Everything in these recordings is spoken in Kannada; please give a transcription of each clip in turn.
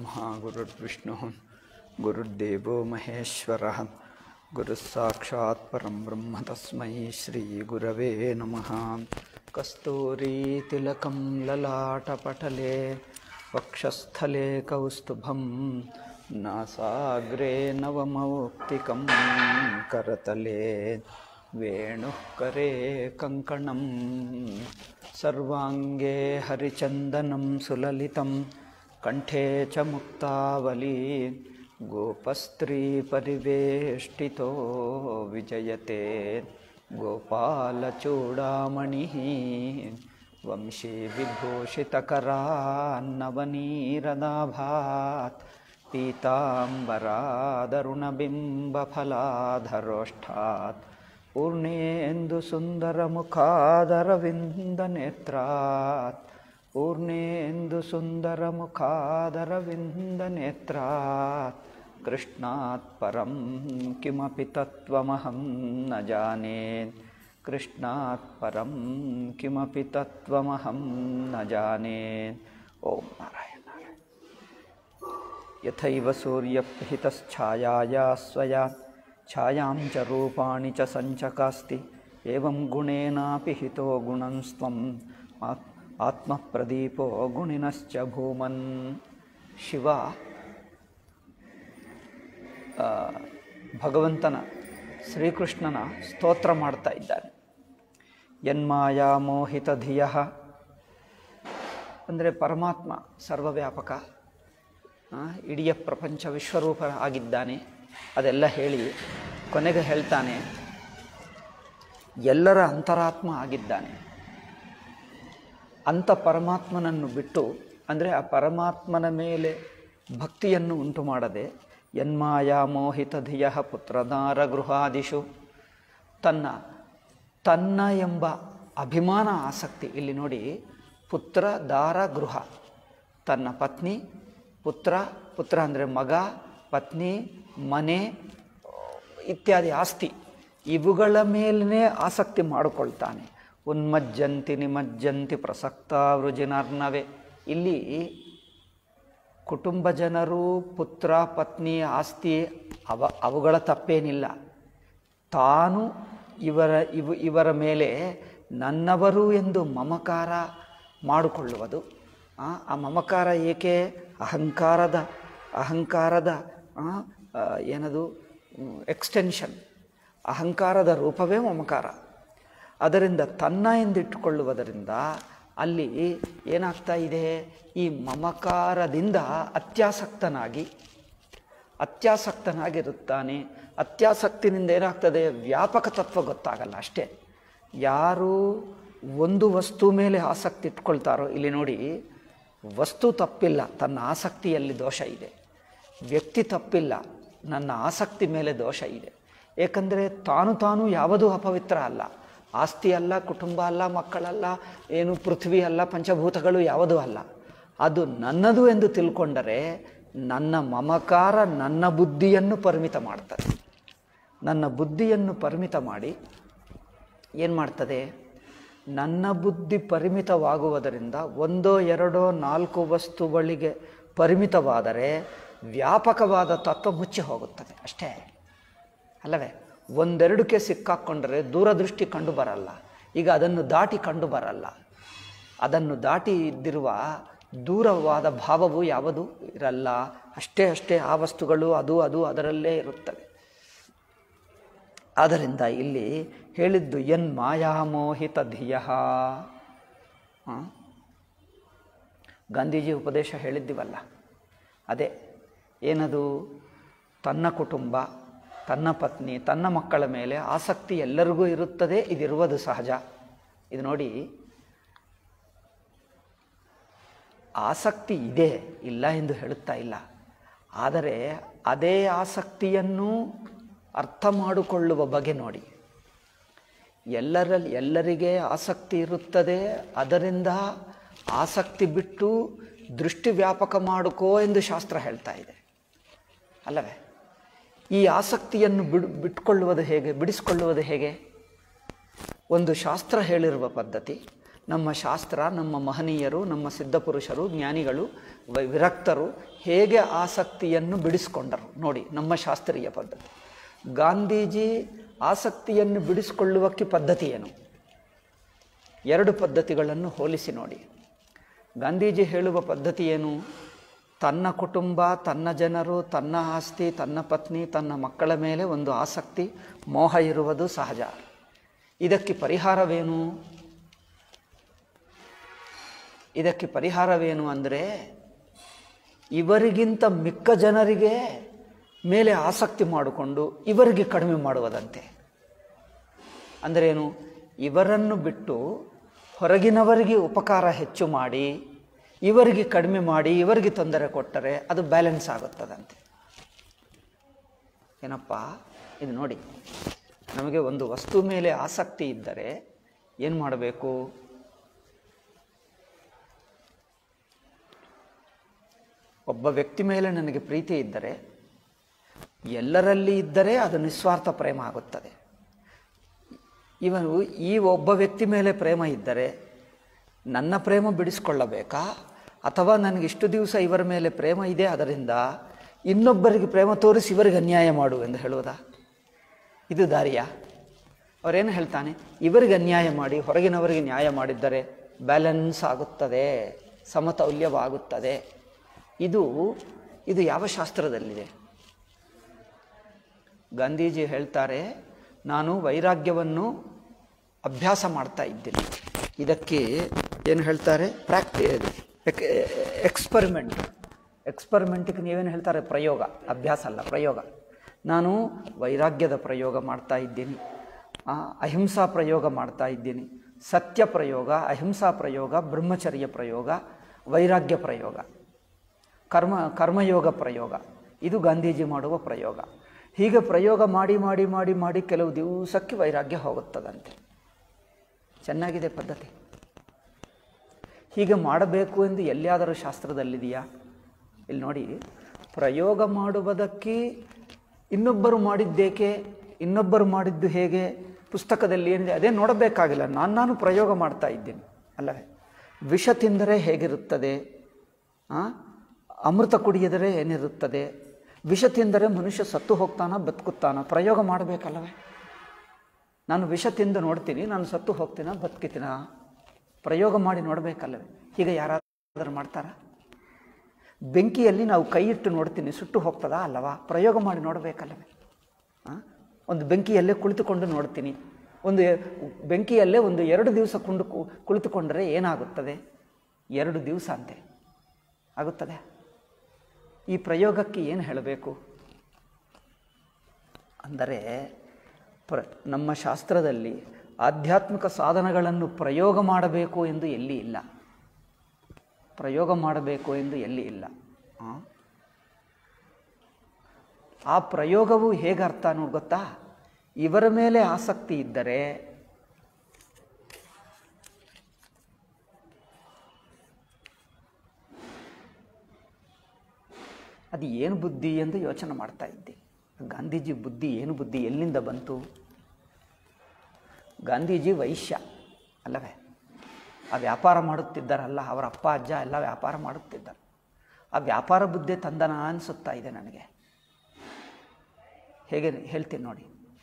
गुरुर्ब्रह्मा गुरुर्विष्णुः गुरुर्देवो महेश्वरः गुरुः साक्षात् परं ब्रह्म तस्मै श्रीगुरवे नमः कस्तूरीतिलकं ललाटपटले वक्षस्थले कौस्तुभं नासाग्रे नवमौक्तिकं करतले वेणुः करे कङ्कणं सर्वाङ्गे हरिचन्दनं सुललितं कण्ठे च मुक्तावली गोपस्त्रीपरिवेष्टितो विजयते गोपालचूडामणिः वंशीविभूषितकरान्नवनीरदाभात् पीताम्बरादरुणबिम्बफलाधरोष्ठात् पूर्णेन्दुसुन्दरमुखादरविन्दनेत्रात् पूर्णेन्दुसुन्दरमुखादरविन्दनेत्रात् कृष्णात् परं किमपि तत्त्वमहं न जाने कृष्णात् परं किमपि तत्त्वमहं न जाने ॐ नारायण नारायण यथैव सूर्यप्रहितश्छायाया स्वया छायां च रूपाणि च सञ्चकास्ति एवं गुणेनापि हितो गुणं स्वम् आत् ಆತ್ಮಪ್ರದೀಪೋ ಗುಣಿನಶ್ಚ ಭೂಮನ್ ಶಿವ ಆ, ಭಗವಂತನ ಶ್ರೀಕೃಷ್ಣನ ಸ್ತೋತ್ರ ಮಾಡ್ತಾ ಇದ್ದಾನೆ ಯನ್ಮಾಯಾ ಮೋಹಿತ ಧಿಯ ಅಂದರೆ ಪರಮಾತ್ಮ ಸರ್ವವ್ಯಾಪಕ ಆ, ಇಡೀ ಪ್ರಪಂಚ ವಿಶ್ವರೂಪ ಆಗಿದ್ದಾನೆ ಅದೆಲ್ಲ ಹೇಳಿ ಕೊನೆಗೆ ಹೇಳ್ತಾನೆ ಎಲ್ಲರ ಅಂತರಾತ್ಮ ಆಗಿದ್ದಾನೆ ಅಂಥ ಪರಮಾತ್ಮನನ್ನು ಬಿಟ್ಟು ಅಂದರೆ ಆ ಪರಮಾತ್ಮನ ಮೇಲೆ ಭಕ್ತಿಯನ್ನು ಉಂಟು ಮಾಡದೆ ಯನ್ಮಾಯಾ ಮೋಹಿತ ಧಿಯ ಪುತ್ರದಾರ ಗೃಹಾದಿಷು ತನ್ನ ತನ್ನ ಎಂಬ ಅಭಿಮಾನ ಆಸಕ್ತಿ ಇಲ್ಲಿ ನೋಡಿ ಪುತ್ರ ದಾರ ಗೃಹ ತನ್ನ ಪತ್ನಿ ಪುತ್ರ ಪುತ್ರ ಅಂದರೆ ಮಗ ಪತ್ನಿ ಮನೆ ಇತ್ಯಾದಿ ಆಸ್ತಿ ಇವುಗಳ ಮೇಲೇ ಆಸಕ್ತಿ ಮಾಡಿಕೊಳ್ತಾನೆ ಉನ್ಮಜ್ಜಂತಿ ನಿಮಜ್ಜಂತಿ ಪ್ರಸಕ್ತ ವೃಜಿನರ್ನವೆ ಇಲ್ಲಿ ಕುಟುಂಬ ಜನರು ಪುತ್ರ ಪತ್ನಿ ಆಸ್ತಿ ಅವ ಅವುಗಳ ತಪ್ಪೇನಿಲ್ಲ ತಾನು ಇವರ ಇವು ಇವರ ಮೇಲೆ ನನ್ನವರು ಎಂದು ಮಮಕಾರ ಮಾಡಿಕೊಳ್ಳುವುದು ಆ ಆ ಮಮಕಾರ ಏಕೆ ಅಹಂಕಾರದ ಅಹಂಕಾರದ ಆ, ಆ, ಏನದು ಎಕ್ಸ್ಟೆನ್ಷನ್ ಅಹಂಕಾರದ ರೂಪವೇ ಮಮಕಾರ ಅದರಿಂದ ತನ್ನ ಎಂದಿಟ್ಟುಕೊಳ್ಳುವುದರಿಂದ ಅಲ್ಲಿ ಏನಾಗ್ತಾ ಇದೆ ಈ ಮಮಕಾರದಿಂದ ಅತ್ಯಾಸಕ್ತನಾಗಿ ಅತ್ಯಾಸಕ್ತನಾಗಿರುತ್ತಾನೆ ಅತ್ಯಾಸಕ್ತಿನಿಂದ ಏನಾಗ್ತದೆ ವ್ಯಾಪಕ ತತ್ವ ಗೊತ್ತಾಗಲ್ಲ ಅಷ್ಟೇ ಯಾರು ಒಂದು ವಸ್ತು ಮೇಲೆ ಆಸಕ್ತಿ ಇಟ್ಕೊಳ್ತಾರೋ ಇಲ್ಲಿ ನೋಡಿ ವಸ್ತು ತಪ್ಪಿಲ್ಲ ತನ್ನ ಆಸಕ್ತಿಯಲ್ಲಿ ದೋಷ ಇದೆ ವ್ಯಕ್ತಿ ತಪ್ಪಿಲ್ಲ ನನ್ನ ಆಸಕ್ತಿ ಮೇಲೆ ದೋಷ ಇದೆ ಏಕೆಂದರೆ ತಾನು ತಾನು ಯಾವುದೂ ಅಪವಿತ್ರ ಅಲ್ಲ ಆಸ್ತಿ ಅಲ್ಲ ಕುಟುಂಬ ಅಲ್ಲ ಮಕ್ಕಳಲ್ಲ ಏನು ಪೃಥ್ವಿ ಅಲ್ಲ ಪಂಚಭೂತಗಳು ಯಾವುದೂ ಅಲ್ಲ ಅದು ನನ್ನದು ಎಂದು ತಿಳ್ಕೊಂಡರೆ ನನ್ನ ಮಮಕಾರ ನನ್ನ ಬುದ್ಧಿಯನ್ನು ಪರಿಮಿತ ಮಾಡ್ತದೆ ನನ್ನ ಬುದ್ಧಿಯನ್ನು ಪರಿಮಿತ ಮಾಡಿ ಏನು ಮಾಡ್ತದೆ ನನ್ನ ಬುದ್ಧಿ ಪರಿಮಿತವಾಗುವುದರಿಂದ ಒಂದೋ ಎರಡೋ ನಾಲ್ಕು ವಸ್ತುಗಳಿಗೆ ಪರಿಮಿತವಾದರೆ ವ್ಯಾಪಕವಾದ ತತ್ವ ಮುಚ್ಚಿ ಹೋಗುತ್ತದೆ ಅಷ್ಟೇ ಅಲ್ಲವೇ ಒಂದೆರಡಕ್ಕೆ ಸಿಕ್ಕಾಕ್ಕೊಂಡರೆ ದೂರದೃಷ್ಟಿ ಕಂಡು ಬರಲ್ಲ ಈಗ ಅದನ್ನು ದಾಟಿ ಕಂಡು ಬರಲ್ಲ ಅದನ್ನು ದಾಟಿ ಇದ್ದಿರುವ ದೂರವಾದ ಭಾವವು ಯಾವುದು ಇರಲ್ಲ ಅಷ್ಟೇ ಅಷ್ಟೇ ಆ ವಸ್ತುಗಳು ಅದು ಅದು ಅದರಲ್ಲೇ ಇರುತ್ತವೆ ಆದ್ದರಿಂದ ಇಲ್ಲಿ ಹೇಳಿದ್ದು ಎನ್ ಮಾಯಾಮೋಹಿತ ಧಿಯ ಗಾಂಧೀಜಿ ಉಪದೇಶ ಹೇಳಿದ್ದೀವಲ್ಲ ಅದೇ ಏನದು ತನ್ನ ಕುಟುಂಬ ತನ್ನ ಪತ್ನಿ ತನ್ನ ಮಕ್ಕಳ ಮೇಲೆ ಆಸಕ್ತಿ ಎಲ್ಲರಿಗೂ ಇರುತ್ತದೆ ಇದಿರುವುದು ಸಹಜ ಇದು ನೋಡಿ ಆಸಕ್ತಿ ಇದೆ ಇಲ್ಲ ಎಂದು ಹೇಳುತ್ತಾ ಇಲ್ಲ ಆದರೆ ಅದೇ ಆಸಕ್ತಿಯನ್ನು ಅರ್ಥ ಮಾಡಿಕೊಳ್ಳುವ ಬಗೆ ನೋಡಿ ಎಲ್ಲರಲ್ಲಿ ಎಲ್ಲರಿಗೆ ಆಸಕ್ತಿ ಇರುತ್ತದೆ ಅದರಿಂದ ಆಸಕ್ತಿ ಬಿಟ್ಟು ದೃಷ್ಟಿ ವ್ಯಾಪಕ ಮಾಡಿಕೋ ಎಂದು ಶಾಸ್ತ್ರ ಹೇಳ್ತಾ ಇದೆ ಅಲ್ಲವೇ ಈ ಆಸಕ್ತಿಯನ್ನು ಬಿಡು ಬಿಟ್ಕೊಳ್ಳುವುದು ಹೇಗೆ ಬಿಡಿಸಿಕೊಳ್ಳುವುದು ಹೇಗೆ ಒಂದು ಶಾಸ್ತ್ರ ಹೇಳಿರುವ ಪದ್ಧತಿ ನಮ್ಮ ಶಾಸ್ತ್ರ ನಮ್ಮ ಮಹನೀಯರು ನಮ್ಮ ಸಿದ್ಧಪುರುಷರು ಜ್ಞಾನಿಗಳು ವ- ವಿರಕ್ತರು ಹೇಗೆ ಆಸಕ್ತಿಯನ್ನು ಬಿಡಿಸ್ಕೊಂಡರು ನೋಡಿ ನಮ್ಮ ಶಾಸ್ತ್ರೀಯ ಪದ್ಧತಿ ಗಾಂಧೀಜಿ ಆಸಕ್ತಿಯನ್ನು ಬಿಡಿಸಿಕೊಳ್ಳುವಕ್ಕೆ ಪದ್ಧತಿ ಏನು ಎರಡು ಪದ್ಧತಿಗಳನ್ನು ಹೋಲಿಸಿ ನೋಡಿ ಗಾಂಧೀಜಿ ಹೇಳುವ ಪದ್ಧತಿ ಏನು ತನ್ನ ಕುಟುಂಬ ತನ್ನ ಜನರು ತನ್ನ ಆಸ್ತಿ ತನ್ನ ಪತ್ನಿ ತನ್ನ ಮಕ್ಕಳ ಮೇಲೆ ಒಂದು ಆಸಕ್ತಿ ಮೋಹ ಇರುವುದು ಸಹಜ ಇದಕ್ಕೆ ಪರಿಹಾರವೇನು ಇದಕ್ಕೆ ಪರಿಹಾರವೇನು ಅಂದರೆ ಇವರಿಗಿಂತ ಮಿಕ್ಕ ಜನರಿಗೆ ಮೇಲೆ ಆಸಕ್ತಿ ಮಾಡಿಕೊಂಡು ಇವರಿಗೆ ಕಡಿಮೆ ಮಾಡುವುದಂತೆ ಅಂದ್ರೇನು ಇವರನ್ನು ಬಿಟ್ಟು ಹೊರಗಿನವರಿಗೆ ಉಪಕಾರ ಹೆಚ್ಚು ಮಾಡಿ ಇವರಿಗೆ ಕಡಿಮೆ ಮಾಡಿ ಇವರಿಗೆ ತೊಂದರೆ ಕೊಟ್ಟರೆ ಅದು ಬ್ಯಾಲೆನ್ಸ್ ಆಗುತ್ತದಂತೆ ಏನಪ್ಪ ಇದು ನೋಡಿ ನಮಗೆ ಒಂದು ವಸ್ತು ಮೇಲೆ ಆಸಕ್ತಿ ಇದ್ದರೆ ಏನು ಮಾಡಬೇಕು ಒಬ್ಬ ವ್ಯಕ್ತಿ ಮೇಲೆ ನನಗೆ ಪ್ರೀತಿ ಇದ್ದರೆ ಎಲ್ಲರಲ್ಲಿ ಇದ್ದರೆ ಅದು ನಿಸ್ವಾರ್ಥ ಪ್ರೇಮ ಆಗುತ್ತದೆ ಇವನು ಈ ಒಬ್ಬ ವ್ಯಕ್ತಿ ಮೇಲೆ ಪ್ರೇಮ ಇದ್ದರೆ ನನ್ನ ಪ್ರೇಮ ಬಿಡಿಸ್ಕೊಳ್ಳಬೇಕಾ ಅಥವಾ ನನಗೆ ಇಷ್ಟು ದಿವಸ ಇವರ ಮೇಲೆ ಪ್ರೇಮ ಇದೆ ಅದರಿಂದ ಇನ್ನೊಬ್ಬರಿಗೆ ಪ್ರೇಮ ತೋರಿಸಿ ಇವರಿಗೆ ಅನ್ಯಾಯ ಮಾಡು ಎಂದು ಹೇಳುವುದಾ ಇದು ದಾರಿಯಾ ಅವರೇನು ಹೇಳ್ತಾನೆ ಇವರಿಗೆ ಅನ್ಯಾಯ ಮಾಡಿ ಹೊರಗಿನವರಿಗೆ ನ್ಯಾಯ ಮಾಡಿದ್ದರೆ ಬ್ಯಾಲೆನ್ಸ್ ಆಗುತ್ತದೆ ಸಮತೌಲ್ಯವಾಗುತ್ತದೆ ಇದು ಇದು ಯಾವ ಶಾಸ್ತ್ರದಲ್ಲಿದೆ ಗಾಂಧೀಜಿ ಹೇಳ್ತಾರೆ ನಾನು ವೈರಾಗ್ಯವನ್ನು ಅಭ್ಯಾಸ ಮಾಡ್ತಾ ಇದ್ದೀನಿ ಇದಕ್ಕೆ ಏನು ಹೇಳ್ತಾರೆ ಪ್ರಾಕ್ಟಿ ಎಕ್ಸ್ಪರಿಮೆಂಟ್ ಎಕ್ಸ್ಪರಿಮೆಂಟಿಗೆ ನೀವೇನು ಹೇಳ್ತಾರೆ ಪ್ರಯೋಗ ಅಭ್ಯಾಸ ಅಲ್ಲ ಪ್ರಯೋಗ ನಾನು ವೈರಾಗ್ಯದ ಪ್ರಯೋಗ ಮಾಡ್ತಾ ಇದ್ದೀನಿ ಆ, ಅಹಿಂಸಾ ಪ್ರಯೋಗ ಮಾಡ್ತಾ ಇದ್ದೀನಿ ಸತ್ಯ ಪ್ರಯೋಗ ಅಹಿಂಸಾ ಪ್ರಯೋಗ ಬ್ರಹ್ಮಚರ್ಯ ಪ್ರಯೋಗ ವೈರಾಗ್ಯ ಪ್ರಯೋಗ ಕರ್ಮ ಕರ್ಮಯೋಗ ಪ್ರಯೋಗ ಇದು ಗಾಂಧೀಜಿ ಮಾಡುವ ಪ್ರಯೋಗ ಹೀಗೆ ಪ್ರಯೋಗ ಮಾಡಿ ಮಾಡಿ ಮಾಡಿ ಮಾಡಿ ಕೆಲವು ದಿವಸಕ್ಕೆ ವೈರಾಗ್ಯ ಹೋಗುತ್ತದಂತೆ ಚೆನ್ನಾಗಿದೆ ಪದ್ಧತಿ ಹೀಗೆ ಮಾಡಬೇಕು ಎಂದು ಎಲ್ಲಿಯಾದರೂ ಶಾಸ್ತ್ರದಲ್ಲಿದೆಯಾ ಇಲ್ಲಿ ನೋಡಿ ಪ್ರಯೋಗ ಮಾಡುವುದಕ್ಕೆ ಇನ್ನೊಬ್ಬರು ಮಾಡಿದ್ದೇಕೆ ಇನ್ನೊಬ್ಬರು ಮಾಡಿದ್ದು ಹೇಗೆ ಪುಸ್ತಕದಲ್ಲಿ ಏನಿದೆ ಅದೇ ನೋಡಬೇಕಾಗಿಲ್ಲ ನಾನು ನಾನು ಪ್ರಯೋಗ ಮಾಡ್ತಾ ಇದ್ದೀನಿ ಅಲ್ಲವೇ ವಿಷ ತಿಂದರೆ ಹೇಗಿರುತ್ತದೆ ಆ? ಅಮೃತ ಕುಡಿಯಿದರೆ ಏನಿರುತ್ತದೆ ವಿಷ ತಿಂದರೆ ಮನುಷ್ಯ ಸತ್ತು ಹೋಗ್ತಾನ ಬದುಕುತ್ತಾನ ಪ್ರಯೋಗ ಮಾಡಬೇಕಲ್ಲವೇ ನಾನು ವಿಷ ತಿಂದು ನೋಡ್ತೀನಿ ನಾನು ಸತ್ತು ಹೋಗ್ತೀನ ಬದುಕಿತೀನ ಪ್ರಯೋಗ ಮಾಡಿ ನೋಡಬೇಕಲ್ಲವೇ ಹೀಗೆ ಯಾರಾದರೂ ಮಾಡ್ತಾರಾ ಬೆಂಕಿಯಲ್ಲಿ ನಾವು ಕೈ ಇಟ್ಟು ನೋಡ್ತೀನಿ ಸುಟ್ಟು ಹೋಗ್ತದಾ ಅಲ್ಲವಾ ಪ್ರಯೋಗ ಮಾಡಿ ನೋಡಬೇಕಲ್ಲವೇ ಆ? ಒಂದು ಬೆಂಕಿಯಲ್ಲೇ ಕುಳಿತುಕೊಂಡು ನೋಡ್ತೀನಿ ಒಂದು ಎ- ಬೆಂಕಿಯಲ್ಲೇ ಒಂದು ಎರಡು ದಿವಸ ಕುಂಡು ಕು- ಕುಳಿತುಕೊಂಡರೆ ಏನಾಗುತ್ತದೆ ಎರಡು ದಿವಸ ಅಂತೆ ಆಗುತ್ತದೆ ಈ ಪ್ರಯೋಗಕ್ಕೆ ಏನು ಹೇಳಬೇಕು ಅಂದರೆ ಪ್ರ ನಮ್ಮ ಶಾಸ್ತ್ರದಲ್ಲಿ ಆಧ್ಯಾತ್ಮಿಕ ಸಾಧನಗಳನ್ನು ಪ್ರಯೋಗ ಮಾಡಬೇಕು ಎಂದು ಎಲ್ಲಿ ಇಲ್ಲ ಪ್ರಯೋಗ ಮಾಡಬೇಕು ಎಂದು ಎಲ್ಲಿ ಇಲ್ಲ ಆ? ಆ ಪ್ರಯೋಗವು ಹೇಗೆ ಅರ್ಥ ಅನ್ನೋದು ಗೊತ್ತಾ ಇವರ ಮೇಲೆ ಆಸಕ್ತಿ ಇದ್ದರೆ ಅದು ಏನು ಬುದ್ಧಿ ಎಂದು ಯೋಚನೆ ಮಾಡ್ತಾ ಇದ್ದೆ ಗಾಂಧೀಜಿ ಬುದ್ಧಿ ಏನು ಬುದ್ಧಿ ಎಲ್ಲಿಂದ ಬಂತು ಗಾಂಧೀಜಿ ವೈಶ್ಯ ಅಲ್ಲವೇ ಆ ವ್ಯಾಪಾರ ಮಾಡುತ್ತಿದ್ದಾರಲ್ಲ ಅವರ ಅಪ್ಪ ಅಜ್ಜ ಎಲ್ಲ ವ್ಯಾಪಾರ ಮಾಡುತ್ತಿದ್ದರು ಆ ವ್ಯಾಪಾರ ಬುದ್ಧಿ ತಂದನ ಅನಿಸುತ್ತಾ ಇದೆ ನನಗೆ ಹೇಗೆ ಹೇಳ್ತೀನಿ ನೋಡಿ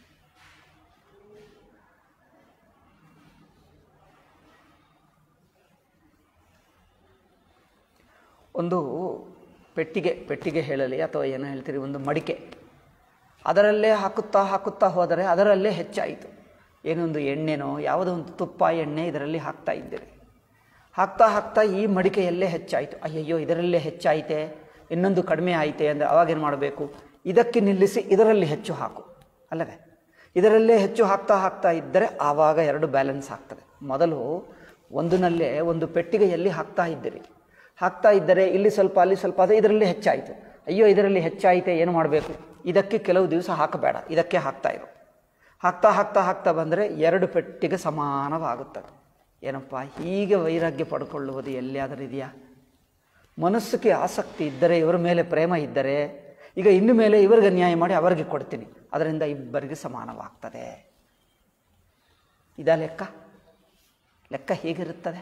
ಒಂದು ಪೆಟ್ಟಿಗೆ ಪೆಟ್ಟಿಗೆ ಹೇಳಲಿ ಅಥವಾ ಏನು ಹೇಳ್ತೀರಿ ಒಂದು ಮಡಿಕೆ ಅದರಲ್ಲೇ ಹಾಕುತ್ತಾ ಹಾಕುತ್ತಾ ಹೋದರೆ ಅದರಲ್ಲೇ ಹೆಚ್ಚಾಯಿತು ಏನೊಂದು ಎಣ್ಣೆನೋ ಯಾವುದೋ ಒಂದು ತುಪ್ಪ ಎಣ್ಣೆ ಇದರಲ್ಲಿ ಹಾಕ್ತಾ ಇದ್ದೀರಿ ಹಾಕ್ತಾ ಹಾಕ್ತಾ ಈ ಮಡಿಕೆಯಲ್ಲೇ ಹೆಚ್ಚಾಯಿತು ಅಯ್ಯಯ್ಯೋ ಇದರಲ್ಲೇ ಹೆಚ್ಚಾಯಿತೆ ಇನ್ನೊಂದು ಕಡಿಮೆ ಆಯಿತೆ ಅಂದರೆ ಅವಾಗೇನು ಮಾಡಬೇಕು ಇದಕ್ಕೆ ನಿಲ್ಲಿಸಿ ಇದರಲ್ಲಿ ಹೆಚ್ಚು ಹಾಕು ಅಲ್ಲವೇ ಇದರಲ್ಲೇ ಹೆಚ್ಚು ಹಾಕ್ತಾ ಹಾಕ್ತಾ ಇದ್ದರೆ ಆವಾಗ ಎರಡು ಬ್ಯಾಲೆನ್ಸ್ ಆಗ್ತದೆ ಮೊದಲು ಒಂದನಲ್ಲೇ ಒಂದು ಪೆಟ್ಟಿಗೆಯಲ್ಲಿ ಹಾಕ್ತಾ ಇದ್ದೀರಿ ಹಾಕ್ತಾ ಇದ್ದರೆ ಇಲ್ಲಿ ಸ್ವಲ್ಪ ಅಲ್ಲಿ ಸ್ವಲ್ಪ ಅದು ಇದರಲ್ಲಿ ಹೆಚ್ಚಾಯಿತು ಅಯ್ಯೋ ಇದರಲ್ಲಿ ಹೆಚ್ಚಾಯಿತೆ ಏನು ಮಾಡಬೇಕು ಇದಕ್ಕೆ ಕೆಲವು ದಿವಸ ಹಾಕಬೇಡ ಇದಕ್ಕೆ ಹಾಕ್ತಾ ಇರು ಹಾಕ್ತಾ ಹಾಕ್ತಾ ಹಾಕ್ತಾ ಬಂದರೆ ಎರಡು ಪೆಟ್ಟಿಗೆ ಸಮಾನವಾಗುತ್ತದೆ ಏನಪ್ಪ ಹೀಗೆ ವೈರಾಗ್ಯ ಪಡ್ಕೊಳ್ಳುವುದು ಎಲ್ಲಿಯಾದರೂ ಇದೆಯಾ ಮನಸ್ಸಿಗೆ ಆಸಕ್ತಿ ಇದ್ದರೆ ಇವರ ಮೇಲೆ ಪ್ರೇಮ ಇದ್ದರೆ ಈಗ ಇನ್ನು ಮೇಲೆ ಇವರಿಗೆ ನ್ಯಾಯ ಮಾಡಿ ಅವರಿಗೆ ಕೊಡ್ತೀನಿ ಅದರಿಂದ ಇಬ್ಬರಿಗೆ ಸಮಾನವಾಗ್ತದೆ ಇದ ಲೆಕ್ಕ ಲೆಕ್ಕ ಹೀಗಿರುತ್ತದೆ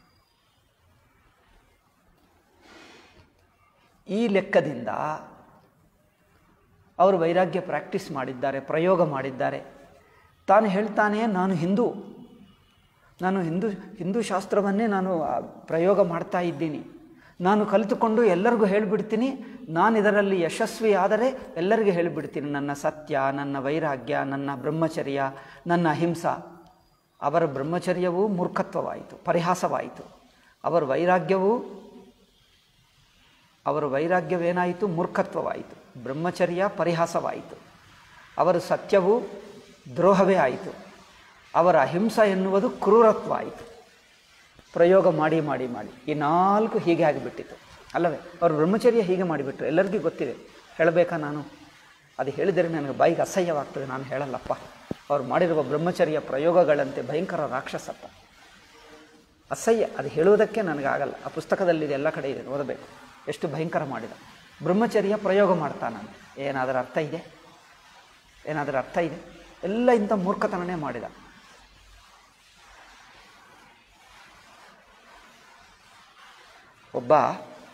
ಈ ಲೆಕ್ಕದಿಂದ ಅವರು ವೈರಾಗ್ಯ ಪ್ರಾಕ್ಟೀಸ್ ಮಾಡಿದ್ದಾರೆ ಪ್ರಯೋಗ ಮಾಡಿದ್ದಾರೆ ತಾನು ಹೇಳ್ತಾನೆ ನಾನು ಹಿಂದೂ ನಾನು ಹಿಂದೂ ಹಿಂದೂ ಶಾಸ್ತ್ರವನ್ನೇ ನಾನು ಆ, ಪ್ರಯೋಗ ಮಾಡ್ತಾ ಇದ್ದೀನಿ ನಾನು ಕಲಿತುಕೊಂಡು ಎಲ್ಲರಿಗೂ ಹೇಳಿಬಿಡ್ತೀನಿ ನಾನು ಇದರಲ್ಲಿ ಯಶಸ್ವಿ ಆದರೆ ಎಲ್ಲರಿಗೂ ಹೇಳಿಬಿಡ್ತೀನಿ ನನ್ನ ಸತ್ಯ ನನ್ನ ವೈರಾಗ್ಯ ನನ್ನ ಬ್ರಹ್ಮಚರ್ಯ ನನ್ನ ಅಹಿಂಸ ಅವರ ಬ್ರಹ್ಮಚರ್ಯವೂ ಮೂರ್ಖತ್ವವಾಯಿತು ಪರಿಹಾಸವಾಯಿತು ಅವರ ವೈರಾಗ್ಯವೂ ಅವರ ವೈರಾಗ್ಯವೇನಾಯಿತು ಮೂರ್ಖತ್ವವಾಯಿತು ಬ್ರಹ್ಮಚರ್ಯ ಪರಿಹಾಸವಾಯಿತು ಅವರ ಸತ್ಯವೂ ದ್ರೋಹವೇ ಆಯಿತು ಅವರ ಅಹಿಂಸ ಎನ್ನುವುದು ಕ್ರೂರತ್ವ ಆಯಿತು ಪ್ರಯೋಗ ಮಾಡಿ ಮಾಡಿ ಮಾಡಿ ಈ ನಾಲ್ಕು ಹೀಗೆ ಆಗಿಬಿಟ್ಟಿತ್ತು ಅಲ್ಲವೇ ಅವ್ರ ಬ್ರಹ್ಮಚರ್ಯ ಹೀಗೆ ಮಾಡಿಬಿಟ್ರು ಎಲ್ಲರಿಗೂ ಗೊತ್ತಿದೆ ಹೇಳಬೇಕಾ ನಾನು ಅದು ಹೇಳಿದರೆ ನನಗೆ ಬಾಯಿಗೆ ಅಸಹ್ಯವಾಗ್ತದೆ ನಾನು ಹೇಳಲ್ಲಪ್ಪ ಅವ್ರು ಮಾಡಿರುವ ಬ್ರಹ್ಮಚರ್ಯ ಪ್ರಯೋಗಗಳಂತೆ ಭಯಂಕರ ರಾಕ್ಷಸತ್ವ ಅಸಹ್ಯ ಅದು ಹೇಳುವುದಕ್ಕೆ ನನಗಾಗಲ್ಲ ಆ ಪುಸ್ತಕದಲ್ಲಿದೆ ಎಲ್ಲ ಕಡೆ ಇದೆ ಓದಬೇಕು ಎಷ್ಟು ಭಯಂಕರ ಮಾಡಿದ ಬ್ರಹ್ಮಚರ್ಯ ಪ್ರಯೋಗ ಮಾಡ್ತಾನೆ ಏನಾದರೂ ಅರ್ಥ ಇದೆ ಏನಾದರೂ ಅರ್ಥ ಇದೆ ಎಲ್ಲ ಇಂಥ ಮೂರ್ಖತನನೇ ಮಾಡಿದ ಒಬ್ಬ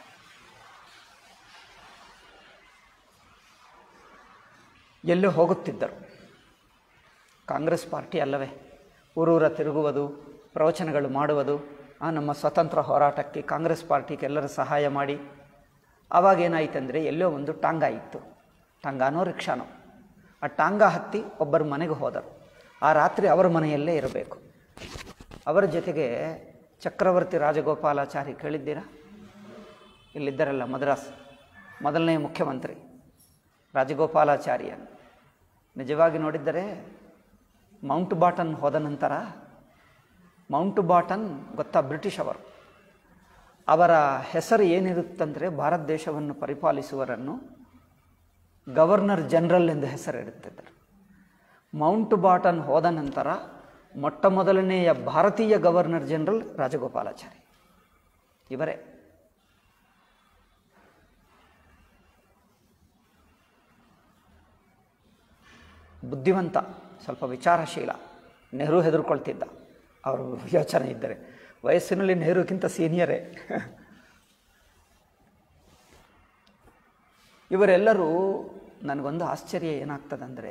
ಎಲ್ಲೋ ಹೋಗುತ್ತಿದ್ದರು ಕಾಂಗ್ರೆಸ್ ಪಾರ್ಟಿ ಅಲ್ಲವೇ ಊರೂರ ತಿರುಗುವುದು ಪ್ರವಚನಗಳು ಮಾಡುವುದು ಆ ನಮ್ಮ ಸ್ವತಂತ್ರ ಹೋರಾಟಕ್ಕೆ ಕಾಂಗ್ರೆಸ್ ಪಾರ್ಟಿಗೆ ಎಲ್ಲರೂ ಸಹಾಯ ಮಾಡಿ ಆವಾಗ ಏನಾಯ್ತಂದರೆ ಎಲ್ಲೋ ಒಂದು ಟಾಂಗ ಇತ್ತು ಟಾಂಗಾನೋ ರಿಕ್ಷಾನೋ ಆ ಟಾಂಗ ಹತ್ತಿ ಒಬ್ಬರ ಮನೆಗೆ ಹೋದರು ಆ ರಾತ್ರಿ ಅವರ ಮನೆಯಲ್ಲೇ ಇರಬೇಕು ಅವರ ಜೊತೆಗೆ ಚಕ್ರವರ್ತಿ ರಾಜಗೋಪಾಲಾಚಾರಿ ಕೇಳಿದ್ದೀರಾ ಇಲ್ಲಿದ್ದರಲ್ಲ ಮದ್ರಾಸ್ ಮೊದಲನೇ ಮುಖ್ಯಮಂತ್ರಿ ರಾಜಗೋಪಾಲಾಚಾರ್ಯ ನಿಜವಾಗಿ ನೋಡಿದ್ದರೆ ಮೌಂಟ್ ಬಾಟನ್ ಹೋದ ನಂತರ ಮೌಂಟ್ ಬಾಟನ್ ಗೊತ್ತಾ ಬ್ರಿಟಿಷ್ ಅವರು ಅವರ ಹೆಸರು ಏನಿರುತ್ತಂದರೆ ಭಾರತ ದೇಶವನ್ನು ಪರಿಪಾಲಿಸುವರನ್ನು ಗವರ್ನರ್ ಜನರಲ್ ಎಂದು ಹೆಸರಿಡುತ್ತಿದ್ದರು ಮೌಂಟ್ ಬಾಟನ್ ಹೋದ ನಂತರ ಮೊಟ್ಟ ಮೊದಲನೆಯ ಭಾರತೀಯ ಗವರ್ನರ್ ಜನರಲ್ ರಾಜಗೋಪಾಲಾಚಾರಿ ಇವರೇ ಬುದ್ಧಿವಂತ ಸ್ವಲ್ಪ ವಿಚಾರಶೀಲ ನೆಹರು ಹೆದರ್ಕೊಳ್ತಿದ್ದ ಅವರು ಯೋಚನೆ ಇದ್ದರೆ ವಯಸ್ಸಿನಲ್ಲಿ ನೆಹರುಕ್ಕಿಂತ ಸೀನಿಯರೇ ಇವರೆಲ್ಲರೂ ನನಗೊಂದು ಆಶ್ಚರ್ಯ ಏನಾಗ್ತದಂದರೆ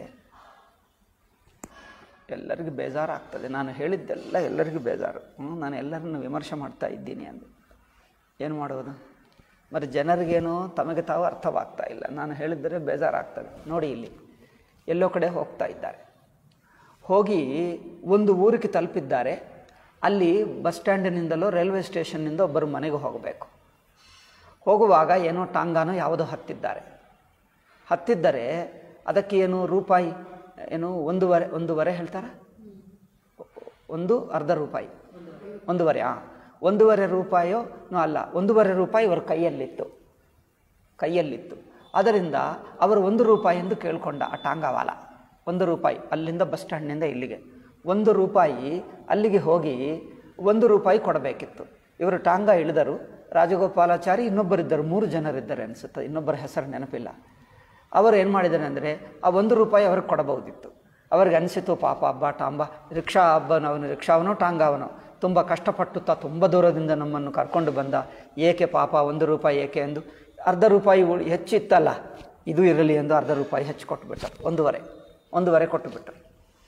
ಎಲ್ಲರಿಗೂ ಬೇಜಾರಾಗ್ತದೆ ನಾನು ಹೇಳಿದ್ದೆಲ್ಲ ಎಲ್ಲರಿಗೂ ಬೇಜಾರು ಹ್ಞೂ ನಾನು ಎಲ್ಲರನ್ನು ವಿಮರ್ಶೆ ಮಾಡ್ತಾ ಇದ್ದೀನಿ ಅಂದು ಏನು ಮಾಡೋದು ಮತ್ತು ಜನರಿಗೇನೋ ತಮಗೆ ತಾವು ಅರ್ಥವಾಗ್ತಾ ಇಲ್ಲ ನಾನು ಹೇಳಿದ್ದರೆ ಬೇಜಾರಾಗ್ತದೆ ನೋಡಿ ಇಲ್ಲಿ ಎಲ್ಲೋ ಕಡೆ ಹೋಗ್ತಾ ಇದ್ದಾರೆ ಹೋಗಿ ಒಂದು ಊರಿಗೆ ತಲುಪಿದ್ದಾರೆ ಅಲ್ಲಿ ಬಸ್ ಸ್ಟ್ಯಾಂಡಿನಿಂದಲೋ ರೈಲ್ವೆ ಸ್ಟೇಷನ್ನಿಂದ ಒಬ್ಬರು ಮನೆಗೆ ಹೋಗಬೇಕು ಹೋಗುವಾಗ ಏನೋ ಟಾಂಗಾನೋ ಯಾವುದೋ ಹತ್ತಿದ್ದಾರೆ ಹತ್ತಿದ್ದರೆ ಅದಕ್ಕೆ ಏನು ರೂಪಾಯಿ ಏನು ಒಂದೂವರೆ ಒಂದೂವರೆ ಹೇಳ್ತಾರೆ ಒಂದು ಅರ್ಧ ರೂಪಾಯಿ ಒಂದೂವರೆ ಹಾಂ ಒಂದೂವರೆ ರೂಪಾಯೋ ಅಲ್ಲ ಒಂದೂವರೆ ರೂಪಾಯಿ ಅವರ ಕೈಯಲ್ಲಿತ್ತು ಕೈಯಲ್ಲಿತ್ತು ಅದರಿಂದ ಅವರು ಒಂದು ರೂಪಾಯಿ ಎಂದು ಕೇಳಿಕೊಂಡ ಆ ಟಾಂಗಾವಾಲ ಒಂದು ರೂಪಾಯಿ ಅಲ್ಲಿಂದ ಬಸ್ ಸ್ಟ್ಯಾಂಡ್ನಿಂದ ಇಲ್ಲಿಗೆ ಒಂದು ರೂಪಾಯಿ ಅಲ್ಲಿಗೆ ಹೋಗಿ ಒಂದು ರೂಪಾಯಿ ಕೊಡಬೇಕಿತ್ತು ಇವರು ಟಾಂಗ ಇಳಿದರು ರಾಜಗೋಪಾಲಾಚಾರಿ ಇನ್ನೊಬ್ಬರಿದ್ದರು ಮೂರು ಜನರಿದ್ದಾರೆ ಅನಿಸುತ್ತೆ ಇನ್ನೊಬ್ಬರ ಹೆಸರು ನೆನಪಿಲ್ಲ ಅವರು ಏನು ಮಾಡಿದ್ದಾರೆ ಅಂದರೆ ಆ ಒಂದು ರೂಪಾಯಿ ಅವ್ರಿಗೆ ಕೊಡಬಹುದಿತ್ತು ಅವ್ರಿಗೆ ಅನಿಸಿತು ಪಾಪ ಹಬ್ಬ ಟಾಂಬ ರಿಕ್ಷಾ ಹಬ್ಬನವನು ರಿಕ್ಷಾವನೋ ಟಾಂಗಾವನೋ ತುಂಬ ಕಷ್ಟಪಟ್ಟು ತ ತುಂಬ ದೂರದಿಂದ ನಮ್ಮನ್ನು ಕರ್ಕೊಂಡು ಬಂದ ಏಕೆ ಪಾಪ ಒಂದು ರೂಪಾಯಿ ಏಕೆ ಎಂದು ಅರ್ಧ ರೂಪಾಯಿ ಉಳಿ ಹೆಚ್ಚಿತ್ತಲ್ಲ ಇದು ಇರಲಿ ಎಂದು ಅರ್ಧ ರೂಪಾಯಿ ಹೆಚ್ಚು ಕೊಟ್ಟುಬಿಟ್ಟರು ಒಂದೂವರೆ ಒಂದೂವರೆ ಕೊಟ್ಟುಬಿಟ್ಟರು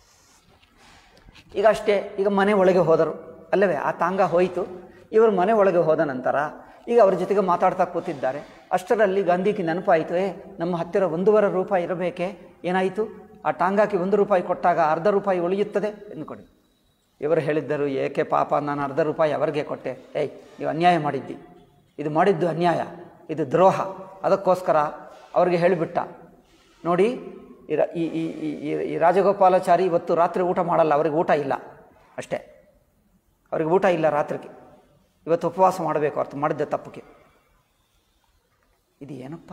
ಈಗ ಅಷ್ಟೇ ಈಗ ಮನೆ ಒಳಗೆ ಹೋದರು ಅಲ್ಲವೇ ಆ ತಾಂಗ ಹೋಯಿತು ಇವರು ಮನೆ ಒಳಗೆ ಹೋದ ನಂತರ ಈಗ ಅವ್ರ ಜೊತೆಗೆ ಮಾತಾಡ್ತಾ ಕೂತಿದ್ದಾರೆ ಅಷ್ಟರಲ್ಲಿ ಗಾಂಧಿಗೆ ನೆನಪಾಯಿತು ಏ ನಮ್ಮ ಹತ್ತಿರ ಒಂದೂವರೆ ರೂಪಾಯಿ ಇರಬೇಕೆ ಏನಾಯಿತು ಆ ಟಾಂಗಾಕಿ ಒಂದು ರೂಪಾಯಿ ಕೊಟ್ಟಾಗ ಅರ್ಧ ರೂಪಾಯಿ ಉಳಿಯುತ್ತದೆ ಎಂದುಕೊಡಿ ಇವರು ಹೇಳಿದ್ದರು ಏಕೆ ಪಾಪ ನಾನು ಅರ್ಧ ರೂಪಾಯಿ ಅವರಿಗೆ ಕೊಟ್ಟೆ ಏಯ್ ನೀವು ಅನ್ಯಾಯ ಮಾಡಿದ್ದಿ ಇದು ಮಾಡಿದ್ದು ಅನ್ಯಾಯ ಇದು ದ್ರೋಹ ಅದಕ್ಕೋಸ್ಕರ ಅವ್ರಿಗೆ ಹೇಳಿಬಿಟ್ಟ ನೋಡಿ ಈ ರ- ಈ ಈ ಈ- ಈ- ಈ ರಾಜಗೋಪಾಲಾಚಾರಿ ಇವತ್ತು ರಾತ್ರಿ ಊಟ ಮಾಡಲ್ಲ ಅವ್ರಿಗೆ ಊಟ ಇಲ್ಲ ಅಷ್ಟೇ ಅವ್ರಿಗೆ ಊಟ ಇಲ್ಲ ರಾತ್ರಿಗೆ ಇವತ್ತು ಉಪವಾಸ ಮಾಡಬೇಕು ಅರ್ಥ ಮಾಡಿದ್ದೆ ತಪ್ಪಿಗೆ ಇದು ಏನಪ್ಪ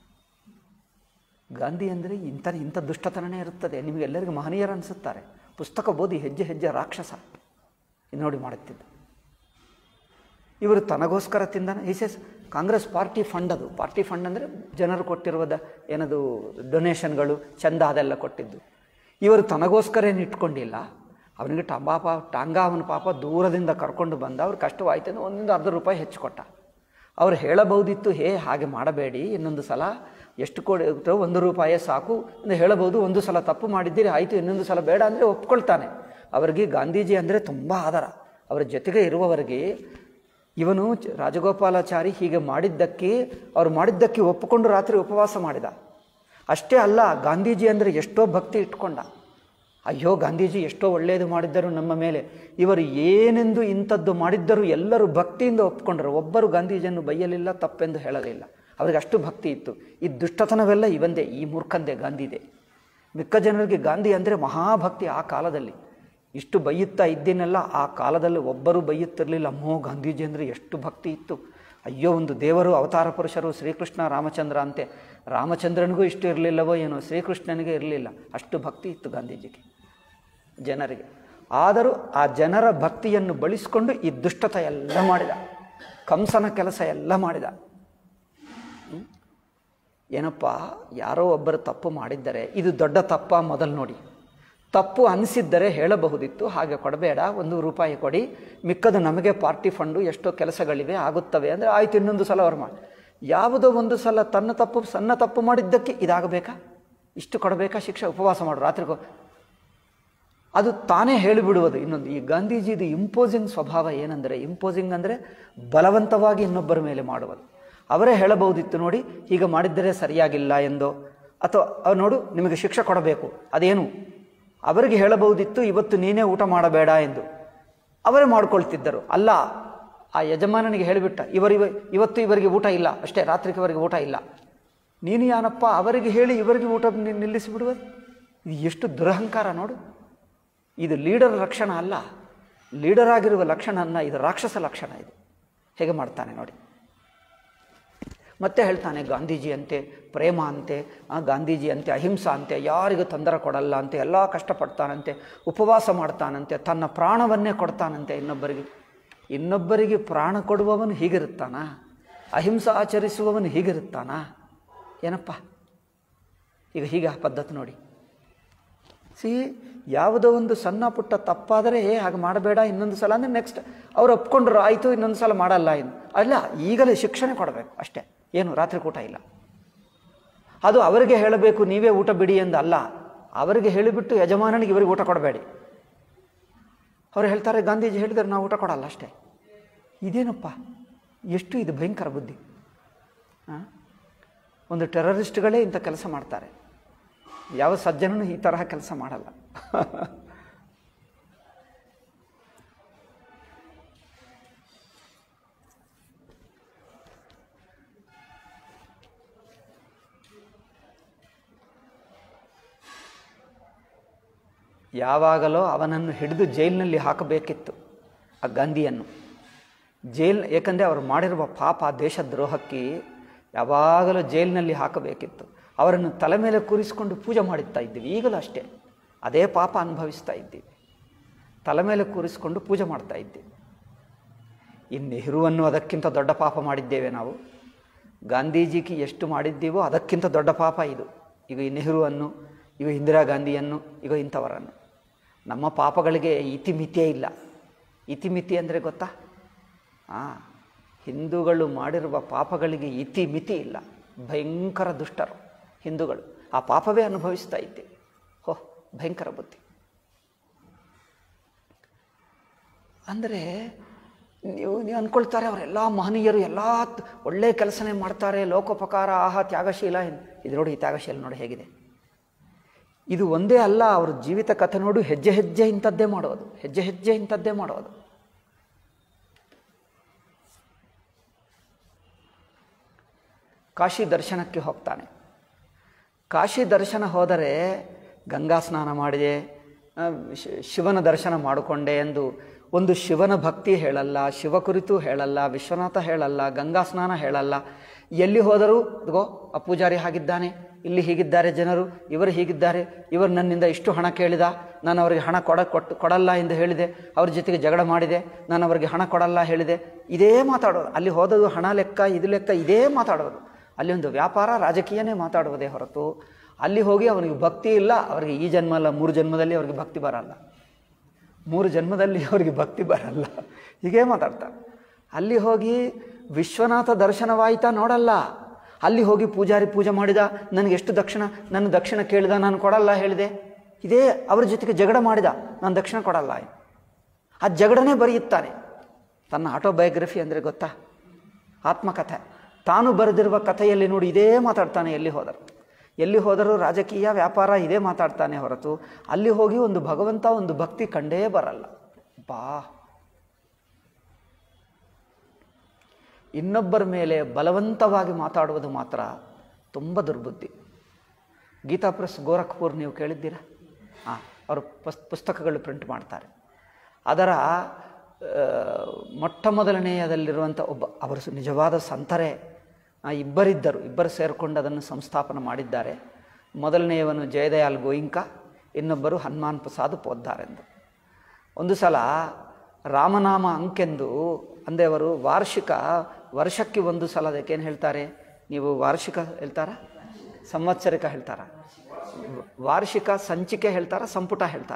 ಗಾಂಧಿ ಅಂದರೆ ಇಂಥ ಇಂಥ ದುಷ್ಟತನನೇ ಇರುತ್ತದೆ ನಿಮಗೆಲ್ಲರಿಗೂ ಮಹನೀಯರು ಅನಿಸುತ್ತಾರೆ ಪುಸ್ತಕ ಓದಿ ಹೆಜ್ಜೆ ಹೆಜ್ಜೆ ರಾಕ್ಷಸ ಇದು ನೋಡಿ ಮಾಡುತ್ತಿದ್ದ ಇವರು ತನಗೋಸ್ಕರ ತಿಂದಾನ ಈಸೆಸ್ ಕಾಂಗ್ರೆಸ್ ಪಾರ್ಟಿ ಫಂಡ್ ಅದು ಪಾರ್ಟಿ ಫಂಡ್ ಅಂದರೆ ಜನರು ಕೊಟ್ಟಿರುವುದ ಏನದು ಡೊನೇಷನ್ಗಳು ಚಂದ ಅದೆಲ್ಲ ಕೊಟ್ಟಿದ್ದು ಇವರು ತನಗೋಸ್ಕರ ಏನು ಇಟ್ಕೊಂಡಿಲ್ಲ ಅವನಿಗೆ ಟಂಬಾಪ ಟಾಂಗ ಅವನ ಪಾಪ ದೂರದಿಂದ ಕರ್ಕೊಂಡು ಬಂದ ಅವ್ರು ಕಷ್ಟವಾಯ್ತು ಅಂದ್ರೆ ಒಂದೊಂದು ಅರ್ಧ ರೂಪಾಯಿ ಹೆಚ್ಚು ಕೊಟ್ಟ ಅವ್ರು ಹೇಳಬಹುದಿತ್ತು ಹೇ ಹಾಗೆ ಮಾಡಬೇಡಿ ಇನ್ನೊಂದು ಸಲ ಎಷ್ಟು ಕೊಡಿ ಒಂದು ರೂಪಾಯೇ ಸಾಕು ಎಂದು ಹೇಳಬಹುದು ಒಂದು ಸಲ ತಪ್ಪು ಮಾಡಿದ್ದೀರಿ ಆಯಿತು ಇನ್ನೊಂದು ಸಲ ಬೇಡ ಅಂದರೆ ಒಪ್ಕೊಳ್ತಾನೆ ಅವರಿಗೆ ಗಾಂಧೀಜಿ ಅಂದರೆ ತುಂಬ ಆಧಾರ ಅವರ ಜೊತೆಗೆ ಇರುವವರಿಗೆ ಇವನು ಚ- ರಾಜಗೋಪಾಲಾಚಾರಿ ಹೀಗೆ ಮಾಡಿದ್ದಕ್ಕೆ ಅವ್ರು ಮಾಡಿದ್ದಕ್ಕೆ ಒಪ್ಪಿಕೊಂಡು ರಾತ್ರಿ ಉಪವಾಸ ಮಾಡಿದ ಅಷ್ಟೇ ಅಲ್ಲ ಗಾಂಧೀಜಿ ಅಂದರೆ ಎಷ್ಟೋ ಭಕ್ತಿ ಇಟ್ಕೊಂಡ ಅಯ್ಯೋ ಗಾಂಧೀಜಿ ಎಷ್ಟೋ ಒಳ್ಳೆಯದು ಮಾಡಿದ್ದರು ನಮ್ಮ ಮೇಲೆ ಇವರು ಏನೆಂದು ಇಂಥದ್ದು ಮಾಡಿದ್ದರು ಎಲ್ಲರೂ ಭಕ್ತಿಯಿಂದ ಒಪ್ಕೊಂಡರು ಒಬ್ಬರು ಗಾಂಧೀಜಿಯನ್ನು ಬೈಯಲಿಲ್ಲ ತಪ್ಪೆಂದು ಹೇಳಲಿಲ್ಲ ಅವರಿಗೆ ಅಷ್ಟು ಭಕ್ತಿ ಇತ್ತು ಈ ದುಷ್ಟತನವೆಲ್ಲ ಇವಂದೇ ಈ ಮೂರ್ಖಂದೇ ಗಾಂಧಿದೆ ಮಿಕ್ಕ ಜನರಿಗೆ ಗಾಂಧಿ ಅಂದರೆ ಮಹಾಭಕ್ತಿ ಆ ಕಾಲದಲ್ಲಿ ಇಷ್ಟು ಬೈಯುತ್ತಾ ಇದ್ದೇನೆಲ್ಲ ಆ ಕಾಲದಲ್ಲಿ ಒಬ್ಬರು ಬೈಯುತ್ತಿರಲಿಲ್ಲ ಅಮ್ಮೋ ಗಾಂಧೀಜಿ ಅಂದರೆ ಎಷ್ಟು ಭಕ್ತಿ ಇತ್ತು ಅಯ್ಯೋ ಒಂದು ದೇವರು ಅವತಾರ ಪುರುಷರು ಶ್ರೀಕೃಷ್ಣ ರಾಮಚಂದ್ರ ಅಂತೆ ರಾಮಚಂದ್ರನಿಗೂ ಇಷ್ಟು ಇರಲಿಲ್ಲವೋ ಏನೋ ಶ್ರೀಕೃಷ್ಣನಿಗೆ ಇರಲಿಲ್ಲ ಅಷ್ಟು ಭಕ್ತಿ ಇತ್ತು ಗಾಂಧೀಜಿಗೆ ಜನರಿಗೆ ಆದರೂ ಆ ಜನರ ಭಕ್ತಿಯನ್ನು ಬಳಸಿಕೊಂಡು ಈ ದುಷ್ಟತ ಎಲ್ಲ ಮಾಡಿದ ಕಂಸನ ಕೆಲಸ ಎಲ್ಲ ಮಾಡಿದ ಹ್ಮ್? ಏನಪ್ಪ ಯಾರೋ ಒಬ್ಬರು ತಪ್ಪು ಮಾಡಿದ್ದರೆ ಇದು ದೊಡ್ಡ ತಪ್ಪ ಮೊದಲು ನೋಡಿ ತಪ್ಪು ಅನಿಸಿದ್ದರೆ ಹೇಳಬಹುದಿತ್ತು ಹಾಗೆ ಕೊಡಬೇಡ ಒಂದು ರೂಪಾಯಿ ಕೊಡಿ ಮಿಕ್ಕದು ನಮಗೆ ಪಾರ್ಟಿ ಫಂಡು ಎಷ್ಟೋ ಕೆಲಸಗಳಿವೆ ಆಗುತ್ತವೆ ಅಂದರೆ ಆಯ್ತು ಇನ್ನೊಂದು ಸಲ ಅವ್ರು ಮಾಡಿ ಯಾವುದೋ ಒಂದು ಸಲ ತನ್ನ ತಪ್ಪು ಸಣ್ಣ ತಪ್ಪು ಮಾಡಿದ್ದಕ್ಕೆ ಇದಾಗಬೇಕಾ ಇಷ್ಟು ಕೊಡಬೇಕಾ ಶಿಕ್ಷೆ ಉಪವಾಸ ಮಾಡು ರಾತ್ರಿಗೋ ಅದು ತಾನೇ ಹೇಳಿಬಿಡುವುದು ಇನ್ನೊಂದು ಈ ಗಾಂಧೀಜಿದು ಇಂಪೋಸಿಂಗ್ ಸ್ವಭಾವ ಏನಂದರೆ ಇಂಪೋಸಿಂಗ್ ಅಂದರೆ ಬಲವಂತವಾಗಿ ಇನ್ನೊಬ್ಬರ ಮೇಲೆ ಮಾಡುವುದು ಅವರೇ ಹೇಳಬಹುದಿತ್ತು ನೋಡಿ ಹೀಗೆ ಮಾಡಿದ್ದರೆ ಸರಿಯಾಗಿಲ್ಲ ಎಂದೋ ಅಥವಾ ಅವ್ ನೋಡು ನಿಮಗೆ ಶಿಕ್ಷೆ ಕೊಡಬೇಕು ಅದೇನು ಅವರಿಗೆ ಹೇಳಬಹುದಿತ್ತು ಇವತ್ತು ನೀನೇ ಊಟ ಮಾಡಬೇಡ ಎಂದು ಅವರೇ ಮಾಡ್ಕೊಳ್ತಿದ್ದರು ಅಲ್ಲ ಆ ಯಜಮಾನನಿಗೆ ಹೇಳಿಬಿಟ್ಟ ಇವರಿವ ಇವತ್ತು ಇವರಿಗೆ ಊಟ ಇಲ್ಲ ಅಷ್ಟೇ ರಾತ್ರಿಗೆ ಇವರಿಗೆ ಊಟ ಇಲ್ಲ ನೀನು ಯಾನಪ್ಪ ಅವರಿಗೆ ಹೇಳಿ ಇವರಿಗೆ ಊಟ ನಿ- ನಿಲ್ಲಿಸಿಬಿಡುವುದು ಇದು ಎಷ್ಟು ದುರಹಂಕಾರ ನೋಡು ಇದು ಲೀಡರ್ ಲಕ್ಷಣ ಅಲ್ಲ ಲೀಡರ್ ಆಗಿರುವ ಲಕ್ಷಣ ಅಲ್ಲ ಇದು ರಾಕ್ಷಸ ಲಕ್ಷಣ ಇದು ಹೇಗೆ ಮಾಡ್ತಾನೆ ನೋಡಿ ಮತ್ತೆ ಹೇಳ್ತಾನೆ ಗಾಂಧೀಜಿ ಅಂತೆ ಪ್ರೇಮ ಅಂತೆ ಆ, ಗಾಂಧೀಜಿ ಅಂತೆ ಅಹಿಂಸಾ ಅಂತೆ ಯಾರಿಗೂ ತೊಂದರೆ ಕೊಡಲ್ಲ ಅಂತೆ ಎಲ್ಲ ಕಷ್ಟಪಡ್ತಾನಂತೆ ಉಪವಾಸ ಮಾಡ್ತಾನಂತೆ ತನ್ನ ಪ್ರಾಣವನ್ನೇ ಕೊಡ್ತಾನಂತೆ ಇನ್ನೊಬ್ಬರಿಗೆ ಇನ್ನೊಬ್ಬರಿಗೆ ಪ್ರಾಣ ಕೊಡುವವನು ಹೀಗಿರುತ್ತಾನಾ ಅಹಿಂಸಾ ಆಚರಿಸುವವನು ಹೀಗಿರುತ್ತಾನಾ ಏನಪ್ಪ ಈಗ ಹೀಗೆ ಆ ಪದ್ಧತಿ ನೋಡಿ ಸಿ ಯಾವುದೋ ಒಂದು ಸಣ್ಣ ಪುಟ್ಟ ತಪ್ಪಾದರೆ ಏ ಹಾಗೆ ಮಾಡಬೇಡ ಇನ್ನೊಂದು ಸಲ ಅಂದರೆ ನೆಕ್ಸ್ಟ್ ಅವ್ರು ಒಪ್ಕೊಂಡ್ರು ಆಯಿತು ಇನ್ನೊಂದು ಸಲ ಮಾಡಲ್ಲ ಇನ್ನು ಅಲ್ಲ ಈಗಲೇ ಶಿಕ್ಷಣ ಕೊಡಬೇಕು ಅಷ್ಟೇ ಏನು ರಾತ್ರಿ ಊಟ ಇಲ್ಲ ಅದು ಅವರಿಗೆ ಹೇಳಬೇಕು ನೀವೇ ಊಟ ಬಿಡಿ ಎಂದು ಅಲ್ಲ ಅವರಿಗೆ ಹೇಳಿಬಿಟ್ಟು ಯಜಮಾನನಿಗೆ ಇವರಿಗೆ ಊಟ ಕೊಡಬೇಡಿ ಅವ್ರು ಹೇಳ್ತಾರೆ ಗಾಂಧೀಜಿ ಹೇಳಿದರೆ ನಾವು ಊಟ ಕೊಡಲ್ಲ ಅಷ್ಟೇ ಇದೇನಪ್ಪ ಎಷ್ಟು ಇದು ಭಯಂಕರ ಬುದ್ಧಿ ಆ? ಒಂದು ಟೆರರಿಸ್ಟ್ಗಳೇ ಇಂಥ ಕೆಲಸ ಮಾಡ್ತಾರೆ ಯಾವ ಸಜ್ಜನನು ಈ ತರಹ ಕೆಲಸ ಮಾಡಲ್ಲ ಯಾವಾಗಲೋ ಅವನನ್ನು ಹಿಡಿದು ಜೈಲಿನಲ್ಲಿ ಹಾಕಬೇಕಿತ್ತು ಆ ಗಾಂಧಿಯನ್ನು ಜೈಲ್ ಏಕೆಂದರೆ ಅವರು ಮಾಡಿರುವ ಪಾಪ ದೇಶದ್ರೋಹಕ್ಕೆ ಯಾವಾಗಲೂ ಜೈಲಿನಲ್ಲಿ ಹಾಕಬೇಕಿತ್ತು ಅವರನ್ನು ತಲೆ ಮೇಲೆ ಕೂರಿಸಿಕೊಂಡು ಪೂಜೆ ಮಾಡುತ್ತಾ ಇದ್ದೀವಿ ಈಗಲೂ ಅಷ್ಟೇ ಅದೇ ಪಾಪ ಅನುಭವಿಸ್ತಾ ಇದ್ದೀವಿ ತಲೆ ಮೇಲೆ ಕೂರಿಸಿಕೊಂಡು ಪೂಜೆ ಮಾಡ್ತಾ ಇದ್ದೀವಿ ಈ ನೆಹರುವನ್ನು ಅದಕ್ಕಿಂತ ದೊಡ್ಡ ಪಾಪ ಮಾಡಿದ್ದೇವೆ ನಾವು ಗಾಂಧೀಜಿಗೆ ಎಷ್ಟು ಮಾಡಿದ್ದೀವೋ ಅದಕ್ಕಿಂತ ದೊಡ್ಡ ಪಾಪ ಇದು ಈಗ ಈ ನೆಹರುವನ್ನು ಈಗ ಇಂದಿರಾ ಗಾಂಧಿಯನ್ನು ಈಗ ಇಂಥವರನ್ನು ನಮ್ಮ ಪಾಪಗಳಿಗೆ ಇತಿಮಿತಿಯೇ ಇಲ್ಲ ಇತಿಮಿತಿ ಅಂದರೆ ಗೊತ್ತಾ ಹಾಂ ಹಿಂದೂಗಳು ಮಾಡಿರುವ ಪಾಪಗಳಿಗೆ ಇತಿಮಿತಿ ಇಲ್ಲ ಭಯಂಕರ ದುಷ್ಟರು ಹಿಂದೂಗಳು ಆ ಪಾಪವೇ ಅನುಭವಿಸ್ತಾ ಇದ್ದೇವೆ ಹೋ ಭಯಂಕರ ಬುದ್ಧಿ ಅಂದರೆ ನೀವು ನೀವು ಅಂದ್ಕೊಳ್ತಾರೆ ಅವರೆಲ್ಲ ಮಹನೀಯರು ಎಲ್ಲ ತ್- ಒಳ್ಳೆಯ ಕೆಲಸನೇ ಮಾಡ್ತಾರೆ ಲೋಕೋಪಕಾರ ಆಹಾ ತ್ಯಾಗಶೀಲ ಎನ್- ಇದು ನೋಡಿ ಈ ತ್ಯಾಗಶೀಲ ನೋಡಿ ಹೇಗಿದೆ ಇದು ಒಂದೇ ಅಲ್ಲ ಅವ್ರ ಜೀವಿತ ಕಥೆ ನೋಡು ಹೆಜ್ಜೆ ಹೆಜ್ಜೆ ಇಂಥದ್ದೇ ಮಾಡೋದು ಹೆಜ್ಜೆ ಹೆಜ್ಜೆ ಇಂಥದ್ದೇ ಮಾಡೋದು ಕಾಶಿ ದರ್ಶನಕ್ಕೆ ಹೋಗ್ತಾನೆ ಕಾಶಿ ದರ್ಶನ ಹೋದರೆ ಗಂಗಾ ಸ್ನಾನ ಮಾಡಿದೆ ಆ, ಶಿ- ಶಿವನ ದರ್ಶನ ಮಾಡಿಕೊಂಡೆ ಎಂದು ಒಂದು ಶಿವನ ಭಕ್ತಿ ಹೇಳಲ್ಲ ಶಿವ ಕುರಿತು ಹೇಳಲ್ಲ ವಿಶ್ವನಾಥ ಹೇಳಲ್ಲ ಗಂಗಾ ಸ್ನಾನ ಹೇಳಲ್ಲ ಎಲ್ಲಿ ಹೋದರೂ ಇದ್ಗೋ ಆ ಪೂಜಾರಿ ಹಾಗಿದ್ದಾನೆ ಇಲ್ಲಿ ಹೀಗಿದ್ದಾರೆ ಜನರು ಇವರು ಹೀಗಿದ್ದಾರೆ ಇವರು ನನ್ನಿಂದ ಇಷ್ಟು ಹಣ ಕೇಳಿದ ನಾನು ಅವರಿಗೆ ಹಣ ಕೊಡ ಕೊಟ್ಟು ಕೊಡಲ್ಲ ಎಂದು ಹೇಳಿದೆ ಅವ್ರ ಜೊತೆಗೆ ಜಗಳ ಮಾಡಿದೆ ನಾನು ಅವರಿಗೆ ಹಣ ಕೊಡಲ್ಲ ಹೇಳಿದೆ ಇದೇ ಮಾತಾಡೋದು ಅಲ್ಲಿ ಹೋದದು ಹಣ ಲೆಕ್ಕ ಇದು ಲೆಕ್ಕ ಇದೇ ಮಾತಾಡೋದು ಅಲ್ಲಿ ಒಂದು ವ್ಯಾಪಾರ ರಾಜಕೀಯನೇ ಮಾತಾಡುವುದೇ ಹೊರತು ಅಲ್ಲಿ ಹೋಗಿ ಅವನಿಗೆ ಭಕ್ತಿ ಇಲ್ಲ ಅವರಿಗೆ ಈ ಜನ್ಮ ಅಲ್ಲ ಮೂರು ಜನ್ಮದಲ್ಲಿ ಅವರಿಗೆ ಭಕ್ತಿ ಬರಲ್ಲ ಮೂರು ಜನ್ಮದಲ್ಲಿ ಅವರಿಗೆ ಭಕ್ತಿ ಬರಲ್ಲ ಹೀಗೇ ಮಾತಾಡ್ತಾರೆ ಅಲ್ಲಿ ಹೋಗಿ ವಿಶ್ವನಾಥ ದರ್ಶನವಾಯಿತಾ ನೋಡಲ್ಲ ಅಲ್ಲಿ ಹೋಗಿ ಪೂಜಾರಿ ಪೂಜೆ ಮಾಡಿದ ನನಗೆ ಎಷ್ಟು ದಕ್ಷಿಣ ನನ್ನ ದಕ್ಷಿಣ ಕೇಳಿದ ನಾನು ಕೊಡಲ್ಲ ಹೇಳಿದೆ ಇದೇ ಅವ್ರ ಜೊತೆಗೆ ಜಗಳ ಮಾಡಿದ ನಾನು ದಕ್ಷಿಣ ಕೊಡಲ್ಲ ಆ ಜಗಳನೇ ಬರೆಯುತ್ತಾನೆ ತನ್ನ ಆಟೋಬಯೋಗ್ರಫಿ ಅಂದರೆ ಗೊತ್ತಾ ಆತ್ಮಕಥೆ ತಾನು ಬರೆದಿರುವ ಕಥೆಯಲ್ಲಿ ನೋಡಿ ಇದೇ ಮಾತಾಡ್ತಾನೆ ಎಲ್ಲಿ ಹೋದರು ಎಲ್ಲಿ ಹೋದರೂ ರಾಜಕೀಯ ವ್ಯಾಪಾರ ಇದೇ ಮಾತಾಡ್ತಾನೆ ಹೊರತು ಅಲ್ಲಿ ಹೋಗಿ ಒಂದು ಭಗವಂತ ಒಂದು ಭಕ್ತಿ ಕಂಡೇ ಬರಲ್ಲ ಬಾ ಇನ್ನೊಬ್ಬರ ಮೇಲೆ ಬಲವಂತವಾಗಿ ಮಾತಾಡುವುದು ಮಾತ್ರ ತುಂಬ ದುರ್ಬುದ್ಧಿ ಗೀತಾ ಪ್ರೆಸ್ ಗೋರಖ್ಪುರ್ ನೀವು ಕೇಳಿದ್ದೀರಾ ಹಾಂ ಅವರು ಪುಸ್ ಪುಸ್ತಕಗಳು ಪ್ರಿಂಟ್ ಮಾಡ್ತಾರೆ ಅದರ ಆ, ಮೊಟ್ಟ ಮೊದಲನೆಯದಲ್ಲಿರುವಂಥ ಒಬ್ಬ ಅವರು ಸು- ನಿಜವಾದ ಸಂತರೇ ಆ, ಇಬ್ಬರಿದ್ದರು ಇಬ್ಬರು ಸೇರಿಕೊಂಡು ಅದನ್ನು ಸಂಸ್ಥಾಪನೆ ಮಾಡಿದ್ದಾರೆ ಮೊದಲನೆಯವನು ಜಯದಯಾಲ್ ಗೋಯಿಂಕ ಇನ್ನೊಬ್ಬರು ಹನುಮಾನ್ ಪ್ರಸಾದ್ ಪೋದ್ದಾರೆಂದು ಒಂದು ಸಲ ರಾಮನಾಮ ಅಂಕೆಂದು ಅಂದರೆ ಅವರು ವಾರ್ಷಿಕ ವರ್ಷಕ್ಕೆ ಒಂದು ಸಲ ಅದಕ್ಕೇನು ಹೇಳ್ತಾರೆ ನೀವು ವಾರ್ಷಿಕ ಹೇಳ್ತಾರ ಸಂವತ್ಸರಿಕ ಹೇಳ್ತಾರ ವಾರ್ಷಿಕ ಸಂಚಿಕೆ ಹೇಳ್ತಾರ ಸಂಪುಟ ಹೇಳ್ತಾರ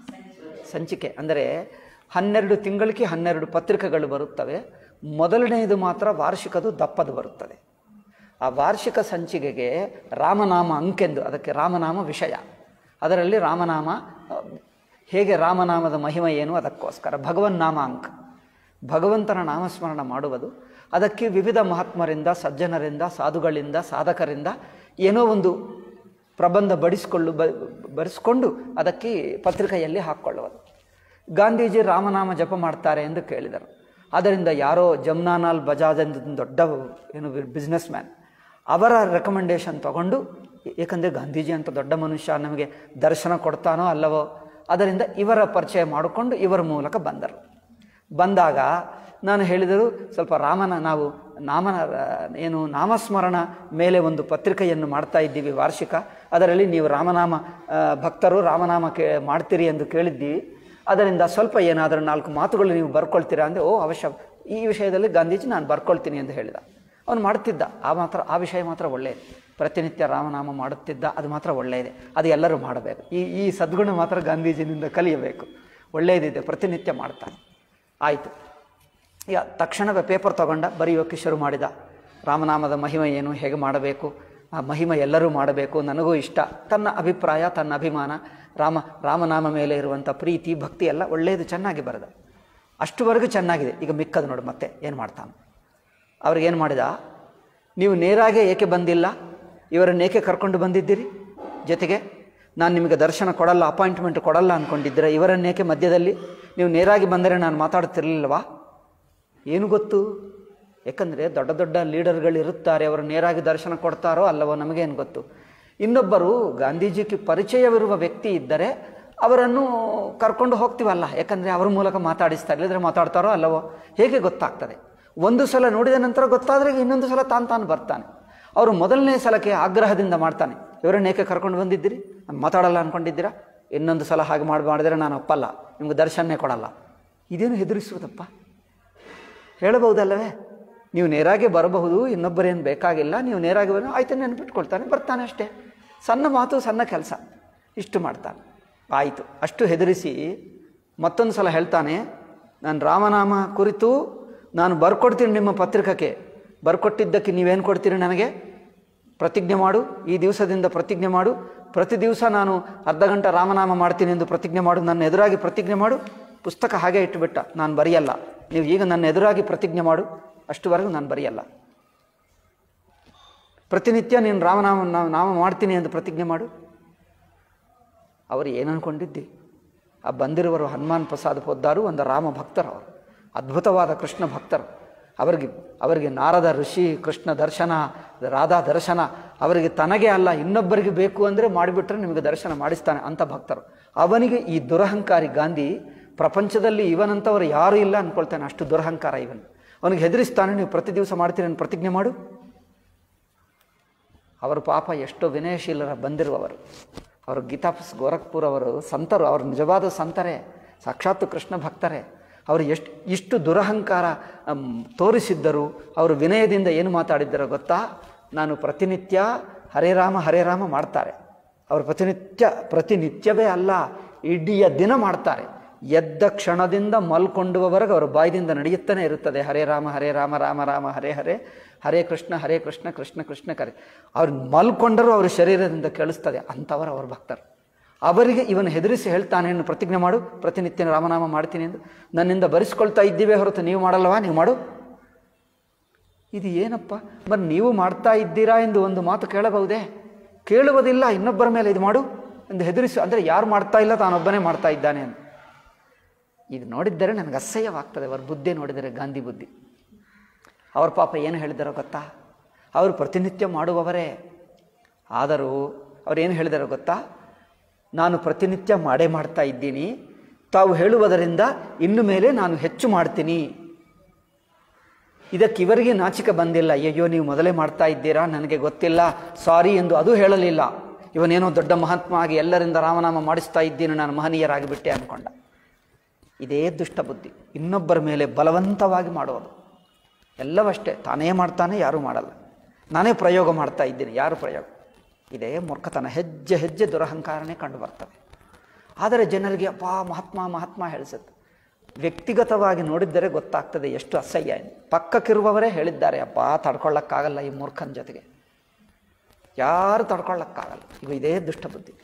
ಸಂಚಿಕೆ ಅಂದರೆ ಹನ್ನೆರಡು ತಿಂಗಳಿಗೆ ಹನ್ನೆರಡು ಪತ್ರಿಕೆಗಳು ಬರುತ್ತವೆ ಮೊದಲನೆಯದು ಮಾತ್ರ ವಾರ್ಷಿಕದು ದಪ್ಪದು ಬರುತ್ತದೆ ಆ ವಾರ್ಷಿಕ ಸಂಚಿಕೆಗೆ ರಾಮನಾಮ ಅಂಕೆಂದು ಅದಕ್ಕೆ ರಾಮನಾಮ ವಿಷಯ ಅದರಲ್ಲಿ ರಾಮನಾಮ ಅ, ಹೇಗೆ ರಾಮನಾಮದ ಮಹಿಮೆ ಏನು ಅದಕ್ಕೋಸ್ಕರ ಭಗವನ್ ನಾಮ ಅಂಕ ಭಗವಂತನ ನಾಮಸ್ಮರಣ ಮಾಡುವುದು ಅದಕ್ಕೆ ವಿವಿಧ ಮಹಾತ್ಮರಿಂದ ಸಜ್ಜನರಿಂದ ಸಾಧುಗಳಿಂದ ಸಾಧಕರಿಂದ ಏನೋ ಒಂದು ಪ್ರಬಂಧ ಬಡಿಸಿಕೊಳ್ಳು ಬ ಬರೆಸ್ಕೊಂಡು ಅದಕ್ಕೆ ಪತ್ರಿಕೆಯಲ್ಲಿ ಹಾಕ್ಕೊಳ್ಳುವುದು ಗಾಂಧೀಜಿ ರಾಮನಾಮ ಜಪ ಮಾಡ್ತಾರೆ ಎಂದು ಕೇಳಿದರು ಆದ್ದರಿಂದ ಯಾರೋ ಜಮ್ನಾಲಾಲ್ ಬಜಾಜ್ ಎಂದು ಒಂದು ದೊಡ್ಡ ಏನು ಬಿಸ್ನೆಸ್ ಮ್ಯಾನ್ ಅವರ ರೆಕಮೆಂಡೇಶನ್ ತಗೊಂಡು ಏಕೆಂದರೆ ಗಾಂಧೀಜಿ ಅಂತ ದೊಡ್ಡ ಮನುಷ್ಯ ನಮಗೆ ದರ್ಶನ ಕೊಡ್ತಾನೋ ಅಲ್ಲವೋ ಅದರಿಂದ ಇವರ ಪರಿಚಯ ಮಾಡಿಕೊಂಡು ಇವರ ಮೂಲಕ ಬಂದರು ಬಂದಾಗ ನಾನು ಹೇಳಿದರು ಸ್ವಲ್ಪ ರಾಮನ ನಾವು ನಾಮನ ಏನು ನಾಮಸ್ಮರಣ ಮೇಲೆ ಒಂದು ಪತ್ರಿಕೆಯನ್ನು ಮಾಡ್ತಾ ಇದ್ದೀವಿ ವಾರ್ಷಿಕ ಅದರಲ್ಲಿ ನೀವು ರಾಮನಾಮ ಆ, ಭಕ್ತರು ರಾಮನಾಮ ಕೇ ಮಾಡ್ತೀರಿ ಎಂದು ಕೇಳಿದ್ದೀವಿ ಅದರಿಂದ ಸ್ವಲ್ಪ ಏನಾದರೂ ನಾಲ್ಕು ಮಾತುಗಳು ನೀವು ಬರ್ಕೊಳ್ತೀರಾ ಅಂದರೆ ಓ ಅವಶ್ಯ ಈ ವಿಷಯದಲ್ಲಿ ಗಾಂಧೀಜಿ ನಾನು ಬರ್ಕೊಳ್ತೀನಿ ಎಂದು ಹೇಳಿದ ಅವನು ಮಾಡ್ತಿದ್ದ ಆ ಮಾತ್ರ ಆ ವಿಷಯ ಮಾತ್ರ ಒಳ್ಳೆಯದು ಪ್ರತಿನಿತ್ಯ ರಾಮನಾಮ ಮಾಡುತ್ತಿದ್ದ ಅದು ಮಾತ್ರ ಒಳ್ಳೆಯದೇ ಅದು ಎಲ್ಲರೂ ಮಾಡಬೇಕು ಈ ಈ ಸದ್ಗುಣ ಮಾತ್ರ ಗಾಂಧೀಜಿನಿಂದ ಕಲಿಯಬೇಕು ಒಳ್ಳೆಯದಿದೆ ಪ್ರತಿನಿತ್ಯ ಮಾಡ್ತಾನೆ ಆಯಿತು ಈಗ ತಕ್ಷಣವೇ ಪೇಪರ್ ತಗೊಂಡ ಬರೆಯೋಕ್ಕೆ ಶುರು ಮಾಡಿದ ರಾಮನಾಮದ ಮಹಿಮೆ ಏನು ಹೇಗೆ ಮಾಡಬೇಕು ಆ ಮಹಿಮೆ ಎಲ್ಲರೂ ಮಾಡಬೇಕು ನನಗೂ ಇಷ್ಟ ತನ್ನ ಅಭಿಪ್ರಾಯ ತನ್ನ ಅಭಿಮಾನ ರಾಮ ರಾಮನಾಮ ಮೇಲೆ ಇರುವಂಥ ಪ್ರೀತಿ ಭಕ್ತಿ ಎಲ್ಲ ಒಳ್ಳೆಯದು ಚೆನ್ನಾಗಿ ಬರೆದ ಅಷ್ಟುವರೆಗೂ ಚೆನ್ನಾಗಿದೆ ಈಗ ಮಿಕ್ಕದು ನೋಡು ಮತ್ತೆ ಏನು ಮಾಡ್ತಾನೆ ಅವ್ರಿಗೇನು ಮಾಡಿದ ನೀವು ನೇರಾಗೆ ಏಕೆ ಬಂದಿಲ್ಲ ಇವರನ್ನು ಏಕೆ ಕರ್ಕೊಂಡು ಬಂದಿದ್ದೀರಿ ಜೊತೆಗೆ ನಾನು ನಿಮಗೆ ದರ್ಶನ ಕೊಡಲ್ಲ ಅಪಾಯಿಂಟ್ಮೆಂಟ್ ಕೊಡಲ್ಲ ಅಂದ್ಕೊಂಡಿದ್ದೀರ ಇವರನ್ನೇಕೆ ಮಧ್ಯದಲ್ಲಿ ನೀವು ನೇರಾಗಿ ಬಂದರೆ ನಾನು ಮಾತಾಡ್ತಿರ್ಲಿಲ್ವಾ ಏನು ಗೊತ್ತು ಯಾಕಂದರೆ ದೊಡ್ಡ ದೊಡ್ಡ ಲೀಡರ್ಗಳು ಇರುತ್ತಾರೆ ಅವರು ನೇರಾಗಿ ದರ್ಶನ ಕೊಡ್ತಾರೋ ಅಲ್ಲವೋ ನಮಗೇನು ಗೊತ್ತು ಇನ್ನೊಬ್ಬರು ಗಾಂಧೀಜಿಗೆ ಪರಿಚಯವಿರುವ ವ್ಯಕ್ತಿ ಇದ್ದರೆ ಅವರನ್ನು ಕರ್ಕೊಂಡು ಹೋಗ್ತೀವಲ್ಲ ಯಾಕಂದರೆ ಅವರ ಮೂಲಕ ಮಾತಾಡಿಸ್ತಾರೆ ಇಲ್ಲದ್ರೆ ಮಾತಾಡ್ತಾರೋ ಅಲ್ಲವೋ ಹೇಗೆ ಗೊತ್ತಾಗ್ತದೆ ಒಂದು ಸಲ ನೋಡಿದ ನಂತರ ಗೊತ್ತಾದರೆ ಇನ್ನೊಂದು ಸಲ ತಾನು ತಾನು ಬರ್ತಾನೆ ಅವರು ಮೊದಲನೇ ಸಲಕ್ಕೆ ಆಗ್ರಹದಿಂದ ಮಾಡ್ತಾನೆ ಇವರನ್ನ ಏಕೆ ಕರ್ಕೊಂಡು ಬಂದಿದ್ದೀರಿ ನಾನು ಮಾತಾಡಲ್ಲ ಅಂದ್ಕೊಂಡಿದ್ದೀರಾ ಇನ್ನೊಂದು ಸಲ ಹಾಗೆ ಮಾಡಿ ಮಾಡಿದರೆ ನಾನು ಒಪ್ಪಲ್ಲ ನಿಮ್ಗೆ ದರ್ಶನನೇ ಕೊಡಲ್ಲ ಇದೇನು ಹೆದರಿಸುವುದಪ್ಪ ಹೇಳಬಹುದಲ್ಲವೇ ನೀವು ನೇರಾಗೆ ಬರಬಹುದು ಇನ್ನೊಬ್ಬರೇನು ಬೇಕಾಗಿಲ್ಲ ನೀವು ನೇರಾಗಿ ಬರೋ ಆಯ್ತು ನೆನಪಿಟ್ಕೊಳ್ತಾನೆ ಬರ್ತಾನೆ ಅಷ್ಟೇ ಸಣ್ಣ ಮಾತು ಸಣ್ಣ ಕೆಲಸ ಇಷ್ಟು ಮಾಡ್ತಾನೆ ಆಯಿತು ಅಷ್ಟು ಹೆದರಿಸಿ ಮತ್ತೊಂದು ಸಲ ಹೇಳ್ತಾನೆ ನಾನು ರಾಮನಾಮ ಕುರಿತು ನಾನು ಬರ್ಕೊಡ್ತೀನಿ ನಿಮ್ಮ ಪತ್ರಿಕೆಗೆ ಬರ್ಕೊಟ್ಟಿದ್ದಕ್ಕೆ ನೀವೇನು ಕೊಡ್ತೀರಿ ನನಗೆ ಪ್ರತಿಜ್ಞೆ ಮಾಡು ಈ ದಿವಸದಿಂದ ಪ್ರತಿಜ್ಞೆ ಮಾಡು ಪ್ರತಿ ದಿವಸ ನಾನು ಅರ್ಧ ಗಂಟೆ ರಾಮನಾಮ ಮಾಡ್ತೀನಿ ಎಂದು ಪ್ರತಿಜ್ಞೆ ಮಾಡು ನನ್ನ ಎದುರಾಗಿ ಪ್ರತಿಜ್ಞೆ ಮಾಡು ಪುಸ್ತಕ ಹಾಗೆ ಇಟ್ಟುಬಿಟ್ಟ ನಾನು ಬರೆಯಲ್ಲ ನೀವು ಈಗ ನನ್ನ ಎದುರಾಗಿ ಪ್ರತಿಜ್ಞೆ ಮಾಡು ಅಷ್ಟುವರೆಗೂ ನಾನು ಬರೆಯಲ್ಲ ಪ್ರತಿನಿತ್ಯ ನೀನು ರಾಮನಾಮ ನಾ- ನಾಮ ಮಾಡ್ತೀನಿ ಎಂದು ಪ್ರತಿಜ್ಞೆ ಮಾಡು ಅವರು ಏನು ಅನ್ಕೊಂಡಿದ್ದಿ ಆ ಬಂದಿರುವರು ಹನುಮಾನ್ ಪ್ರಸಾದ್ ಪೊದ್ದಾರು ಒಂದು ರಾಮ ಭಕ್ತರು ಅವರು ಅದ್ಭುತವಾದ ಕೃಷ್ಣ ಭಕ್ತರು ಅವರಿಗೆ ಅವರಿಗೆ ನಾರದ ಋಷಿ ಕೃಷ್ಣ ದರ್ಶನ ರಾಧಾ ದರ್ಶನ ಅವರಿಗೆ ತನಗೆ ಅಲ್ಲ ಇನ್ನೊಬ್ಬರಿಗೆ ಬೇಕು ಅಂದರೆ ಮಾಡಿಬಿಟ್ರೆ ನಿಮಗೆ ದರ್ಶನ ಮಾಡಿಸ್ತಾನೆ ಅಂತ ಭಕ್ತರು ಅವನಿಗೆ ಈ ದುರಹಂಕಾರಿ ಗಾಂಧಿ ಪ್ರಪಂಚದಲ್ಲಿ ಇವನಂತವರು ಯಾರೂ ಇಲ್ಲ ಅಂದ್ಕೊಳ್ತಾನೆ ಅಷ್ಟು ದುರಹಂಕಾರ ಇವನು ಅವನಿಗೆ ಹೆದರಿಸ್ತಾನೆ ನೀವು ಪ್ರತಿ ದಿವಸ ಮಾಡ್ತೀರಿ ಅಂತ ಪ್ರತಿಜ್ಞೆ ಮಾಡು ಅವರು ಪಾಪ ಎಷ್ಟೋ ವಿನಯಶೀಲರ ಬಂದಿರುವವರು ಅವರು ಗೀತಾಪಸ್ ಗೋರಖ್ಪುರ್ ಅವರು ಸಂತರು ಅವರು ನಿಜವಾದ ಸಂತರೇ ಸಾಕ್ಷಾತ್ ಕೃಷ್ಣ ಭಕ್ತರೇ ಅವರು ಎಷ್ಟು ಇಷ್ಟು ದುರಹಂಕಾರ ಅಮ್, ತೋರಿಸಿದ್ದರು ಅವರು ವಿನಯದಿಂದ ಏನು ಮಾತಾಡಿದ್ದರೋ ಗೊತ್ತಾ ನಾನು ಪ್ರತಿನಿತ್ಯ ಹರೇ ರಾಮ ಹರೇ ರಾಮ ಮಾಡ್ತಾರೆ ಅವರು ಪ್ರತಿನಿತ್ಯ ಪ್ರತಿನಿತ್ಯವೇ ಅಲ್ಲ ಇಡೀ ದಿನ ಮಾಡ್ತಾರೆ ಎದ್ದ ಕ್ಷಣದಿಂದ ಮಲ್ಕೊಂಡುವವರೆಗೆ ಅವರ ಬಾಯ್ದಿಂದ ನಡೆಯುತ್ತಾನೆ ಇರುತ್ತದೆ ಹರೇ ರಾಮ ಹರೇ ರಾಮ ರಾಮ ರಾಮ ಹರೇ ಹರೇ ಹರೇ ಕೃಷ್ಣ ಹರೇ ಕೃಷ್ಣ ಕೃಷ್ಣ ಕೃಷ್ಣ ಕರೆ ಅವ್ರು ಮಲ್ಕೊಂಡರೂ ಅವರ ಶರೀರದಿಂದ ಕೇಳಿಸ್ತದೆ ಅಂಥವರು ಅವರ ಭಕ್ತರು ಅವರಿಗೆ ಇವನು ಹೆದರಿಸಿ ಹೇಳ್ತಾನೆ ಏನು ಪ್ರತಿಜ್ಞೆ ಮಾಡು ಪ್ರತಿನಿತ್ಯ ರಾಮನಾಮ ಮಾಡ್ತೀನಿ ಎಂದು ನನ್ನಿಂದ ಬರೆಸ್ಕೊಳ್ತಾ ಇದ್ದೀವೇ ಹೊರತು ನೀವು ಮಾಡಲ್ಲವಾ ನೀವು ಮಾಡು ಇದು ಏನಪ್ಪ మరి ನೀವು ಮಾಡ್ತಾ ಇದ್ದೀರಾ ಎಂದು ಒಂದು ಮಾತು ಕೇಳಬಹುದೇ ಕೇಳುವುದಿಲ್ಲ ಇನ್ನೊಬ್ಬರ ಮೇಲೆ ಇದು ಮಾಡು ಎಂದು ಹೆದರಿಸು ಅಂದರೆ ಯಾರು ಮಾಡ್ತಾ ಇಲ್ಲ ತಾನೊಬ್ಬನೇ ಮಾಡ್ತಾ ಇದ್ದಾನೆ ಅಂತ ಇದು ನೋಡಿದ್ದರೆ ನನಗೆ ಅಸಹ್ಯವಾಗ್ತದೆ ಅವರ ಬುದ್ಧಿ ನೋಡಿದರೆ ಗಾಂಧಿ ಬುದ್ಧಿ ಅವ್ರ ಪಾಪ ಏನು ಹೇಳಿದಾರೋ ಗೊತ್ತಾ ಅವರು ಪ್ರತಿನಿತ್ಯ ಮಾಡುವವರೇ ಆದರೂ ಅವ್ರು ಏನು ಹೇಳಿದಾರೋ ಗೊತ್ತಾ ನಾನು ಪ್ರತಿನಿತ್ಯ ಮಾಡೇ ಮಾಡ್ತಾ ಇದ್ದೀನಿ ತಾವು ಹೇಳುವುದರಿಂದ ಇನ್ನು ಮೇಲೆ ನಾನು ಹೆಚ್ಚು ಮಾಡ್ತೀನಿ ಇದಕ್ಕೆ ಇವರಿಗೆ ನಾಚಿಕೆ ಬಂದಿಲ್ಲ ಅಯ್ಯಯ್ಯೋ ನೀವು ಮೊದಲೇ ಮಾಡ್ತಾ ಇದ್ದೀರಾ ನನಗೆ ಗೊತ್ತಿಲ್ಲ ಸಾರಿ ಎಂದು ಅದು ಹೇಳಲಿಲ್ಲ ಇವನೇನೋ ದೊಡ್ಡ ಮಹಾತ್ಮ ಆಗಿ ಎಲ್ಲರಿಂದ ರಾಮನಾಮ ಮಾಡಿಸ್ತಾ ಇದ್ದೀನಿ ನಾನು ಮಹನೀಯರಾಗಿಬಿಟ್ಟೆ ಅಂದ್ಕೊಂಡ ಇದೇ ದುಷ್ಟ ಬುದ್ಧಿ ಇನ್ನೊಬ್ಬರ ಮೇಲೆ ಬಲವಂತವಾಗಿ ಮಾಡೋದು ಎಲ್ಲವಷ್ಟೇ ತಾನೇ ಮಾಡ್ತಾನೆ ಯಾರೂ ಮಾಡಲ್ಲ ನಾನೇ ಪ್ರಯೋಗ ಮಾಡ್ತಾ ಇದ್ದೀನಿ ಯಾರು ಪ್ರಯೋಗ ಇದೇ ಮೂರ್ಖತನ ಹೆಜ್ಜೆ ಹೆಜ್ಜೆ ದುರಹಂಕಾರನೇ ಕಂಡು ಬರ್ತದೆ ಆದರೆ ಜನರಿಗೆ ಅಪ್ಪ ಮಹಾತ್ಮ ಮಹಾತ್ಮ ಹೇಳಿಸುತ್ತೆ ವ್ಯಕ್ತಿಗತವಾಗಿ ನೋಡಿದ್ದರೆ ಗೊತ್ತಾಗ್ತದೆ ಎಷ್ಟು ಅಸಹ್ಯ ಎಂದು ಪಕ್ಕಕ್ಕಿರುವವರೇ ಹೇಳಿದ್ದಾರೆ ಅಪ್ಪ ತಡ್ಕೊಳ್ಳೋಕ್ಕಾಗಲ್ಲ ಈ ಮೂರ್ಖನ ಜೊತೆಗೆ ಯಾರು ತಡ್ಕೊಳ್ಳೋಕ್ಕಾಗಲ್ಲ ಇವ ಇದೇ ದುಷ್ಟ ಬುದ್ಧಿ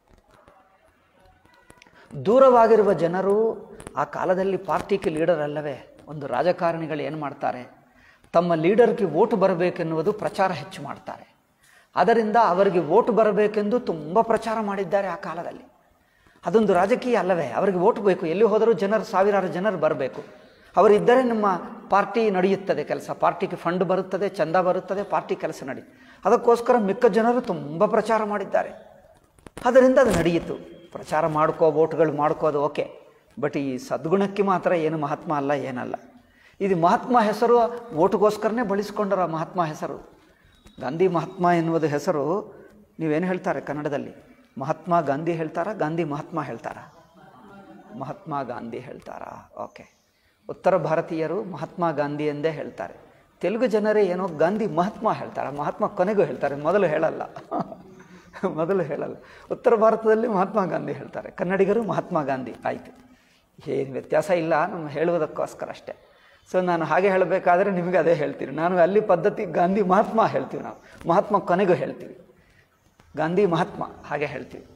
ದೂರವಾಗಿರುವ ಜನರು ಆ ಕಾಲದಲ್ಲಿ ಪಾರ್ಟಿಗೆ ಲೀಡರ್ ಅಲ್ಲವೇ ಒಂದು ರಾಜಕಾರಣಿಗಳು ಏನು ಮಾಡ್ತಾರೆ ತಮ್ಮ ಲೀಡರ್ಗೆ ಓಟು ಬರಬೇಕೆನ್ನುವುದು ಪ್ರಚಾರ ಹೆಚ್ಚು ಮಾಡ್ತಾರೆ ಅದರಿಂದ ಅವರಿಗೆ ಓಟು ಬರಬೇಕೆಂದು ತುಂಬ ಪ್ರಚಾರ ಮಾಡಿದ್ದಾರೆ ಆ ಕಾಲದಲ್ಲಿ ಅದೊಂದು ರಾಜಕೀಯ ಅಲ್ಲವೇ ಅವರಿಗೆ ಓಟು ಬೇಕು ಎಲ್ಲಿ ಹೋದರೂ ಜನರು ಸಾವಿರಾರು ಜನರು ಬರಬೇಕು ಅವರಿದ್ದರೆ ನಮ್ಮ ಪಾರ್ಟಿ ನಡೆಯುತ್ತದೆ ಕೆಲಸ ಪಾರ್ಟಿಗೆ ಫಂಡ್ ಬರುತ್ತದೆ ಚಂದ ಬರುತ್ತದೆ ಪಾರ್ಟಿ ಕೆಲಸ ನಡೆಯುತ್ತೆ ಅದಕ್ಕೋಸ್ಕರ ಮಿಕ್ಕ ಜನರು ತುಂಬ ಪ್ರಚಾರ ಮಾಡಿದ್ದಾರೆ ಅದರಿಂದ ಅದು ನಡೆಯಿತು ಪ್ರಚಾರ ಮಾಡ್ಕೋ ಓಟ್ಗಳು ಮಾಡ್ಕೋದು ಓಕೆ ಬಟ್ ಈ ಸದ್ಗುಣಕ್ಕೆ ಮಾತ್ರ ಏನು ಮಹಾತ್ಮ ಅಲ್ಲ ಏನಲ್ಲ ಇದು ಮಹಾತ್ಮ ಹೆಸರು ಓಟ್ಗೋಸ್ಕರನೇ ಬಳಸ್ಕೊಂಡರ ಮಹಾತ್ಮ ಹೆಸರು ಗಾಂಧಿ ಮಹಾತ್ಮ ಎನ್ನುವುದು ಹೆಸರು ನೀವೇನು ಹೇಳ್ತಾರೆ ಕನ್ನಡದಲ್ಲಿ ಮಹಾತ್ಮ ಗಾಂಧಿ ಹೇಳ್ತಾರಾ ಗಾಂಧಿ ಮಹಾತ್ಮ ಹೇಳ್ತಾರಾ ಮಹಾತ್ಮ ಗಾಂಧಿ ಹೇಳ್ತಾರಾ ಓಕೆ ಉತ್ತರ ಭಾರತೀಯರು ಮಹಾತ್ಮ ಗಾಂಧಿ ಎಂದೇ ಹೇಳ್ತಾರೆ ತೆಲುಗು ಜನರೇ ಏನೋ ಗಾಂಧಿ ಮಹಾತ್ಮ ಹೇಳ್ತಾರೆ ಮಹಾತ್ಮ ಕೊನೆಗೂ ಹೇಳ್ತಾರೆ ಮೊದಲು ಹೇಳಲ್ಲ ಮೊದಲು ಹೇಳಲ್ಲ ಉತ್ತರ ಭಾರತದಲ್ಲಿ ಮಹಾತ್ಮ ಗಾಂಧಿ ಹೇಳ್ತಾರೆ ಕನ್ನಡಿಗರು ಮಹಾತ್ಮ ಗಾಂಧಿ ಆಯಿತು ಏನು ವ್ಯತ್ಯಾಸ ಇಲ್ಲ ನಮ್ಮ ಹೇಳುವುದಕ್ಕೋಸ್ಕರ ಅಷ್ಟೇ ಸೊ ನಾನು ಹಾಗೆ ಹೇಳಬೇಕಾದ್ರೆ ನಿಮಗೆ ಅದೇ ಹೇಳ್ತೀನಿ ನಾನು ಅಲ್ಲಿ ಪದ್ಧತಿ ಗಾಂಧಿ ಮಹಾತ್ಮ ಹೇಳ್ತೀವಿ ನಾವು ಮಹಾತ್ಮ ಕೊನೆಗೂ ಹೇಳ್ತೀವಿ ಗಾಂಧಿ ಮಹಾತ್ಮ ಹಾಗೆ ಹೇಳ್ತೀವಿ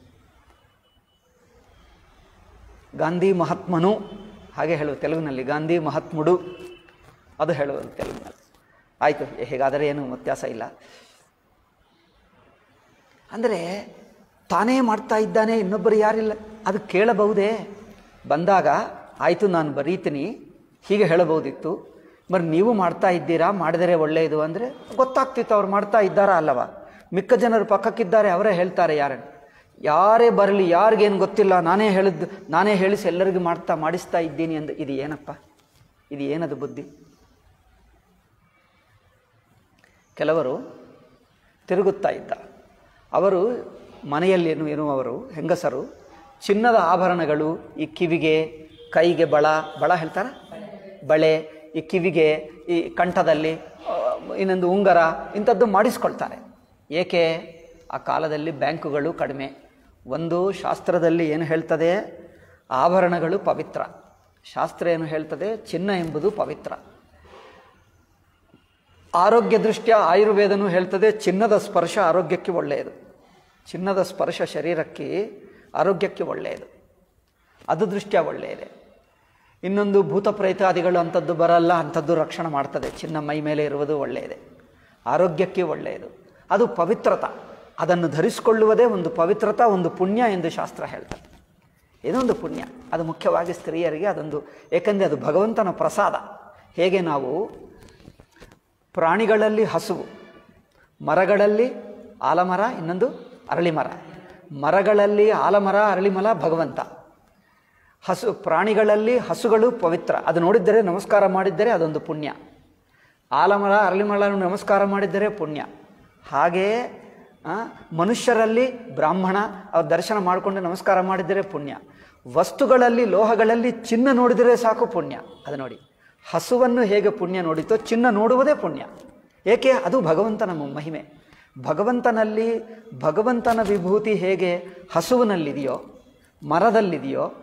ಗಾಂಧಿ ಮಹಾತ್ಮನು ಹಾಗೆ ಹೇಳುವ ತೆಲುಗಿನಲ್ಲಿ ಗಾಂಧಿ ಮಹಾತ್ಮುಡು ಅದು ಹೇಳುವುದು ತೆಲುಗಿನಲ್ಲಿ ಆಯಿತು ಹೇಗಾದರೆ ಏನು ವ್ಯತ್ಯಾಸ ಇಲ್ಲ ಅಂದರೆ ತಾನೇ ಮಾಡ್ತಾ ಇದ್ದಾನೆ ಇನ್ನೊಬ್ಬರು ಯಾರಿಲ್ಲ ಅದು ಕೇಳಬಹುದೇ ಬಂದಾಗ ಆಯಿತು ನಾನು ಬರೀತೀನಿ ಹೀಗೆ ಹೇಳಬಹುದಿತ್ತು మరి ನೀವು ಮಾಡ್ತಾ ಇದ್ದೀರಾ ಮಾಡಿದರೆ ಒಳ್ಳೆಯದು ಅಂದರೆ ಗೊತ್ತಾಗ್ತಿತ್ತು ಅವ್ರು ಮಾಡ್ತಾ ಇದ್ದಾರಾ ಅಲ್ಲವಾ ಮಿಕ್ಕ ಜನರು ಪಕ್ಕಕ್ಕಿದ್ದಾರೆ ಅವರೇ ಹೇಳ್ತಾರೆ ಯಾರನ್ನು ಯಾರೇ ಬರಲಿ ಯಾರಿಗೇನು ಗೊತ್ತಿಲ್ಲ ನಾನೇ ಹೇಳಿದ್ದು ನಾನೇ ಹೇಳಿಸಿ ಎಲ್ಲರಿಗೂ ಮಾಡ್ತಾ ಮಾಡಿಸ್ತಾ ಇದ್ದೀನಿ ಅಂದು ಇದು ಏನಪ್ಪ ಇದು ಏನದು ಬುದ್ಧಿ ಕೆಲವರು ತಿರುಗುತ್ತಾ ಇದ್ದ ಅವರು ಮನೆಯಲ್ಲೇನು ಎನ್ನುವವರು ಹೆಂಗಸರು ಚಿನ್ನದ ಆಭರಣಗಳು ಈ ಕಿವಿಗೆ ಕೈಗೆ ಬಳ ಬಳ ಹೇಳ್ತಾರ ಬಳೆ ಈ ಕಿವಿಗೆ ಈ ಕಂಠದಲ್ಲಿ ಆ, ಇನ್ನೊಂದು ಉಂಗರ ಇಂಥದ್ದು ಮಾಡಿಸ್ಕೊಳ್ತಾರೆ ಏಕೆ ಆ ಕಾಲದಲ್ಲಿ ಬ್ಯಾಂಕುಗಳು ಕಡಿಮೆ ಒಂದು ಶಾಸ್ತ್ರದಲ್ಲಿ ಏನು ಹೇಳ್ತದೆ ಆಭರಣಗಳು ಪವಿತ್ರ ಶಾಸ್ತ್ರ ಏನು ಹೇಳ್ತದೆ ಚಿನ್ನ ಎಂಬುದು ಪವಿತ್ರ ಆರೋಗ್ಯ ದೃಷ್ಟ್ಯ ಆಯುರ್ವೇದನೂ ಹೇಳ್ತದೆ ಚಿನ್ನದ ಸ್ಪರ್ಶ ಆರೋಗ್ಯಕ್ಕೆ ಒಳ್ಳೆಯದು ಚಿನ್ನದ ಸ್ಪರ್ಶ ಶರೀರಕ್ಕೆ ಆರೋಗ್ಯಕ್ಕೆ ಒಳ್ಳೆಯದು ಅದು ದೃಷ್ಟ್ಯ ಒಳ್ಳೆಯದೆ ಇನ್ನೊಂದು ಭೂತ ಪ್ರೇತಾದಿಗಳು ಅಂಥದ್ದು ಬರಲ್ಲ ಅಂಥದ್ದು ರಕ್ಷಣೆ ಮಾಡ್ತದೆ ಚಿನ್ನ ಮೈ ಮೇಲೆ ಇರುವುದು ಒಳ್ಳೆಯದೆ ಆರೋಗ್ಯಕ್ಕೆ ಒಳ್ಳೆಯದು ಅದು ಪವಿತ್ರತ ಅದನ್ನು ಧರಿಸಿಕೊಳ್ಳುವುದೇ ಒಂದು ಪವಿತ್ರತ ಒಂದು ಪುಣ್ಯ ಎಂದು ಶಾಸ್ತ್ರ ಹೇಳ್ತದೆ ಇದೊಂದು ಪುಣ್ಯ ಅದು ಮುಖ್ಯವಾಗಿ ಸ್ತ್ರೀಯರಿಗೆ ಅದೊಂದು ಏಕೆಂದರೆ ಅದು ಭಗವಂತನ ಪ್ರಸಾದ ಹೇಗೆ ನಾವು ಪ್ರಾಣಿಗಳಲ್ಲಿ ಹಸುವು ಮರಗಳಲ್ಲಿ ಆಲಮರ ಇನ್ನೊಂದು ಅರಳಿಮರ ಮರಗಳಲ್ಲಿ ಆಲಮರ ಅರಳಿಮರ ಭಗವಂತ ಹಸು ಪ್ರಾಣಿಗಳಲ್ಲಿ ಹಸುಗಳು ಪವಿತ್ರ ಅದು ನೋಡಿದ್ದರೆ ನಮಸ್ಕಾರ ಮಾಡಿದ್ದರೆ ಅದೊಂದು ಪುಣ್ಯ ಆಲಮರ ಅರಳಿಮರ ನಮಸ್ಕಾರ ಮಾಡಿದ್ದರೆ ಪುಣ್ಯ ಹಾಗೆಯೇ ಆ, ಮನುಷ್ಯರಲ್ಲಿ ಬ್ರಾಹ್ಮಣ ಅವ್ರ ದರ್ಶನ ಮಾಡಿಕೊಂಡು ನಮಸ್ಕಾರ ಮಾಡಿದರೆ ಪುಣ್ಯ ವಸ್ತುಗಳಲ್ಲಿ ಲೋಹಗಳಲ್ಲಿ ಚಿನ್ನ ನೋಡಿದರೆ ಸಾಕು ಪುಣ್ಯ ಅದು ನೋಡಿ ಹಸುವನ್ನು ಹೇಗೆ ಪುಣ್ಯ ನೋಡಿತೋ ಚಿನ್ನ ನೋಡುವುದೇ ಪುಣ್ಯ ಏಕೆ ಅದು ಭಗವಂತನ ಮ- ಮಹಿಮೆ ಭಗವಂತನಲ್ಲಿ ಭಗವಂತನ ವಿಭೂತಿ ಹೇಗೆ ಹಸುವಿನಲ್ಲಿದೆಯೋ ಮರದಲ್ಲಿದೆಯೋ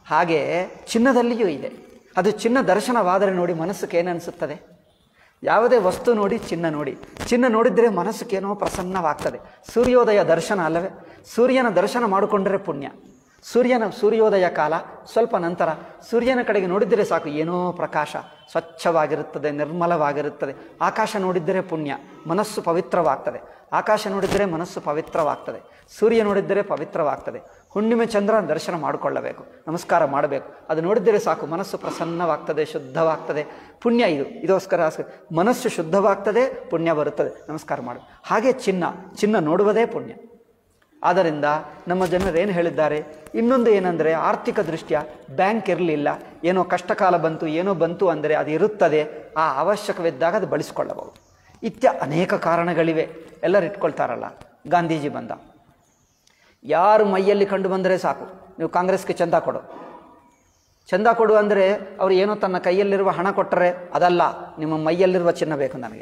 ಹಾಗೆ ಚಿನ್ನದಲ್ಲಿಯೂ ಇದೆ ಅದು ಚಿನ್ನ ದರ್ಶನವಾದರೆ ನೋಡಿ ಮನಸ್ಸಿಗೆ ಏನನ್ನಿಸುತ್ತದೆ ಯಾವುದೇ ವಸ್ತು ನೋಡಿ ಚಿನ್ನ ನೋಡಿ ಚಿನ್ನ ನೋಡಿದರೆ ಮನಸ್ಸಿಗೇನೋ ಪ್ರಸನ್ನವಾಗ್ತದೆ ಸೂರ್ಯೋದಯ ದರ್ಶನ ಅಲ್ಲವೇ ಸೂರ್ಯನ ದರ್ಶನ ಮಾಡಿಕೊಂಡ್ರೆ ಪುಣ್ಯ ಸೂರ್ಯನ ಸೂರ್ಯೋದಯ ಕಾಲ ಸ್ವಲ್ಪ ನಂತರ ಸೂರ್ಯನ ಕಡೆಗೆ ನೋಡಿದರೆ ಸಾಕು ಏನೋ ಪ್ರಕಾಶ ಸ್ವಚ್ಛವಾಗಿರುತ್ತದೆ ನಿರ್ಮಲವಾಗಿರುತ್ತದೆ ಆಕಾಶ ನೋಡಿದ್ದರೆ ಪುಣ್ಯ ಮನಸ್ಸು ಪವಿತ್ರವಾಗ್ತದೆ ಆಕಾಶ ನೋಡಿದರೆ ಮನಸ್ಸು ಪವಿತ್ರವಾಗ್ತದೆ ಸೂರ್ಯ ನೋಡಿದ್ದರೆ ಪವಿತ್ರವಾಗ್ತದೆ ಹುಣ್ಣಿಮೆ ಚಂದ್ರ ದರ್ಶನ ಮಾಡಿಕೊಳ್ಳಬೇಕು ನಮಸ್ಕಾರ ಮಾಡಬೇಕು ಅದು ನೋಡಿದರೆ ಸಾಕು ಮನಸ್ಸು ಪ್ರಸನ್ನವಾಗ್ತದೆ ಶುದ್ಧವಾಗ್ತದೆ ಪುಣ್ಯ ಇದು ಇದೋಸ್ಕರ ಮನಸ್ಸು ಶುದ್ಧವಾಗ್ತದೆ ಪುಣ್ಯ ಬರುತ್ತದೆ ನಮಸ್ಕಾರ ಮಾಡು ಹಾಗೆ ಚಿನ್ನ ಚಿನ್ನ ನೋಡುವುದೇ ಪುಣ್ಯ ಆದ್ದರಿಂದ ನಮ್ಮ ಜನರು ಏನು ಹೇಳಿದ್ದಾರೆ ಇನ್ನೊಂದು ಏನಂದರೆ ಆರ್ಥಿಕ ದೃಷ್ಟ್ಯ ಬ್ಯಾಂಕ್ ಇರಲಿಲ್ಲ ಏನೋ ಕಷ್ಟಕಾಲ ಬಂತು ಏನೋ ಬಂತು ಅಂದರೆ ಅದು ಇರುತ್ತದೆ ಆ ಅವಶ್ಯಕವಿದ್ದಾಗ ಅದು ಬಳಸಿಕೊಳ್ಳಬಹುದು ಇತ್ಯ ಅನೇಕ ಕಾರಣಗಳಿವೆ ಎಲ್ಲರೂ ಇಟ್ಕೊಳ್ತಾರಲ್ಲ ಗಾಂಧೀಜಿ ಬಂದ ಯಾರು ಮೈಯಲ್ಲಿ ಕಂಡು ಬಂದರೆ ಸಾಕು ನೀವು ಕಾಂಗ್ರೆಸ್ಗೆ ಚಂದ ಕೊಡು ಚಂದ ಕೊಡು ಅಂದರೆ ಅವರು ಏನೋ ತನ್ನ ಕೈಯಲ್ಲಿರುವ ಹಣ ಕೊಟ್ಟರೆ ಅದಲ್ಲ ನಿಮ್ಮ ಮೈಯಲ್ಲಿರುವ ಚಿನ್ನ ಬೇಕು ನನಗೆ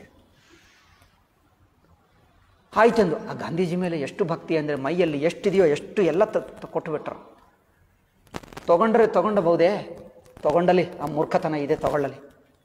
ಆಯ್ತೆಂದು ಆ ಗಾಂಧೀಜಿ ಮೇಲೆ ಎಷ್ಟು ಭಕ್ತಿ ಅಂದರೆ ಮೈಯಲ್ಲಿ ಎಷ್ಟಿದೆಯೋ ಎಷ್ಟು ಎಲ್ಲ ತ ತ- ಕೊಟ್ಟು ಬಿಟ್ರು ತಗೊಂಡ್ರೆ ತಗೊಂಡಬಹುದೇ ತಗೊಂಡಲಿ ಆ ಮೂರ್ಖತನ ಇದೆ ತಗೊಳ್ಳಲಿ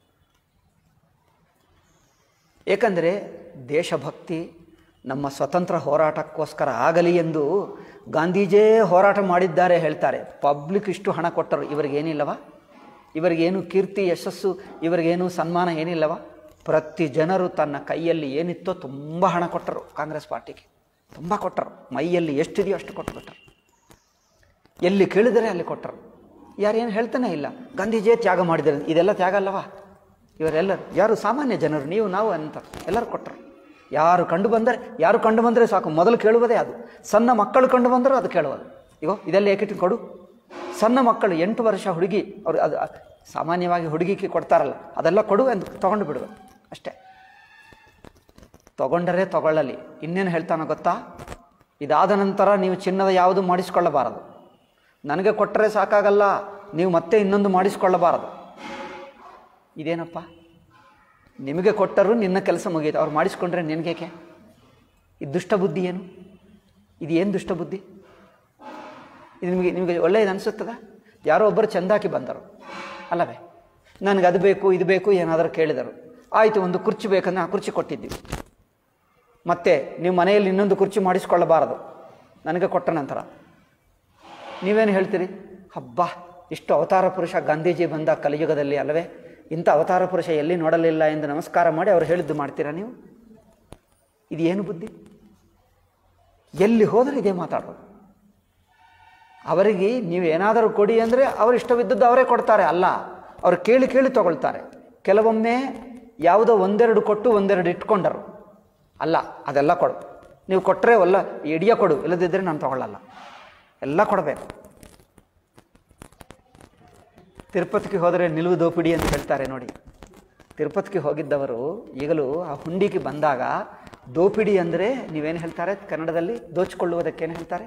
ಏಕೆಂದರೆ ದೇಶಭಕ್ತಿ ನಮ್ಮ ಸ್ವತಂತ್ರ ಹೋರಾಟಕ್ಕೋಸ್ಕರ ಆಗಲಿ ಎಂದು ಗಾಂಧೀಜೇ ಹೋರಾಟ ಮಾಡಿದ್ದಾರೆ ಹೇಳ್ತಾರೆ ಪಬ್ಲಿಕ್ ಇಷ್ಟು ಹಣ ಕೊಟ್ಟರು ಇವರಿಗೇನಿಲ್ಲವ ಇವರಿಗೇನು ಕೀರ್ತಿ ಯಶಸ್ಸು ಇವರಿಗೇನು ಸನ್ಮಾನ ಏನಿಲ್ಲವ ಪ್ರತಿ ಜನರು ತನ್ನ ಕೈಯಲ್ಲಿ ಏನಿತ್ತೋ ತುಂಬ ಹಣ ಕೊಟ್ಟರು ಕಾಂಗ್ರೆಸ್ ಪಾರ್ಟಿಗೆ ತುಂಬ ಕೊಟ್ಟರು ಮೈಯಲ್ಲಿ ಎಷ್ಟಿದೆಯೋ ಅಷ್ಟು ಕೊಟ್ಟುಬಿಟ್ಟರು ಎಲ್ಲಿ ಕೇಳಿದರೆ ಅಲ್ಲಿ ಕೊಟ್ಟರು ಯಾರೇನು ಹೇಳ್ತಾನೆ ಇಲ್ಲ ಗಾಂಧೀಜಿಯೇ ತ್ಯಾಗ ಮಾಡಿದ್ದಾರೆ ಇದೆಲ್ಲ ತ್ಯಾಗ ಅಲ್ಲವಾ ಇವರೆಲ್ಲರು ಯಾರು ಸಾಮಾನ್ಯ ಜನರು ನೀವು ನಾವು ಅಂತ ಎಲ್ಲರೂ ಕೊಟ್ಟರು ಯಾರು ಕಂಡು ಬಂದರೆ ಯಾರು ಕಂಡು ಬಂದರೆ ಸಾಕು ಮೊದಲು ಕೇಳುವುದೇ ಅದು ಸಣ್ಣ ಮಕ್ಕಳು ಕಂಡು ಬಂದರೂ ಅದು ಕೇಳುವುದು ಇಗೋ ಇದೆಲ್ಲ ಏಕಿಟ್ಟು ಕೊಡು ಸಣ್ಣ ಮಕ್ಕಳು ಎಂಟು ವರ್ಷ ಹುಡುಗಿ ಅವರು ಅದು ಅದು ಸಾಮಾನ್ಯವಾಗಿ ಹುಡುಗಿಗೆ ಕೊಡ್ತಾರಲ್ಲ ಅದೆಲ್ಲ ಕೊಡು ಎಂದು ತಗೊಂಡು ಬಿಡುವ ಅಷ್ಟೇ ತಗೊಂಡರೆ ತಗೊಳ್ಳಲಿ ಇನ್ನೇನು ಹೇಳ್ತಾನೋ ಗೊತ್ತಾ ಇದಾದ ನಂತರ ನೀವು ಚಿನ್ನದ ಯಾವುದು ಮಾಡಿಸಿಕೊಳ್ಳಬಾರದು ನನಗೆ ಕೊಟ್ಟರೆ ಸಾಕಾಗಲ್ಲ ನೀವು ಮತ್ತೆ ಇನ್ನೊಂದು ಮಾಡಿಸಿಕೊಳ್ಳಬಾರದು ಇದೇನಪ್ಪ ನಿಮಗೆ ಕೊಟ್ಟರು ನಿನ್ನ ಕೆಲಸ ಮುಗಿಯಿತು ಅವ್ರು ಮಾಡಿಸ್ಕೊಂಡ್ರೆ ನಿನಗೇಕೆ ಇದು ದುಷ್ಟ ಬುದ್ಧಿ ಏನು ಇದು ಏನು ದುಷ್ಟ ಬುದ್ಧಿ ಇದು ನಿಮಗೆ ನಿಮಗೆ ಒಳ್ಳೆಯದು ಅನಿಸುತ್ತದ ಯಾರೋ ಒಬ್ಬರು ಚಂದಾಕಿ ಬಂದರು ಅಲ್ಲವೇ ನನಗೆ ಅದು ಬೇಕು ಇದು ಬೇಕು ಏನಾದರೂ ಕೇಳಿದರು ಆಯಿತು ಒಂದು ಕುರ್ಚಿ ಬೇಕಂದ್ರೆ ಆ ಕುರ್ಚಿ ಕೊಟ್ಟಿದ್ದೀವಿ ಮತ್ತೆ ನೀವು ಮನೆಯಲ್ಲಿ ಇನ್ನೊಂದು ಕುರ್ಚಿ ಮಾಡಿಸ್ಕೊಳ್ಳಬಾರದು ನನಗೆ ಕೊಟ್ಟ ನಂತರ ನೀವೇನು ಹೇಳ್ತೀರಿ ಹಬ್ಬ ಇಷ್ಟು ಅವತಾರ ಪುರುಷ ಗಾಂಧೀಜಿ ಬಂದ ಕಲಿಯುಗದಲ್ಲಿ ಅಲ್ಲವೇ ಇಂಥ ಅವತಾರ ಪುರುಷ ಎಲ್ಲಿ ನೋಡಲಿಲ್ಲ ಎಂದು ನಮಸ್ಕಾರ ಮಾಡಿ ಅವ್ರು ಹೇಳಿದ್ದು ಮಾಡ್ತೀರಾ ನೀವು ಇದು ಏನು ಬುದ್ಧಿ ಎಲ್ಲಿ ಹೋದರೂ ಇದೇ ಮಾತಾಡೋದು ಅವರಿಗೆ ನೀವು ಏನಾದರೂ ಕೊಡಿ ಅಂದರೆ ಅವ್ರು ಇಷ್ಟವಿದ್ದದ್ದು ಅವರೇ ಕೊಡ್ತಾರೆ ಅಲ್ಲ ಅವ್ರು ಕೇಳಿ ಕೇಳಿ ತಗೊಳ್ತಾರೆ ಕೆಲವೊಮ್ಮೆ ಯಾವುದೋ ಒಂದೆರಡು ಕೊಟ್ಟು ಒಂದೆರಡು ಇಟ್ಕೊಂಡರು ಅಲ್ಲ ಅದೆಲ್ಲ ಕೊಡು ನೀವು ಕೊಟ್ಟರೆ ಒಲ್ಲ ಇಡಿಯ ಕೊಡು ಇಲ್ಲದಿದ್ದರೆ ನಾನು ತಗೊಳ್ಳಲ್ಲ ಎಲ್ಲ ಕೊಡಬೇಕು ತಿರುಪತಿಗೆ ಹೋದರೆ ನಿಲುವು ದೋಪಿಡಿ ಅಂತ ಹೇಳ್ತಾರೆ ನೋಡಿ ತಿರುಪತಿಗೆ ಹೋಗಿದ್ದವರು ಈಗಲೂ ಆ ಹುಂಡಿಗೆ ಬಂದಾಗ ದೋಪಿಡಿ ಅಂದರೆ ನೀವೇನು ಹೇಳ್ತಾರೆ ಕನ್ನಡದಲ್ಲಿ ದೋಚಿಕೊಳ್ಳುವುದಕ್ಕೇನು ಹೇಳ್ತಾರೆ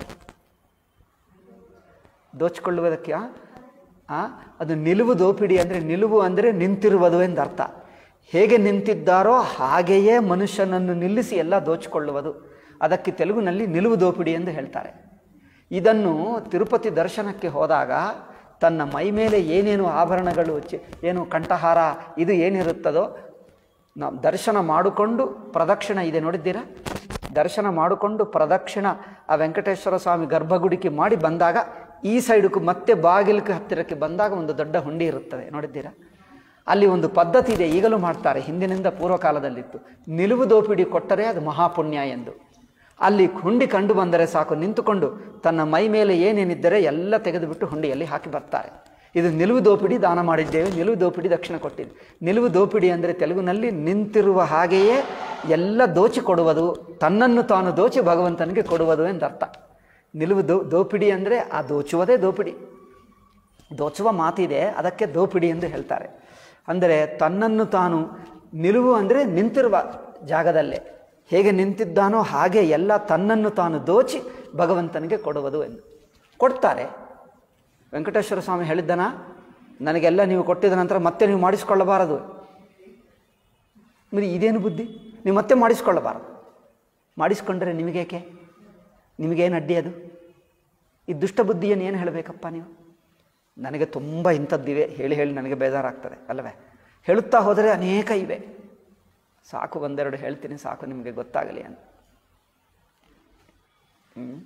ದೋಚಿಕೊಳ್ಳುವುದಕ್ಕೆ ಆ? ಆ? ಅದು ನಿಲುವು ದೋಪಿಡಿ ಅಂದರೆ ನಿಲುವು ಅಂದರೆ ನಿಂತಿರುವುದು ಎಂದರ್ಥ ಹೇಗೆ ನಿಂತಿದ್ದಾರೋ ಹಾಗೆಯೇ ಮನುಷ್ಯನನ್ನು ನಿಲ್ಲಿಸಿ ಎಲ್ಲ ದೋಚಿಕೊಳ್ಳುವುದು ಅದಕ್ಕೆ ತೆಲುಗಿನಲ್ಲಿ ನಿಲುವು ದೋಪಿಡಿ ಎಂದು ಹೇಳ್ತಾರೆ ಇದನ್ನು ತಿರುಪತಿ ದರ್ಶನಕ್ಕೆ ಹೋದಾಗ ತನ್ನ ಮೈ ಮೇಲೆ ಏನೇನು ಆಭರಣಗಳು ಚಿ ಏನು ಕಂಠಹಾರ ಇದು ಏನಿರುತ್ತದೋ ನಾವು ದರ್ಶನ ಮಾಡಿಕೊಂಡು ಪ್ರದಕ್ಷಿಣ ಇದೆ ನೋಡಿದ್ದೀರಾ ದರ್ಶನ ಮಾಡಿಕೊಂಡು ಪ್ರದಕ್ಷಿಣ ಆ ವೆಂಕಟೇಶ್ವರ ಸ್ವಾಮಿ ಗರ್ಭಗುಡಿಗೆ ಮಾಡಿ ಬಂದಾಗ ಈ ಸೈಡಕ್ಕೂ ಮತ್ತೆ ಬಾಗಿಲಿಗೆ ಹತ್ತಿರಕ್ಕೆ ಬಂದಾಗ ಒಂದು ದೊಡ್ಡ ಹುಂಡಿ ಇರುತ್ತದೆ ನೋಡಿದ್ದೀರಾ ಅಲ್ಲಿ ಒಂದು ಪದ್ಧತಿ ಇದೆ ಈಗಲೂ ಮಾಡ್ತಾರೆ ಹಿಂದಿನಿಂದ ಪೂರ್ವಕಾಲದಲ್ಲಿತ್ತು ನಿಲುವು ದೋಪಿಡಿ ಕೊಟ್ಟರೆ ಅದು ಮಹಾಪುಣ್ಯ ಎಂದು ಅಲ್ಲಿ ಹುಂಡಿ ಕಂಡು ಬಂದರೆ ಸಾಕು ನಿಂತುಕೊಂಡು ತನ್ನ ಮೈ ಮೇಲೆ ಏನೇನಿದ್ದರೆ ಎಲ್ಲ ತೆಗೆದುಬಿಟ್ಟು ಹುಂಡಿಯಲ್ಲಿ ಹಾಕಿ ಬರ್ತಾರೆ ಇದು ನಿಲುವು ದೋಪಿಡಿ ದಾನ ಮಾಡಿದ್ದೇವೆ ನಿಲುವು ದೋಪಿಡಿ ದಕ್ಷಿಣ ಕೊಟ್ಟಿದ್ದು ನಿಲುವು ದೋಪಿಡಿ ಅಂದರೆ ತೆಲುಗಿನಲ್ಲಿ ನಿಂತಿರುವ ಹಾಗೆಯೇ ಎಲ್ಲ ದೋಚಿ ಕೊಡುವುದು ತನ್ನನ್ನು ತಾನು ದೋಚಿ ಭಗವಂತನಿಗೆ ಕೊಡುವುದು ಎಂದರ್ಥ ನಿಲುವು ದೋ ದೋಪಿಡಿ ಅಂದರೆ ಆ ದೋಚುವುದೇ ದೋಪಿಡಿ ದೋಚುವ ಮಾತಿದೆ ಅದಕ್ಕೆ ದೋಪಿಡಿ ಎಂದು ಹೇಳ್ತಾರೆ ಅಂದರೆ ತನ್ನನ್ನು ತಾನು ನಿಲುವು ಅಂದರೆ ನಿಂತಿರುವ ಜಾಗದಲ್ಲೇ ಹೇಗೆ ನಿಂತಿದ್ದಾನೋ ಹಾಗೆ ಎಲ್ಲ ತನ್ನನ್ನು ತಾನು ದೋಚಿ ಭಗವಂತನಿಗೆ ಕೊಡುವುದು ಎಂದು ಕೊಡ್ತಾರೆ ವೆಂಕಟೇಶ್ವರ ಸ್ವಾಮಿ ಹೇಳಿದ್ದನ ನನಗೆಲ್ಲ ನೀವು ಕೊಟ್ಟಿದ ನಂತರ ಮತ್ತೆ ನೀವು ಮಾಡಿಸಿಕೊಳ್ಳಬಾರದು మరి ಇದೇನು ಬುದ್ಧಿ ನೀವು ಮತ್ತೆ ಮಾಡಿಸ್ಕೊಳ್ಳಬಾರದು ಮಾಡಿಸ್ಕೊಂಡ್ರೆ ನಿಮಗೇಕೆ ನಿಮಗೇನು ಅಡ್ಡಿ ಅದು ಈ ದುಷ್ಟ ಬುದ್ಧಿಯನ್ನು ಏನು ಹೇಳಬೇಕಪ್ಪ ನೀವು ನನಗೆ ತುಂಬ ಇಂಥದ್ದಿವೆ ಹೇಳಿ ಹೇಳಿ ನನಗೆ ಬೇಜಾರಾಗ್ತದೆ ಅಲ್ಲವೇ ಹೇಳುತ್ತಾ ಹೋದರೆ ಅನೇಕ ಇವೆ ಸಾಕು ಒಂದೆರಡು ಹೇಳ್ತೀನಿ ಸಾಕು ನಿಮಗೆ ಗೊತ್ತಾಗಲಿ ಅಂತ ಹ್ಮ್?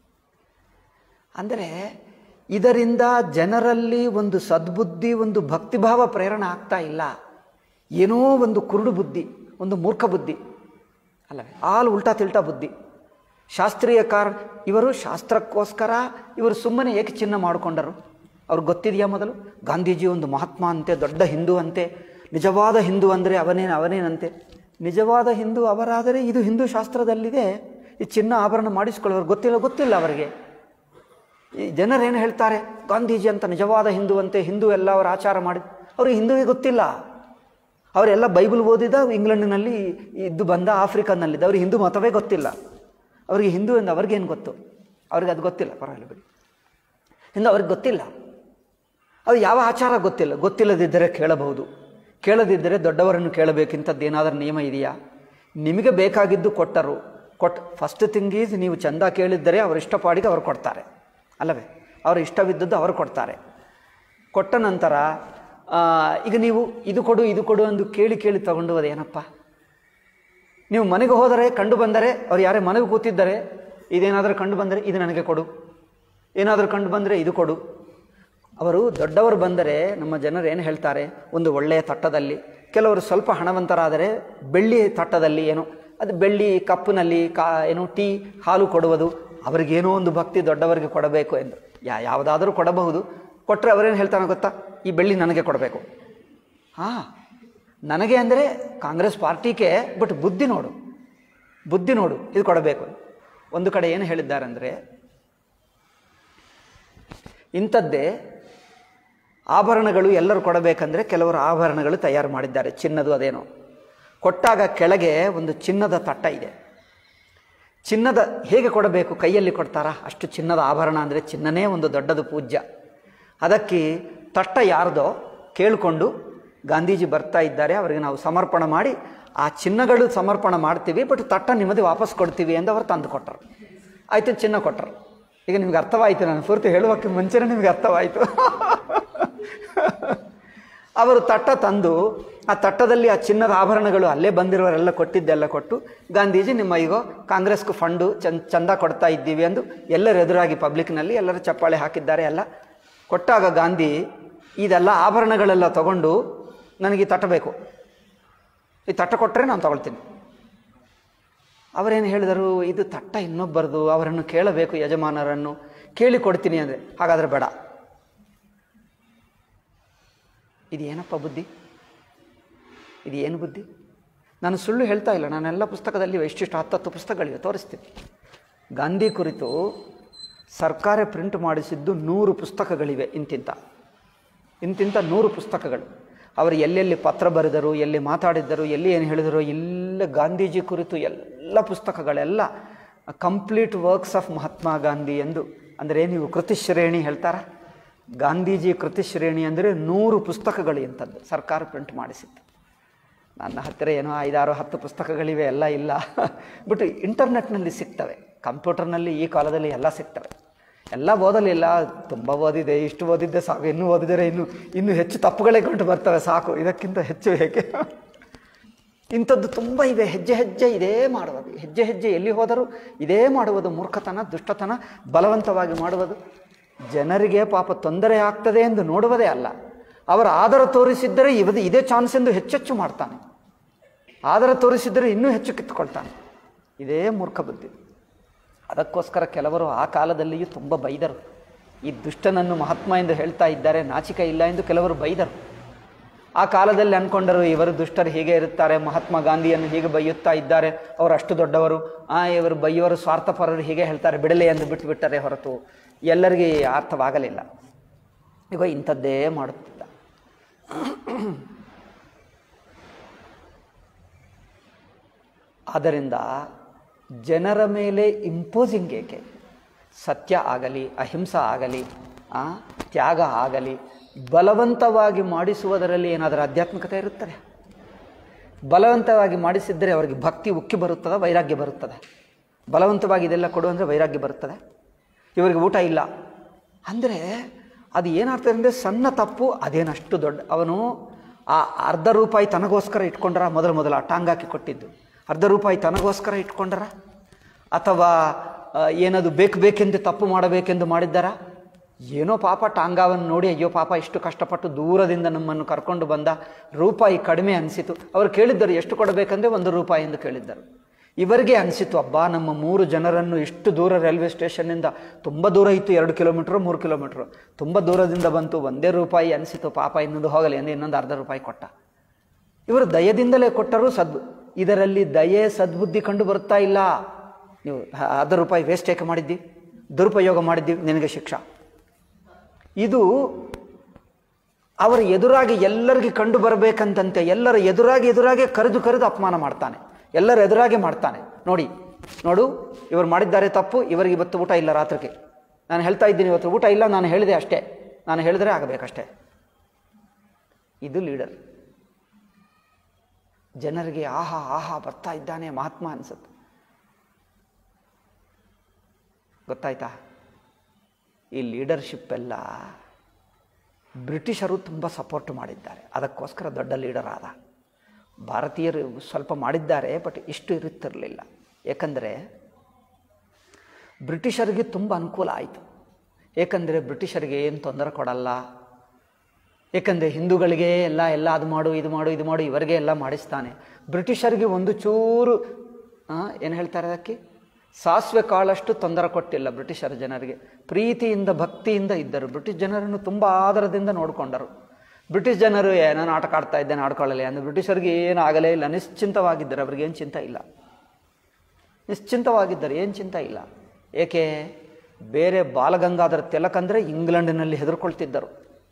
ಅಂದರೆ ಇದರಿಂದ ಜನರಲ್ಲಿ ಒಂದು ಸದ್ಬುದ್ಧಿ ಒಂದು ಭಕ್ತಿಭಾವ ಪ್ರೇರಣೆ ಆಗ್ತಾ ಇಲ್ಲ ಏನೋ ಒಂದು ಕುರುಡು ಬುದ್ಧಿ ಒಂದು ಮೂರ್ಖ ಬುದ್ಧಿ ಅಲ್ಲವೇ ಆಲ್ ಉಲ್ಟಾ ತಿಲ್ಟಾ ಬುದ್ಧಿ ಶಾಸ್ತ್ರೀಯ ಕಾರಣ ಇವರು ಶಾಸ್ತ್ರಕ್ಕೋಸ್ಕರ ಇವರು ಸುಮ್ಮನೆ ಏಕೆ ಚಿನ್ನ ಮಾಡಿಕೊಂಡರು ಅವ್ರಿಗೆ ಗೊತ್ತಿದೆಯಾ ಮೊದಲು ಗಾಂಧೀಜಿ ಒಂದು ಮಹಾತ್ಮ ಅಂತೆ ದೊಡ್ಡ ಹಿಂದೂ ಅಂತೆ ನಿಜವಾದ ಹಿಂದೂ ಅಂದರೆ ಅವನೇನು ಅವನೇನಂತೆ ನಿಜವಾದ ಹಿಂದೂ ಅವರಾದರೆ ಇದು ಹಿಂದೂ ಶಾಸ್ತ್ರದಲ್ಲಿದೆ ಈ ಚಿನ್ನ ಆಭರಣ ಮಾಡಿಸ್ಕೊಳ್ಳೋರು ಗೊತ್ತಿಲ್ಲ ಗೊತ್ತಿಲ್ಲ ಅವರಿಗೆ ಈ ಜನರೇನು ಹೇಳ್ತಾರೆ ಗಾಂಧೀಜಿ ಅಂತ ನಿಜವಾದ ಹಿಂದೂ ಅಂತೆ ಹಿಂದೂ ಎಲ್ಲ ಅವರ ಆಚಾರ ಮಾಡಿ ಅವ್ರಿಗೆ ಹಿಂದೂವೇ ಗೊತ್ತಿಲ್ಲ ಅವರೆಲ್ಲ ಬೈಬಲ್ ಓದಿದ ಇಂಗ್ಲೆಂಡಿನಲ್ಲಿ ಇದ್ದು ಬಂದ ಆಫ್ರಿಕಾನಲ್ಲಿದ್ದ ಅವ್ರಿಗೆ ಹಿಂದೂ ಮತವೇ ಗೊತ್ತಿಲ್ಲ ಅವರಿಗೆ ಹಿಂದೂ ಎಂದು ಅವ್ರಿಗೇನು ಗೊತ್ತು ಅವ್ರಿಗೆ ಅದು ಗೊತ್ತಿಲ್ಲ ಪರವಾಗಿಲ್ಲ ಬಿಡಿ ಹಿಂದೂ ಅವ್ರಿಗೆ ಗೊತ್ತಿಲ್ಲ ಅದು ಯಾವ ಆಚಾರ ಗೊತ್ತಿಲ್ಲ ಗೊತ್ತಿಲ್ಲದಿದ್ದರೆ ಕೇಳಬಹುದು ಕೇಳದಿದ್ದರೆ ದೊಡ್ಡವರನ್ನು ಕೇಳಬೇಕಿಂಥದ್ದು ಏನಾದರೂ ನಿಯಮ ಇದೆಯಾ ನಿಮಗೆ ಬೇಕಾಗಿದ್ದು ಕೊಟ್ಟರು ಕೊಟ್ ಫಸ್ಟ್ ಥಿಂಗ್ ಈಸ್ ನೀವು ಚಂದ ಕೇಳಿದ್ದರೆ ಅವ್ರ ಇಷ್ಟಪಾಡಿಗೆ ಅವ್ರು ಕೊಡ್ತಾರೆ ಅಲ್ಲವೇ ಅವ್ರ ಇಷ್ಟವಿದ್ದದ್ದು ಅವರು ಕೊಡ್ತಾರೆ ಕೊಟ್ಟ ನಂತರ ಆ, ಈಗ ನೀವು ಇದು ಕೊಡು ಇದು ಕೊಡು ಅಂದು ಕೇಳಿ ಕೇಳಿ ತಗೊಂಡು ಅದೇನಪ್ಪ ನೀವು ಮನೆಗೆ ಹೋದರೆ ಕಂಡು ಬಂದರೆ ಅವ್ರು ಯಾರೇ ಮನೆಗೆ ಕೂತಿದ್ದರೆ ಇದೇನಾದರೂ ಕಂಡು ಬಂದರೆ ಇದು ನನಗೆ ಕೊಡು ಏನಾದರೂ ಕಂಡು ಬಂದರೆ ಇದು ಕೊಡು ಅವರು ದೊಡ್ಡವರು ಬಂದರೆ ನಮ್ಮ ಜನರು ಏನು ಹೇಳ್ತಾರೆ ಒಂದು ಒಳ್ಳೆಯ ತಟ್ಟದಲ್ಲಿ ಕೆಲವರು ಸ್ವಲ್ಪ ಹಣವಂತರಾದರೆ ಬೆಳ್ಳಿ ತಟ್ಟದಲ್ಲಿ ಏನು ಅದು ಬೆಳ್ಳಿ ಕಪ್ಪಿನಲ್ಲಿ ಕಾ ಏನು ಟೀ ಹಾಲು ಕೊಡುವುದು ಅವರಿಗೇನೋ ಒಂದು ಭಕ್ತಿ ದೊಡ್ಡವರಿಗೆ ಕೊಡಬೇಕು ಎಂದು ಯಾ ಯಾವುದಾದರೂ ಕೊಡಬಹುದು ಕೊಟ್ಟರೆ ಅವರೇನು ಹೇಳ್ತಾನೆ ಗೊತ್ತಾ ಈ ಬೆಳ್ಳಿ ನನಗೆ ಕೊಡಬೇಕು ಹಾಂ ನನಗೆ ಅಂದರೆ ಕಾಂಗ್ರೆಸ್ ಪಾರ್ಟಿಗೆ ಬಟ್ ಬುದ್ಧಿ ನೋಡು ಬುದ್ಧಿ ನೋಡು ಇದು ಕೊಡಬೇಕು ಒಂದು ಕಡೆ ಏನು ಹೇಳಿದ್ದಾರಂದರೆ ಇಂಥದ್ದೇ ಆಭರಣಗಳು ಎಲ್ಲರೂ ಕೊಡಬೇಕಂದ್ರೆ ಕೆಲವರು ಆಭರಣಗಳು ತಯಾರು ಮಾಡಿದ್ದಾರೆ ಚಿನ್ನದು ಅದೇನೋ ಕೊಟ್ಟಾಗ ಕೆಳಗೆ ಒಂದು ಚಿನ್ನದ ತಟ್ಟ ಇದೆ ಚಿನ್ನದ ಹೇಗೆ ಕೊಡಬೇಕು ಕೈಯಲ್ಲಿ ಕೊಡ್ತಾರಾ ಅಷ್ಟು ಚಿನ್ನದ ಆಭರಣ ಅಂದರೆ ಚಿನ್ನನೇ ಒಂದು ದೊಡ್ಡದು ಪೂಜ್ಯ ಅದಕ್ಕೆ ತಟ್ಟ ಯಾರ್ದೋ ಕೇಳಿಕೊಂಡು ಗಾಂಧೀಜಿ ಬರ್ತಾ ಇದ್ದಾರೆ ಅವರಿಗೆ ನಾವು ಸಮರ್ಪಣ ಮಾಡಿ ಆ ಚಿನ್ನಗಳು ಸಮರ್ಪಣ ಮಾಡ್ತೀವಿ ಬಟ್ ತಟ್ಟ ನಿಮ್ಮದೇ ವಾಪಸ್ ಕೊಡ್ತೀವಿ ಎಂದು ಅವರು ತಂದು ಕೊಟ್ಟರು ಆಯಿತು ಚಿನ್ನ ಕೊಟ್ಟರು ಈಗ ನಿಮ್ಗೆ ಅರ್ಥವಾಯಿತು ನಾನು ಪೂರ್ತಿ ಹೇಳುವಕ್ಕೆ ಮುಂಚೆನೇ ನಿಮಗೆ ಅರ್ಥವಾಯಿತು ಅವರು ತಟ್ಟ ತಂದು ಆ ತಟ್ಟದಲ್ಲಿ ಆ ಚಿನ್ನದ ಆಭರಣಗಳು ಅಲ್ಲೇ ಬಂದಿರೋರೆಲ್ಲ ಕೊಟ್ಟಿದ್ದೆಲ್ಲ ಕೊಟ್ಟು ಗಾಂಧೀಜಿ ನಿಮ್ಮ ಈಗ ಕಾಂಗ್ರೆಸ್ಗೂ ಫಂಡು ಚಂದ ಚಂದ ಕೊಡ್ತಾ ಇದ್ದೀವಿ ಎಂದು ಎಲ್ಲರ ಎದುರಾಗಿ ಪಬ್ಲಿಕ್ನಲ್ಲಿ ಎಲ್ಲರೂ ಚಪ್ಪಾಳೆ ಹಾಕಿದ್ದಾರೆ ಎಲ್ಲ ಕೊಟ್ಟಾಗ ಗಾಂಧಿ ಇದೆಲ್ಲ ಆಭರಣಗಳೆಲ್ಲ ತಗೊಂಡು ನನಗೆ ಈ ತಟ್ಟ ಬೇಕು ಈ ತಟ್ಟ ಕೊಟ್ಟರೆ ನಾನು ತಗೊಳ್ತೀನಿ ಅವರೇನು ಹೇಳಿದರು ಇದು ತಟ್ಟ ಇನ್ನೊಬ್ಬರದು ಅವರನ್ನು ಕೇಳಬೇಕು ಯಜಮಾನರನ್ನು ಕೇಳಿ ಕೊಡ್ತೀನಿ ಅಂದರೆ ಹಾಗಾದರೆ ಬೇಡ ಇದು ಏನಪ್ಪ ಬುದ್ಧಿ ಇದು ಏನು ಬುದ್ಧಿ ನಾನು ಸುಳ್ಳು ಹೇಳ್ತಾ ಇಲ್ಲ ನಾನೆಲ್ಲ ಪುಸ್ತಕದಲ್ಲಿ ಎಷ್ಟಿಷ್ಟು ಹತ್ತತ್ತು ಪುಸ್ತಕಗಳಿವೆ ತೋರಿಸ್ತೀನಿ ಗಾಂಧಿ ಕುರಿತು ಸರ್ಕಾರ ಪ್ರಿಂಟ್ ಮಾಡಿಸಿದ್ದು ನೂರು ಪುಸ್ತಕಗಳಿವೆ ಇಂತಿಂತ ಇಂತಿಂಥ ನೂರು ಪುಸ್ತಕಗಳು ಅವರು ಎಲ್ಲೆಲ್ಲಿ ಪತ್ರ ಬರೆದರು ಎಲ್ಲಿ ಮಾತಾಡಿದ್ದರು ಎಲ್ಲಿ ಏನು ಹೇಳಿದರು ಎಲ್ಲ ಗಾಂಧೀಜಿ ಕುರಿತು ಎಲ್ಲ ಪುಸ್ತಕಗಳೆಲ್ಲ complete works of Mahatma Gandhi ಎಂದು ಅಂದರೆ ನೀವು ಕೃತಿ ಶ್ರೇಣಿ ಹೇಳ್ತಾರ ಗಾಂಧೀಜಿ ಕೃತಿ ಶ್ರೇಣಿ ಅಂದರೆ ನೂರು ಪುಸ್ತಕಗಳು ಇಂಥದ್ದು ಸರ್ಕಾರ ಪ್ರಿಂಟ್ ಮಾಡಿಸಿತ್ತು ನನ್ನ ಹತ್ತಿರ ಏನೋ ಐದಾರು ಹತ್ತು ಪುಸ್ತಕಗಳಿವೆ ಎಲ್ಲ ಇಲ್ಲ ಬಟ್ ಇಂಟರ್ನೆಟ್ನಲ್ಲಿ ಸಿಗ್ತವೆ ಕಂಪ್ಯೂಟರ್ನಲ್ಲಿ ಈ ಕಾಲದಲ್ಲಿ ಎಲ್ಲ ಸಿಗ್ತವೆ ಎಲ್ಲ ಓದಲಿಲ್ಲ ತುಂಬ ಓದಿದೆ ಇಷ್ಟು ಓದಿದ್ದೆ ಸಾಕು ಇನ್ನೂ ಓದಿದರೆ ಇನ್ನು ಇನ್ನೂ ಹೆಚ್ಚು ತಪ್ಪುಗಳೇ ಕಂಡು ಬರ್ತವೆ ಸಾಕು ಇದಕ್ಕಿಂತ ಹೆಚ್ಚು ಹೇಗೆ ಇಂಥದ್ದು ತುಂಬ ಇವೆ ಹೆಜ್ಜೆ ಹೆಜ್ಜೆ ಇದೇ ಮಾಡುವುದು ಹೆಜ್ಜೆ ಹೆಜ್ಜೆ ಎಲ್ಲಿ ಹೋದರೂ ಇದೇ ಮಾಡುವುದು ಮೂರ್ಖತನ ದುಷ್ಟತನ ಬಲವಂತವಾಗಿ ಮಾಡುವುದು ಜನರಿಗೆ ಪಾಪ ತೊಂದರೆ ಆಗ್ತದೆ ಎಂದು ನೋಡುವುದೇ ಅಲ್ಲ ಅವರ ಆದರ ತೋರಿಸಿದ್ದರೆ ಇವದು ಇದೇ ಚಾನ್ಸ್ ಎಂದು ಹೆಚ್ಚೆಚ್ಚು ಮಾಡ್ತಾನೆ ಆದರ ತೋರಿಸಿದರೆ ಇನ್ನೂ ಹೆಚ್ಚು ಕಿತ್ಕೊಳ್ತಾನೆ ಇದೇ ಮೂರ್ಖ ಬುದ್ಧಿ ಅದಕ್ಕೋಸ್ಕರ ಕೆಲವರು ಆ ಕಾಲದಲ್ಲಿಯೂ ತುಂಬ ಬೈದರು ಈ ದುಷ್ಟನನ್ನು ಮಹಾತ್ಮ ಎಂದು ಹೇಳ್ತಾ ಇದ್ದಾರೆ ನಾಚಿಕ ಇಲ್ಲ ಎಂದು ಕೆಲವರು ಬೈದರು ಆ ಕಾಲದಲ್ಲಿ ಅಂದ್ಕೊಂಡರು ಇವರು ದುಷ್ಟರು ಹೀಗೆ ಇರುತ್ತಾರೆ ಮಹಾತ್ಮ ಗಾಂಧಿಯನ್ನು ಹೀಗೆ ಬೈಯುತ್ತಾ ಇದ್ದಾರೆ ಅವರು ಅಷ್ಟು ದೊಡ್ಡವರು ಆ ಇವರು ಬೈಯೋರು ಸ್ವಾರ್ಥಪರರು ಹೀಗೆ ಹೇಳ್ತಾರೆ ಬಿಡಲೆ ಎಂದು ಬಿಟ್ಟು ಬಿಟ್ಟರೆ ಹೊರತು ಎಲ್ಲರಿಗೆ ಅರ್ಥವಾಗಲಿಲ್ಲ ಈಗ ಇಂಥದ್ದೇ ಮಾಡುತ್ತಿದ್ದ ಆದ್ದರಿಂದ ಜನರ ಮೇಲೆ ಇಂಪೋಸಿಂಗ್ ಏಕೆ ಸತ್ಯ ಆಗಲಿ ಅಹಿಂಸಾ ಆಗಲಿ ಆ, ತ್ಯಾಗ ಆಗಲಿ ಬಲವಂತವಾಗಿ ಮಾಡಿಸುವುದರಲ್ಲಿ ಏನಾದರೂ ಆಧ್ಯಾತ್ಮಿಕತೆ ಇರುತ್ತದೆ ಬಲವಂತವಾಗಿ ಮಾಡಿಸಿದ್ದರೆ ಅವರಿಗೆ ಭಕ್ತಿ ಉಕ್ಕಿ ಬರುತ್ತದೆ ವೈರಾಗ್ಯ ಬರುತ್ತದೆ ಬಲವಂತವಾಗಿ ಇದೆಲ್ಲ ಕೊಡು ಅಂದರೆ ವೈರಾಗ್ಯ ಬರುತ್ತದೆ ಇವರಿಗೆ ಊಟ ಇಲ್ಲ ಅಂದರೆ ಅದು ಏನಾಗ್ತದೆ ಅಂದರೆ ಸಣ್ಣ ತಪ್ಪು ಅದೇನಷ್ಟು ದೊಡ್ಡ ಅವನು ಆ ಅರ್ಧ ರೂಪಾಯಿ ತನಗೋಸ್ಕರ ಇಟ್ಕೊಂಡ್ರ ಮೊದಲು ಮೊದಲು ಆ ಟಾಂಗಾಕಿ ಕೊಟ್ಟಿದ್ದು ಅರ್ಧ ರೂಪಾಯಿ ತನಗೋಸ್ಕರ ಇಟ್ಕೊಂಡ್ರ ಅಥವಾ ಆ, ಏನದು ಬೇಕು ಬೇಕೆಂದು ತಪ್ಪು ಮಾಡಬೇಕೆಂದು ಮಾಡಿದ್ದಾರ ಏನೋ ಪಾಪ ಟಾಂಗಾವನ್ನು ನೋಡಿ ಅಯ್ಯೋ ಪಾಪ ಇಷ್ಟು ಕಷ್ಟಪಟ್ಟು ದೂರದಿಂದ ನಮ್ಮನ್ನು ಕರ್ಕೊಂಡು ಬಂದ ರೂಪಾಯಿ ಕಡಿಮೆ ಅನಿಸಿತು ಅವರು ಕೇಳಿದ್ದರು ಎಷ್ಟು ಕೊಡಬೇಕಂದ್ರೆ ಒಂದು ರೂಪಾಯಿ ಎಂದು ಕೇಳಿದ್ದರು ಇವರಿಗೆ ಅನಿಸಿತು ಅಬ್ಬಾ ನಮ್ಮ ಮೂರು ಜನರನ್ನು ಇಷ್ಟು ದೂರ ರೈಲ್ವೆ ಸ್ಟೇಷನ್ನಿಂದ ತುಂಬ ದೂರ ಇತ್ತು ಎರಡು ಕಿಲೋಮೀಟ್ರು ಮೂರು ಕಿಲೋಮೀಟ್ರು ತುಂಬ ದೂರದಿಂದ ಬಂತು ಒಂದೇ ರೂಪಾಯಿ ಅನಿಸಿತು ಪಾಪ ಇನ್ನೊಂದು ಹೋಗಲಿ ಎಂದು ಇನ್ನೊಂದು ಅರ್ಧ ರೂಪಾಯಿ ಕೊಟ್ಟ ಇವರು ದಯದಿಂದಲೇ ಕೊಟ್ಟರೂ ಸದ್ ಇದರಲ್ಲಿ ದಯೆ ಸದ್ಬುದ್ಧಿ ಕಂಡು ಬರುತ್ತಾ ಇಲ್ಲ ನೀವು ಹ- ಅರ್ಧ ರೂಪಾಯಿ ವೇಸ್ಟ್ ಏಕೆ ಮಾಡಿದ್ದಿ ದುರುಪಯೋಗ ಮಾಡಿದ್ದೀವಿ ನಿನಗೆ ಶಿಕ್ಷಾ ಇದು ಅವರ ಎದುರಾಗಿ ಎಲ್ಲರಿಗೆ ಕಂಡು ಬರಬೇಕಂತಂತೆ ಎಲ್ಲರ ಎದುರಾಗಿ ಎದುರಾಗಿ ಕರೆದು ಕರೆದು ಅಪಮಾನ ಮಾಡ್ತಾನೆ ಎಲ್ಲರ ಎದುರಾಗಿ ಮಾಡ್ತಾನೆ ನೋಡಿ ನೋಡು ಇವರು ಮಾಡಿದ್ದಾರೆ ತಪ್ಪು ಇವರಿಗೆ ಇವತ್ತು ಊಟ ಇಲ್ಲ ರಾತ್ರಿಗೆ ನಾನು ಹೇಳ್ತಾ ಇದ್ದೀನಿ ಇವತ್ತು ಊಟ ಇಲ್ಲ ನಾನು ಹೇಳಿದೆ ಅಷ್ಟೇ ನಾನು ಹೇಳಿದರೆ ಆಗಬೇಕಷ್ಟೇ ಇದು ಲೀಡರ್ ಜನರಿಗೆ ಆಹಾ ಆಹಾ ಬರ್ತಾ ಇದ್ದಾನೆ ಮಹಾತ್ಮ ಅನ್ಸುತ್ತೆ ಗೊತ್ತಾಯ್ತಾ ಈ ಲೀಡರ್ಶಿಪ್ ಎಲ್ಲ ಬ್ರಿಟಿಷರು ತುಂಬ ಸಪೋರ್ಟ್ ಮಾಡಿದ್ದಾರೆ ಅದಕ್ಕೋಸ್ಕರ ದೊಡ್ಡ ಲೀಡರ್ ಆದ ಭಾರತೀಯರು ಸ್ವಲ್ಪ ಮಾಡಿದ್ದಾರೆ ಬಟ್ ಇಷ್ಟು ಇರುತ್ತಿರಲಿಲ್ಲ ಏಕೆಂದರೆ ಬ್ರಿಟಿಷರಿಗೆ ತುಂಬ ಅನುಕೂಲ ಆಯಿತು ಏಕೆಂದರೆ ಬ್ರಿಟಿಷರಿಗೆ ಏನು ತೊಂದರೆ ಕೊಡಲ್ಲ ಏಕೆಂದರೆ ಹಿಂದೂಗಳಿಗೆ ಎಲ್ಲ ಎಲ್ಲ ಅದು ಮಾಡು ಇದು ಮಾಡು ಇದು ಮಾಡು ಇವರಿಗೆ ಎಲ್ಲ ಮಾಡಿಸ್ತಾನೆ ಬ್ರಿಟಿಷರಿಗೆ ಒಂದು ಚೂರು ಏನು ಹೇಳ್ತಾರೆ ಅದಕ್ಕೆ ಸಾಸಿವೆ ಕಾಳಷ್ಟು ತೊಂದರೆ ಕೊಟ್ಟಿಲ್ಲ ಬ್ರಿಟಿಷರ ಜನರಿಗೆ ಪ್ರೀತಿಯಿಂದ ಭಕ್ತಿಯಿಂದ ಇದ್ದರು ಬ್ರಿಟಿಷ್ ಜನರನ್ನು ತುಂಬ ಆದರದಿಂದ ನೋಡಿಕೊಂಡರು ಬ್ರಿಟಿಷ್ ಜನರು ಏನೋ ನಾಟಕ ಆಡ್ತಾ ಇದ್ದೇನೆ ಆಡ್ಕೊಳ್ಳಲಿ ಅಂದರೆ ಬ್ರಿಟಿಷರಿಗೆ ಏನು ಆಗಲೇ ಇಲ್ಲ ನಿಶ್ಚಿಂತವಾಗಿದ್ದರು ಅವ್ರಿಗೆ ಏನು ಚಿಂತೆ ಇಲ್ಲ ನಿಶ್ಚಿಂತವಾಗಿದ್ದರು ಏನು ಚಿಂತೆ ಇಲ್ಲ ಏಕೆ ಬೇರೆ ಬಾಲಗಂಗಾಧರ ತಿಲಕ್ ಅಂದರೆ ಇಂಗ್ಲೆಂಡಿನಲ್ಲಿ ಹೆದರ್ಕೊಳ್ತಿದ್ದರು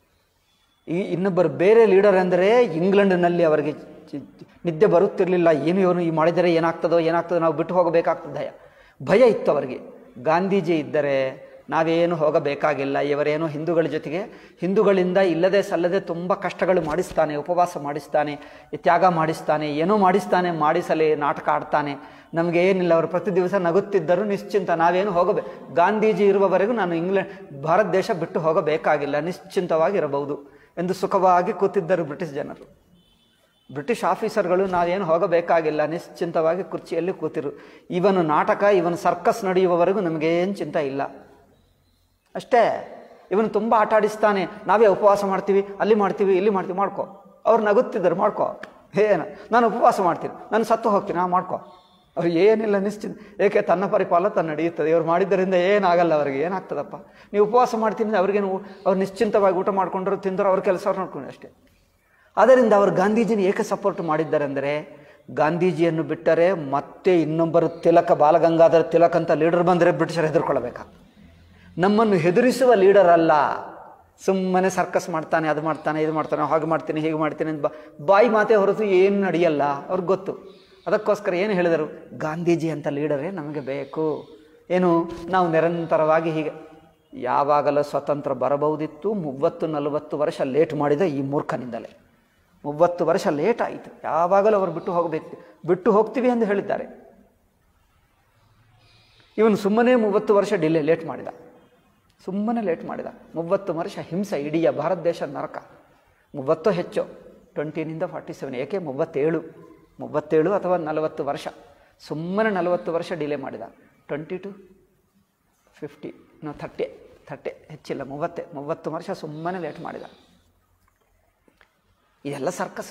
ಈ ಇನ್ನೊಬ್ಬರು ಬೇರೆ ಲೀಡರ್ ಅಂದರೆ ಇಂಗ್ಲೆಂಡಿನಲ್ಲಿ ಅವರಿಗೆ ಚಿ- ಚಿ- ನಿದ್ದೆ ಬರುತ್ತಿರಲಿಲ್ಲ ಏನು ಇವನು ಈ ಮಾಡಿದರೆ ಏನಾಗ್ತದೋ ಏನಾಗ್ತದೋ ನಾವು ಬಿಟ್ಟು ಹೋಗಬೇಕಾಗ್ತದೆ ಭಯ ಭಯ ಇತ್ತು ಅವರಿಗೆ ಗಾಂಧೀಜಿ ಇದ್ದರೆ ನಾವೇನು ಹೋಗಬೇಕಾಗಿಲ್ಲ ಇವರೇನು ಹಿಂದೂಗಳ ಜೊತೆಗೆ ಹಿಂದೂಗಳಿಂದ ಇಲ್ಲದೆ ಸಲ್ಲದೆ ತುಂಬ ಕಷ್ಟಗಳು ಮಾಡಿಸ್ತಾನೆ ಉಪವಾಸ ಮಾಡಿಸ್ತಾನೆ ತ್ಯಾಗ ಮಾಡಿಸ್ತಾನೆ ಏನೋ ಮಾಡಿಸ್ತಾನೆ ಮಾಡಿಸಲಿ ನಾಟಕ ಆಡ್ತಾನೆ ನಮಗೆ ಏನಿಲ್ಲ ಅವರು ಪ್ರತಿ ದಿವಸ ನಗುತ್ತಿದ್ದರು ನಿಶ್ಚಿಂತ ನಾವೇನು ಹೋಗಬೇಕು ಗಾಂಧೀಜಿ ಇರುವವರೆಗೂ ನಾನು ಇಂಗ್ಲೆಂಡ್ ಭಾರತ ದೇಶ ಬಿಟ್ಟು ಹೋಗಬೇಕಾಗಿಲ್ಲ ನಿಶ್ಚಿಂತವಾಗಿ ಇರಬಹುದು ಎಂದು ಸುಖವಾಗಿ ಕೂತಿದ್ದರು ಬ್ರಿಟಿಷ್ ಜನರು ಬ್ರಿಟಿಷ್ ಆಫೀಸರ್ಗಳು ನಾವೇನು ಹೋಗಬೇಕಾಗಿಲ್ಲ ನಿಶ್ಚಿಂತವಾಗಿ ಕುರ್ಚಿಯಲ್ಲಿ ಕೂತಿರು ಇವನು ನಾಟಕ ಇವನು ಸರ್ಕಸ್ ನಡೆಯುವವರೆಗೂ ನಮಗೇನು ಚಿಂತೆ ಇಲ್ಲ ಅಷ್ಟೇ ಇವನು ತುಂಬ ಆಟ ಆಡಿಸ್ತಾನೆ ನಾವೇ ಉಪವಾಸ ಮಾಡ್ತೀವಿ ಅಲ್ಲಿ ಮಾಡ್ತೀವಿ ಇಲ್ಲಿ ಮಾಡ್ತೀವಿ ಮಾಡ್ಕೊ ಅವ್ರು ನಗುತ್ತಿದ್ದರು ಮಾಡ್ಕೊ ಏನು ನಾನು ಉಪವಾಸ ಮಾಡ್ತೀನಿ ನಾನು ಸತ್ತು ಹೋಗ್ತೀನಿ ನಾ ಮಾಡ್ಕೊ ಅವ್ರು ಏನಿಲ್ಲ ನಿಶ್ಚಿಂತ ಏಕೆ ತನ್ನ ಪರಿಪಾಲ ತನ್ನ ನಡೆಯುತ್ತದೆ ಇವ್ರು ಮಾಡಿದ್ದರಿಂದ ಏನಾಗಲ್ಲ ಅವರಿಗೆ ಏನಾಗ್ತದಪ್ಪ ನೀವು ಉಪವಾಸ ಮಾಡ್ತೀನಿ ಅಂದ್ರೆ ಅವ್ರಿಗೇನು ಊ- ಅವ್ರು ನಿಶ್ಚಿಂತವಾಗಿ ಊಟ ಮಾಡ್ಕೊಂಡ್ರು ತಿಂದರು ಅವ್ರ ಕೆಲಸ ಅವ್ರು ನೋಡ್ಕೊಂಡು ಅಷ್ಟೇ ಆದ್ದರಿಂದ ಅವರು ಗಾಂಧೀಜಿನ ಏಕೆ ಸಪೋರ್ಟ್ ಮಾಡಿದ್ದಾರೆಂದರೆ ಗಾಂಧೀಜಿಯನ್ನು ಬಿಟ್ಟರೆ ಮತ್ತೆ ಇನ್ನೊಬ್ಬರು ತಿಲಕ ಬಾಲಗಂಗಾಧರ ತಿಲಕ್ ಅಂತ ಲೀಡರ್ ಬಂದರೆ ಬ್ರಿಟಿಷರು ಹೆದರ್ಕೊಳ್ಬೇಕಾ ನಮ್ಮನ್ನು ಹೆದರಿಸುವ ಲೀಡರ್ ಅಲ್ಲ ಸುಮ್ಮನೆ ಸರ್ಕಸ್ ಮಾಡ್ತಾನೆ ಅದು ಮಾಡ್ತಾನೆ ಇದು ಮಾಡ್ತಾನೆ ಹಾಗೆ ಮಾಡ್ತೀನಿ ಹೀಗೆ ಮಾಡ್ತೀನಿ ಅಂತ ಬಾ- ಬಾಯಿ ಮಾತೆ ಹೊರತು ಏನು ನಡೆಯಲ್ಲ ಅವ್ರಿಗೆ ಗೊತ್ತು ಅದಕ್ಕೋಸ್ಕರ ಏನು ಹೇಳಿದರು ಗಾಂಧೀಜಿ ಅಂತ ಲೀಡರೇ ನಮಗೆ ಬೇಕು ಏನು ನಾವು ನಿರಂತರವಾಗಿ ಹೀಗೆ ಯಾವಾಗಲೂ ಸ್ವತಂತ್ರ ಬರಬಹುದಿತ್ತು ಮೂವತ್ತು ನಲವತ್ತು ವರ್ಷ ಲೇಟ್ ಮಾಡಿದ ಈ ಮೂರ್ಖನಿಂದಲೇ ಮೂವತ್ತು ವರ್ಷ ಲೇಟ್ ಆಯಿತು ಯಾವಾಗಲೂ ಅವರು ಬಿಟ್ಟು ಹೋಗಬೇಕು ಬಿಟ್ಟು ಹೋಗ್ತೀವಿ ಎಂದು ಹೇಳಿದ್ದಾರೆ ಇವನು ಸುಮ್ಮನೆ ಮೂವತ್ತು ವರ್ಷ ಡಿಲೇ ಲೇಟ್ ಮಾಡಿದ ಸುಮ್ಮನೆ ಲೇಟ್ ಮಾಡಿದ ಮೂವತ್ತು ವರ್ಷ ಹಿಂಸೆ ಇಡೀ ಭಾರತ ದೇಶ ನರಕ ಮೂವತ್ತು ಹೆಚ್ಚು ಟ್ವೆಂಟಿನಿಂದ ಫಾರ್ಟಿ ಸೆವೆನ್ ಏಕೆ ಮೂವತ್ತೇಳು ಮೂವತ್ತೇಳು ಅಥವಾ ನಲವತ್ತು ವರ್ಷ ಸುಮ್ಮನೆ ನಲವತ್ತು ವರ್ಷ ಡಿಲೇ ಮಾಡಿದ twenty two fifty no thirty thirty ಹೆಚ್ಚಿಲ್ಲ ಮೂವತ್ತೇ ಮೂವತ್ತು ವರ್ಷ ಸುಮ್ಮನೆ ಲೇಟ್ ಮಾಡಿದ ಇದೆಲ್ಲ ಸರ್ಕಸ್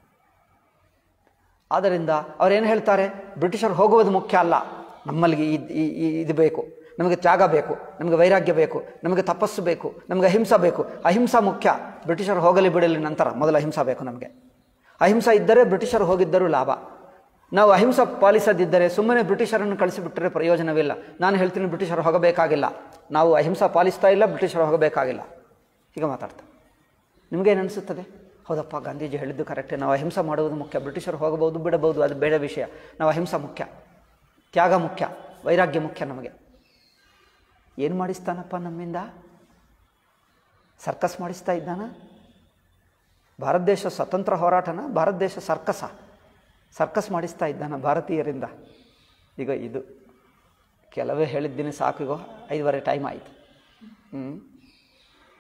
ಆದ್ದರಿಂದ ಅವರೇನು ಹೇಳ್ತಾರೆ ಬ್ರಿಟಿಷರು ಹೋಗುವುದು ಮುಖ್ಯ ಅಲ್ಲ ನಮ್ಮಲ್ಲಿ ಇದ್- ಈ- ಈ- ಇದು ಬೇಕು ನಮಗೆ ತ್ಯಾಗ ಬೇಕು ನಮಗೆ ವೈರಾಗ್ಯ ಬೇಕು ನಮಗೆ ತಪಸ್ಸು ಬೇಕು ನಮಗೆ ಅಹಿಂಸಾ ಬೇಕು ಅಹಿಂಸಾ ಮುಖ್ಯ ಬ್ರಿಟಿಷರು ಹೋಗಲಿ ಬಿಡಲಿ ನಂತರ ಮೊದಲು ಅಹಿಂಸಾ ಬೇಕು ನಮಗೆ ಅಹಿಂಸಾ ಇದ್ದರೆ ಬ್ರಿಟಿಷರು ಹೋಗಿದ್ದರೂ ಲಾಭ ನಾವು ಅಹಿಂಸಾ ಪಾಲಿಸದಿದ್ದರೆ ಸುಮ್ಮನೆ ಬ್ರಿಟಿಷರನ್ನು ಕಳಿಸಿಬಿಟ್ಟರೆ ಪ್ರಯೋಜನವಿಲ್ಲ ನಾನು ಹೇಳ್ತೀನಿ ಬ್ರಿಟಿಷರು ಹೋಗಬೇಕಾಗಿಲ್ಲ ನಾವು ಅಹಿಂಸಾ ಪಾಲಿಸ್ತಾ ಇಲ್ಲ ಬ್ರಿಟಿಷರು ಹೋಗಬೇಕಾಗಿಲ್ಲ ಹೀಗೆ ಮಾತಾಡ್ತಾರೆ ನಿಮಗೇನು ಅನಿಸುತ್ತದೆ ಹೌದಪ್ಪ ಗಾಂಧೀಜಿ ಹೇಳಿದ್ದು ಕರೆಕ್ಟೇ ನಾವು ಅಹಿಂಸೆ ಮಾಡುವುದು ಮುಖ್ಯ ಬ್ರಿಟಿಷರು ಹೋಗಬಹುದು ಬಿಡಬಹುದು ಅದು ಬೇಡ ವಿಷಯ ನಾವು ಅಹಿಂಸೆ ಮುಖ್ಯ ತ್ಯಾಗ ಮುಖ್ಯ ವೈರಾಗ್ಯ ಮುಖ್ಯ ನಮಗೆ ಏನು ಮಾಡಿಸ್ತಾನಪ್ಪ ನಮ್ಮಿಂದ ಸರ್ಕಸ್ ಮಾಡಿಸ್ತಾ ಇದ್ದಾನ ಭಾರತ ದೇಶ ಸ್ವತಂತ್ರ ಹೋರಾಟನ ಭಾರತ ದೇಶ ಸರ್ಕಸ ಸರ್ಕಸ್ ಮಾಡಿಸ್ತಾ ಇದ್ದಾನ ಭಾರತೀಯರಿಂದ ಈಗ ಇದು ಕೆಲವೇ ಹೇಳಿದ್ದೀನಿ ಸಾಕಿಗೋ ಐದುವರೆ ಟೈಮ್ ಆಯಿತು ಹ್ಞೂ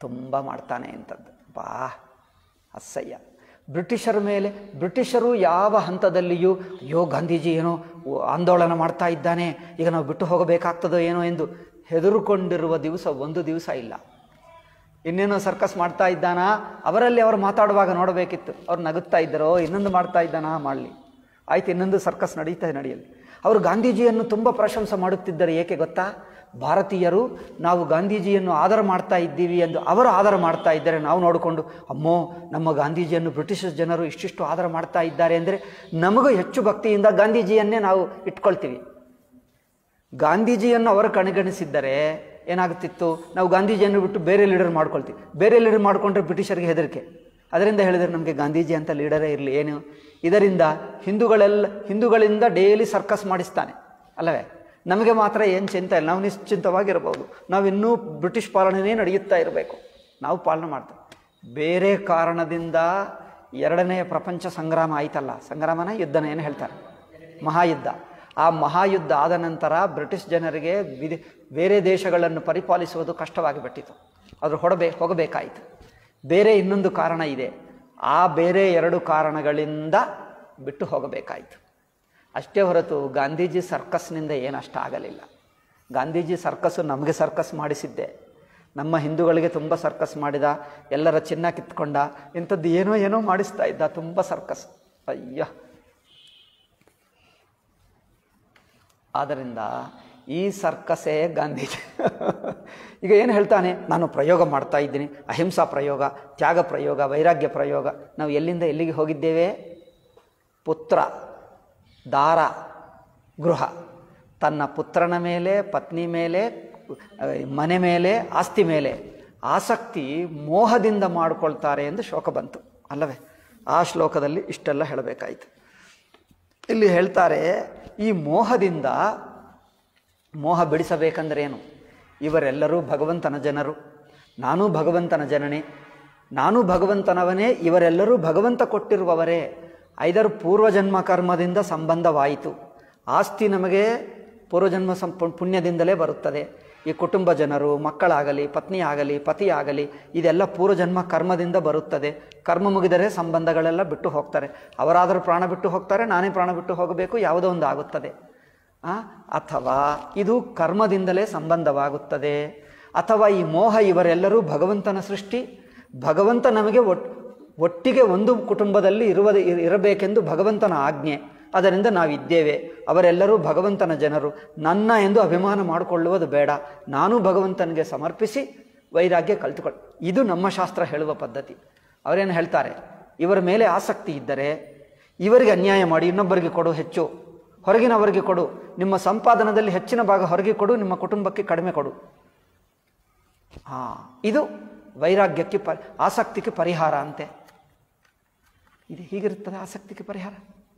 ತುಂಬ ಮಾಡ್ತಾನೆ ಅಂತದ್ದು ಬಾ ಅಸಹ್ಯ ಬ್ರಿಟಿಷರ ಮೇಲೆ ಬ್ರಿಟಿಷರು ಯಾವ ಹಂತದಲ್ಲಿಯೂ ಅಯ್ಯೋ ಗಾಂಧೀಜಿ ಏನೋ ಆಂದೋಲನ ಮಾಡ್ತಾ ಇದ್ದಾನೆ ಈಗ ನಾವು ಬಿಟ್ಟು ಹೋಗಬೇಕಾಗ್ತದೋ ಏನೋ ಎಂದು ಹೆದರುಕೊಂಡಿರುವ ದಿವಸ ಒಂದು ದಿವಸ ಇಲ್ಲ ಇನ್ನೇನೋ ಸರ್ಕಸ್ ಮಾಡ್ತಾ ಇದ್ದಾನಾ ಅವರಲ್ಲಿ ಅವರು ಮಾತಾಡುವಾಗ ನೋಡಬೇಕಿತ್ತು ಅವ್ರು ನಗುತ್ತಾ ಇದ್ದರೋ ಇನ್ನೊಂದು ಮಾಡ್ತಾ ಇದ್ದಾನಾ ಮಾಡಲಿ ಆಯ್ತು ಇನ್ನೊಂದು ಸರ್ಕಸ್ ನಡೀತಾ ನಡೆಯಲಿ ಅವರು ಗಾಂಧೀಜಿಯನ್ನು ತುಂಬ ಪ್ರಶಂಸೆ ಮಾಡುತ್ತಿದ್ದರು ಏಕೆ ಗೊತ್ತಾ ಭಾರತೀಯರು ನಾವು ಗಾಂಧೀಜಿಯನ್ನು ಆದರ ಮಾಡ್ತಾ ಇದ್ದೀವಿ ಎಂದು ಅವರು ಆದರ ಮಾಡ್ತಾ ಇದ್ದಾರೆ ನಾವು ನೋಡಿಕೊಂಡು ಅಮ್ಮೋ ನಮ್ಮ ಗಾಂಧೀಜಿಯನ್ನು ಬ್ರಿಟಿಷ್ ಜನರು ಇಷ್ಟಿಷ್ಟು ಆದರ ಮಾಡ್ತಾ ಇದ್ದಾರೆ ಅಂದರೆ ನಮಗೂ ಹೆಚ್ಚು ಭಕ್ತಿಯಿಂದ ಗಾಂಧೀಜಿಯನ್ನೇ ನಾವು ಇಟ್ಕೊಳ್ತೀವಿ ಗಾಂಧೀಜಿಯನ್ನು ಅವರು ಕಣಗಣಿಸಿದ್ದರೆ ಏನಾಗುತ್ತಿತ್ತು ನಾವು ಗಾಂಧೀಜಿಯನ್ನು ಬಿಟ್ಟು ಬೇರೆ ಲೀಡರ್ ಮಾಡ್ಕೊಳ್ತೀವಿ ಬೇರೆ ಲೀಡರ್ ಮಾಡಿಕೊಂಡ್ರೆ ಬ್ರಿಟಿಷರಿಗೆ ಹೆದರಿಕೆ ಅದರಿಂದ ಹೇಳಿದರೆ ನಮಗೆ ಗಾಂಧೀಜಿ ಅಂತ ಲೀಡರೇ ಇರಲಿ ಏನು ಇದರಿಂದ ಹಿಂದೂಗಳೆಲ್ಲ ಹಿಂದೂಗಳಿಂದ ಡೈಲಿ ಸರ್ಕಸ್ ಮಾಡಿಸ್ತಾನೆ ಅಲ್ಲವೇ ನಮಗೆ ಮಾತ್ರ ಏನು ಚಿಂತೆ ಇಲ್ಲ ನಾವು ನಿಶ್ಚಿಂತವಾಗಿರ್ಬೋದು ನಾವು ಇನ್ನೂ ಬ್ರಿಟಿಷ್ ಪಾಲನೆಯೇ ನಡೆಯುತ್ತಾ ಇರಬೇಕು ನಾವು ಪಾಲನೆ ಮಾಡ್ತೇವೆ ಬೇರೆ ಕಾರಣದಿಂದ ಎರಡನೆಯ ಪ್ರಪಂಚ ಸಂಗ್ರಾಮ ಆಯ್ತಲ್ಲ ಸಂಗ್ರಾಮನ ಯುದ್ಧನ ಏನು ಹೇಳ್ತಾರೆ ಮಹಾಯುದ್ಧ ಆ ಮಹಾಯುದ್ಧ ಆದ ನಂತರ ಬ್ರಿಟಿಷ್ ಜನರಿಗೆ ವಿದೆ ಬೇರೆ ದೇಶಗಳನ್ನು ಪರಿಪಾಲಿಸುವುದು ಕಷ್ಟವಾಗಿ ಬಿಟ್ಟಿತು ಅದ್ರ ಹೊಡಬೇ ಹೋಗಬೇಕಾಯಿತು ಬೇರೆ ಇನ್ನೊಂದು ಕಾರಣ ಇದೆ ಆ ಬೇರೆ ಎರಡು ಕಾರಣಗಳಿಂದ ಬಿಟ್ಟು ಹೋಗಬೇಕಾಯಿತು ಅಷ್ಟೇ ಹೊರತು ಗಾಂಧೀಜಿ ಸರ್ಕಸ್ನಿಂದ ಏನಷ್ಟು ಆಗಲಿಲ್ಲ ಗಾಂಧೀಜಿ ಸರ್ಕಸ್ಸು ನಮಗೆ ಸರ್ಕಸ್ ಮಾಡಿಸಿದ್ದೆ ನಮ್ಮ ಹಿಂದೂಗಳಿಗೆ ತುಂಬ ಸರ್ಕಸ್ ಮಾಡಿದ ಎಲ್ಲರ ಚಿನ್ನ ಕಿತ್ಕೊಂಡ ಇಂಥದ್ದು ಏನೋ ಏನೋ ಮಾಡಿಸ್ತಾ ಇದ್ದ ತುಂಬ ಸರ್ಕಸ್ ಅಯ್ಯ ಆದ್ದರಿಂದ ಈ ಸರ್ಕಸೇ ಗಾಂಧೀಜಿ ಈಗ ಏನು ಹೇಳ್ತಾನೆ ನಾನು ಪ್ರಯೋಗ ಮಾಡ್ತಾ ಇದ್ದೀನಿ ಅಹಿಂಸಾ ಪ್ರಯೋಗ ತ್ಯಾಗ ಪ್ರಯೋಗ ವೈರಾಗ್ಯ ಪ್ರಯೋಗ ನಾವು ಎಲ್ಲಿಂದ ಎಲ್ಲಿಗೆ ಹೋಗಿದ್ದೇವೆ ಪುತ್ರ ದಾರ ಗೃಹ ತನ್ನ ಪುತ್ರನ ಮೇಲೆ ಪತ್ನಿ ಮೇಲೆ ಮನೆ ಮೇಲೆ ಆಸ್ತಿ ಮೇಲೆ ಆಸಕ್ತಿ ಮೋಹದಿಂದ ಮಾಡಿಕೊಳ್ತಾರೆ ಎಂದು ಶೋಕ ಬಂತು ಅಲ್ಲವೇ ಆ ಶ್ಲೋಕದಲ್ಲಿ ಇಷ್ಟೆಲ್ಲ ಹೇಳಬೇಕಾಯಿತು ಇಲ್ಲಿ ಹೇಳ್ತಾರೆ ಈ ಮೋಹದಿಂದ ಮೋಹ ಬಿಡಿಸಬೇಕಂದ್ರೆ ಏನು ಇವರೆಲ್ಲರೂ ಭಗವಂತನ ಜನರು ನಾನೂ ಭಗವಂತನ ಜನನೇ ನಾನು ಭಗವಂತನವನೇ ಇವರೆಲ್ಲರೂ ಭಗವಂತ ಕೊಟ್ಟಿರುವವರೇ ಐದರು ಪೂರ್ವಜನ್ಮ ಕರ್ಮದಿಂದ ಸಂಬಂಧವಾಯಿತು ಆಸ್ತಿ ನಮಗೆ ಪೂರ್ವಜನ್ಮ ಸಂ ಪುಣ್ಯದಿಂದಲೇ ಬರುತ್ತದೆ ಈ ಕುಟುಂಬ ಜನರು ಮಕ್ಕಳಾಗಲಿ ಪತ್ನಿ ಆಗಲಿ ಪತಿ ಆಗಲಿ ಇದೆಲ್ಲ ಪೂರ್ವಜನ್ಮ ಕರ್ಮದಿಂದ ಬರುತ್ತದೆ ಕರ್ಮ ಮುಗಿದರೆ ಸಂಬಂಧಗಳೆಲ್ಲ ಬಿಟ್ಟು ಹೋಗ್ತಾರೆ ಅವರಾದರೂ ಪ್ರಾಣ ಬಿಟ್ಟು ಹೋಗ್ತಾರೆ ನಾನೇ ಪ್ರಾಣ ಬಿಟ್ಟು ಹೋಗಬೇಕು ಯಾವುದೋ ಒಂದು ಆಗುತ್ತದೆ ಆ, ಅಥವಾ ಇದು ಕರ್ಮದಿಂದಲೇ ಸಂಬಂಧವಾಗುತ್ತದೆ ಅಥವಾ ಈ ಮೋಹ ಇವರೆಲ್ಲರೂ ಭಗವಂತನ ಸೃಷ್ಟಿ ಭಗವಂತ ನಮಗೆ ಒಟ್ ಒಟ್ಟಿಗೆ ಒಂದು ಕುಟುಂಬದಲ್ಲಿ ಇರುವ ಇರಬೇಕೆಂದು ಭಗವಂತನ ಆಜ್ಞೆ ಅದರಿಂದ ನಾವಿದ್ದೇವೆ ಅವರೆಲ್ಲರೂ ಭಗವಂತನ ಜನರು ನನ್ನ ಎಂದು ಅಭಿಮಾನ ಮಾಡಿಕೊಳ್ಳುವುದು ಬೇಡ ನಾನು ಭಗವಂತನಿಗೆ ಸಮರ್ಪಿಸಿ ವೈರಾಗ್ಯ ಕಲ್ತುಕೊಳ್ಳ ಇದು ನಮ್ಮ ಶಾಸ್ತ್ರ ಹೇಳುವ ಪದ್ಧತಿ ಅವರೇನು ಹೇಳ್ತಾರೆ ಇವರ ಮೇಲೆ ಆಸಕ್ತಿ ಇದ್ದರೆ ಇವರಿಗೆ ಅನ್ಯಾಯ ಮಾಡಿ ಇನ್ನೊಬ್ಬರಿಗೆ ಕೊಡು ಹೆಚ್ಚು ಹೊರಗಿನವರಿಗೆ ಕೊಡು ನಿಮ್ಮ ಸಂಪಾದನದಲ್ಲಿ ಹೆಚ್ಚಿನ ಭಾಗ ಹೊರಗೆ ಕೊಡು ನಿಮ್ಮ ಕುಟುಂಬಕ್ಕೆ ಕಡಿಮೆ ಕೊಡು ಹಾ ಇದು ವೈರಾಗ್ಯಕ್ಕೆ ಪ ಆಸಕ್ತಿಗೆ ಪರಿಹಾರ ಅಂತೆ ಇದು ಹೀಗಿರುತ್ತದೆ ಆಸಕ್ತಿಗೆ ಪರಿಹಾರ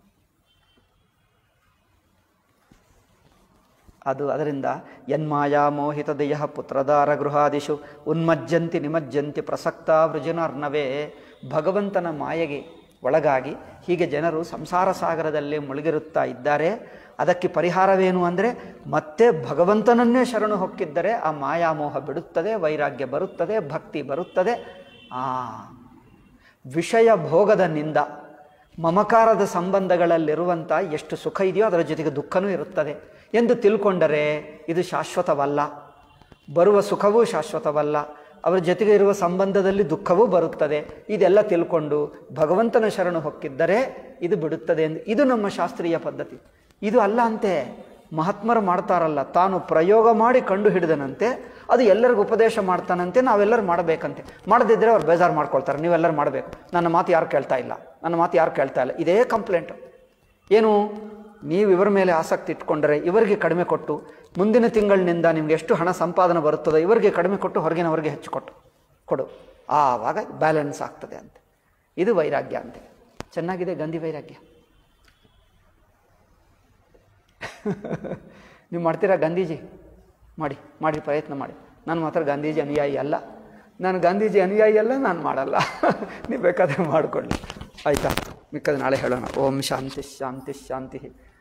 ಅದು ಅದರಿಂದ ಯನ್ಮಾಯಾ ಮೋಹಿತ ದೇಯ ಪುತ್ರದಾರ ಗೃಹಾದಿಷು ಉನ್ಮಜ್ಜಂತಿ ನಿಮಜ್ಜಂತಿ ಪ್ರಸಕ್ತ ವೃಜನರ್ನವೇ ಭಗವಂತನ ಮಾಯೆಗೆ ಒಳಗಾಗಿ ಹೀಗೆ ಜನರು ಸಂಸಾರ ಸಾಗರದಲ್ಲಿ ಮುಳುಗಿರುತ್ತಾ ಇದ್ದಾರೆ ಅದಕ್ಕೆ ಪರಿಹಾರವೇನು ಅಂದರೆ ಮತ್ತೆ ಭಗವಂತನನ್ನೇ ಶರಣು ಹೊಕ್ಕಿದ್ದರೆ ಆ ಮಾಯಾಮೋಹ ಬಿಡುತ್ತದೆ ವೈರಾಗ್ಯ ಬರುತ್ತದೆ ಭಕ್ತಿ ಬರುತ್ತದೆ ಆ ವಿಷಯ ಭೋಗದ ನಿಂದ ಮಮಕಾರದ ಸಂಬಂಧಗಳಲ್ಲಿರುವಂಥ ಎಷ್ಟು ಸುಖ ಇದೆಯೋ ಅದರ ಜೊತೆಗೆ ದುಃಖನೂ ಇರುತ್ತದೆ ಎಂದು ತಿಳ್ಕೊಂಡರೆ ಇದು ಶಾಶ್ವತವಲ್ಲ ಬರುವ ಸುಖವೂ ಶಾಶ್ವತವಲ್ಲ ಅವರ ಜೊತೆಗೆ ಇರುವ ಸಂಬಂಧದಲ್ಲಿ ದುಃಖವೂ ಬರುತ್ತದೆ ಇದೆಲ್ಲ ತಿಳ್ಕೊಂಡು ಭಗವಂತನ ಶರಣು ಹೊಕ್ಕಿದ್ದರೆ ಇದು ಬಿಡುತ್ತದೆ ಎಂದು ಇದು ನಮ್ಮ ಶಾಸ್ತ್ರೀಯ ಪದ್ಧತಿ ಇದು ಅಲ್ಲ ಅಂತೆ ಮಹಾತ್ಮರು ಮಾಡ್ತಾರಲ್ಲ ತಾನು ಪ್ರಯೋಗ ಮಾಡಿ ಕಂಡು ಹಿಡಿದನಂತೆ ಅದು ಎಲ್ಲರಿಗೂ ಉಪದೇಶ ಮಾಡ್ತಾನಂತೆ ನಾವೆಲ್ಲರೂ ಮಾಡಬೇಕಂತೆ ಮಾಡದಿದ್ದರೆ ಅವ್ರು ಬೇಜಾರು ಮಾಡ್ಕೊಳ್ತಾರೆ ನೀವೆಲ್ಲರೂ ಮಾಡಬೇಕು ನನ್ನ ಮಾತು ಯಾರು ಕೇಳ್ತಾ ಇಲ್ಲ ನನ್ನ ಮಾತು ಯಾರು ಕೇಳ್ತಾ ಇಲ್ಲ ಇದೇ ಕಂಪ್ಲೇಂಟು ಏನು ನೀವು ಇವರ ಮೇಲೆ ಆಸಕ್ತಿ ಇಟ್ಕೊಂಡರೆ ಇವರಿಗೆ ಕಡಿಮೆ ಕೊಟ್ಟು ಮುಂದಿನ ತಿಂಗಳಿನಿಂದ ನಿಮ್ಗೆ ಎಷ್ಟು ಹಣ ಸಂಪಾದನೆ ಬರುತ್ತದೋ ಇವರಿಗೆ ಕಡಿಮೆ ಕೊಟ್ಟು ಹೊರಗಿನವರಿಗೆ ಹೆಚ್ಚು ಕೊಟ್ಟು ಕೊಡು ಆವಾಗ ಬ್ಯಾಲೆನ್ಸ್ ಆಗ್ತದೆ ಅಂತೆ ಇದು ವೈರಾಗ್ಯ ಅಂತೆ ಚೆನ್ನಾಗಿದೆ ಗಂಧಿ ವೈರಾಗ್ಯ ನೀವು ಮಾಡ್ತೀರಾ ಗಾಂಧೀಜಿ ಮಾಡಿ ಮಾಡಿ ಪ್ರಯತ್ನ ಮಾಡಿ ನಾನು ಮಾತ್ರ ಗಾಂಧೀಜಿ ಅನುಯಾಯಿ ಅಲ್ಲ ನಾನು ಗಾಂಧೀಜಿ ಅನುಯಾಯಿ ಅಲ್ಲ ನಾನು ಮಾಡಲ್ಲ ನೀವು ಬೇಕಾದರೆ ಮಾಡಿಕೊಳ್ಳಿ ಆಯಿತಾ ಮಿಕ್ಕದು ನಾಳೆ ಹೇಳೋಣ ಓಂ ಶಾಂತಿ ಶಾಂತಿ ಶಾಂತಿ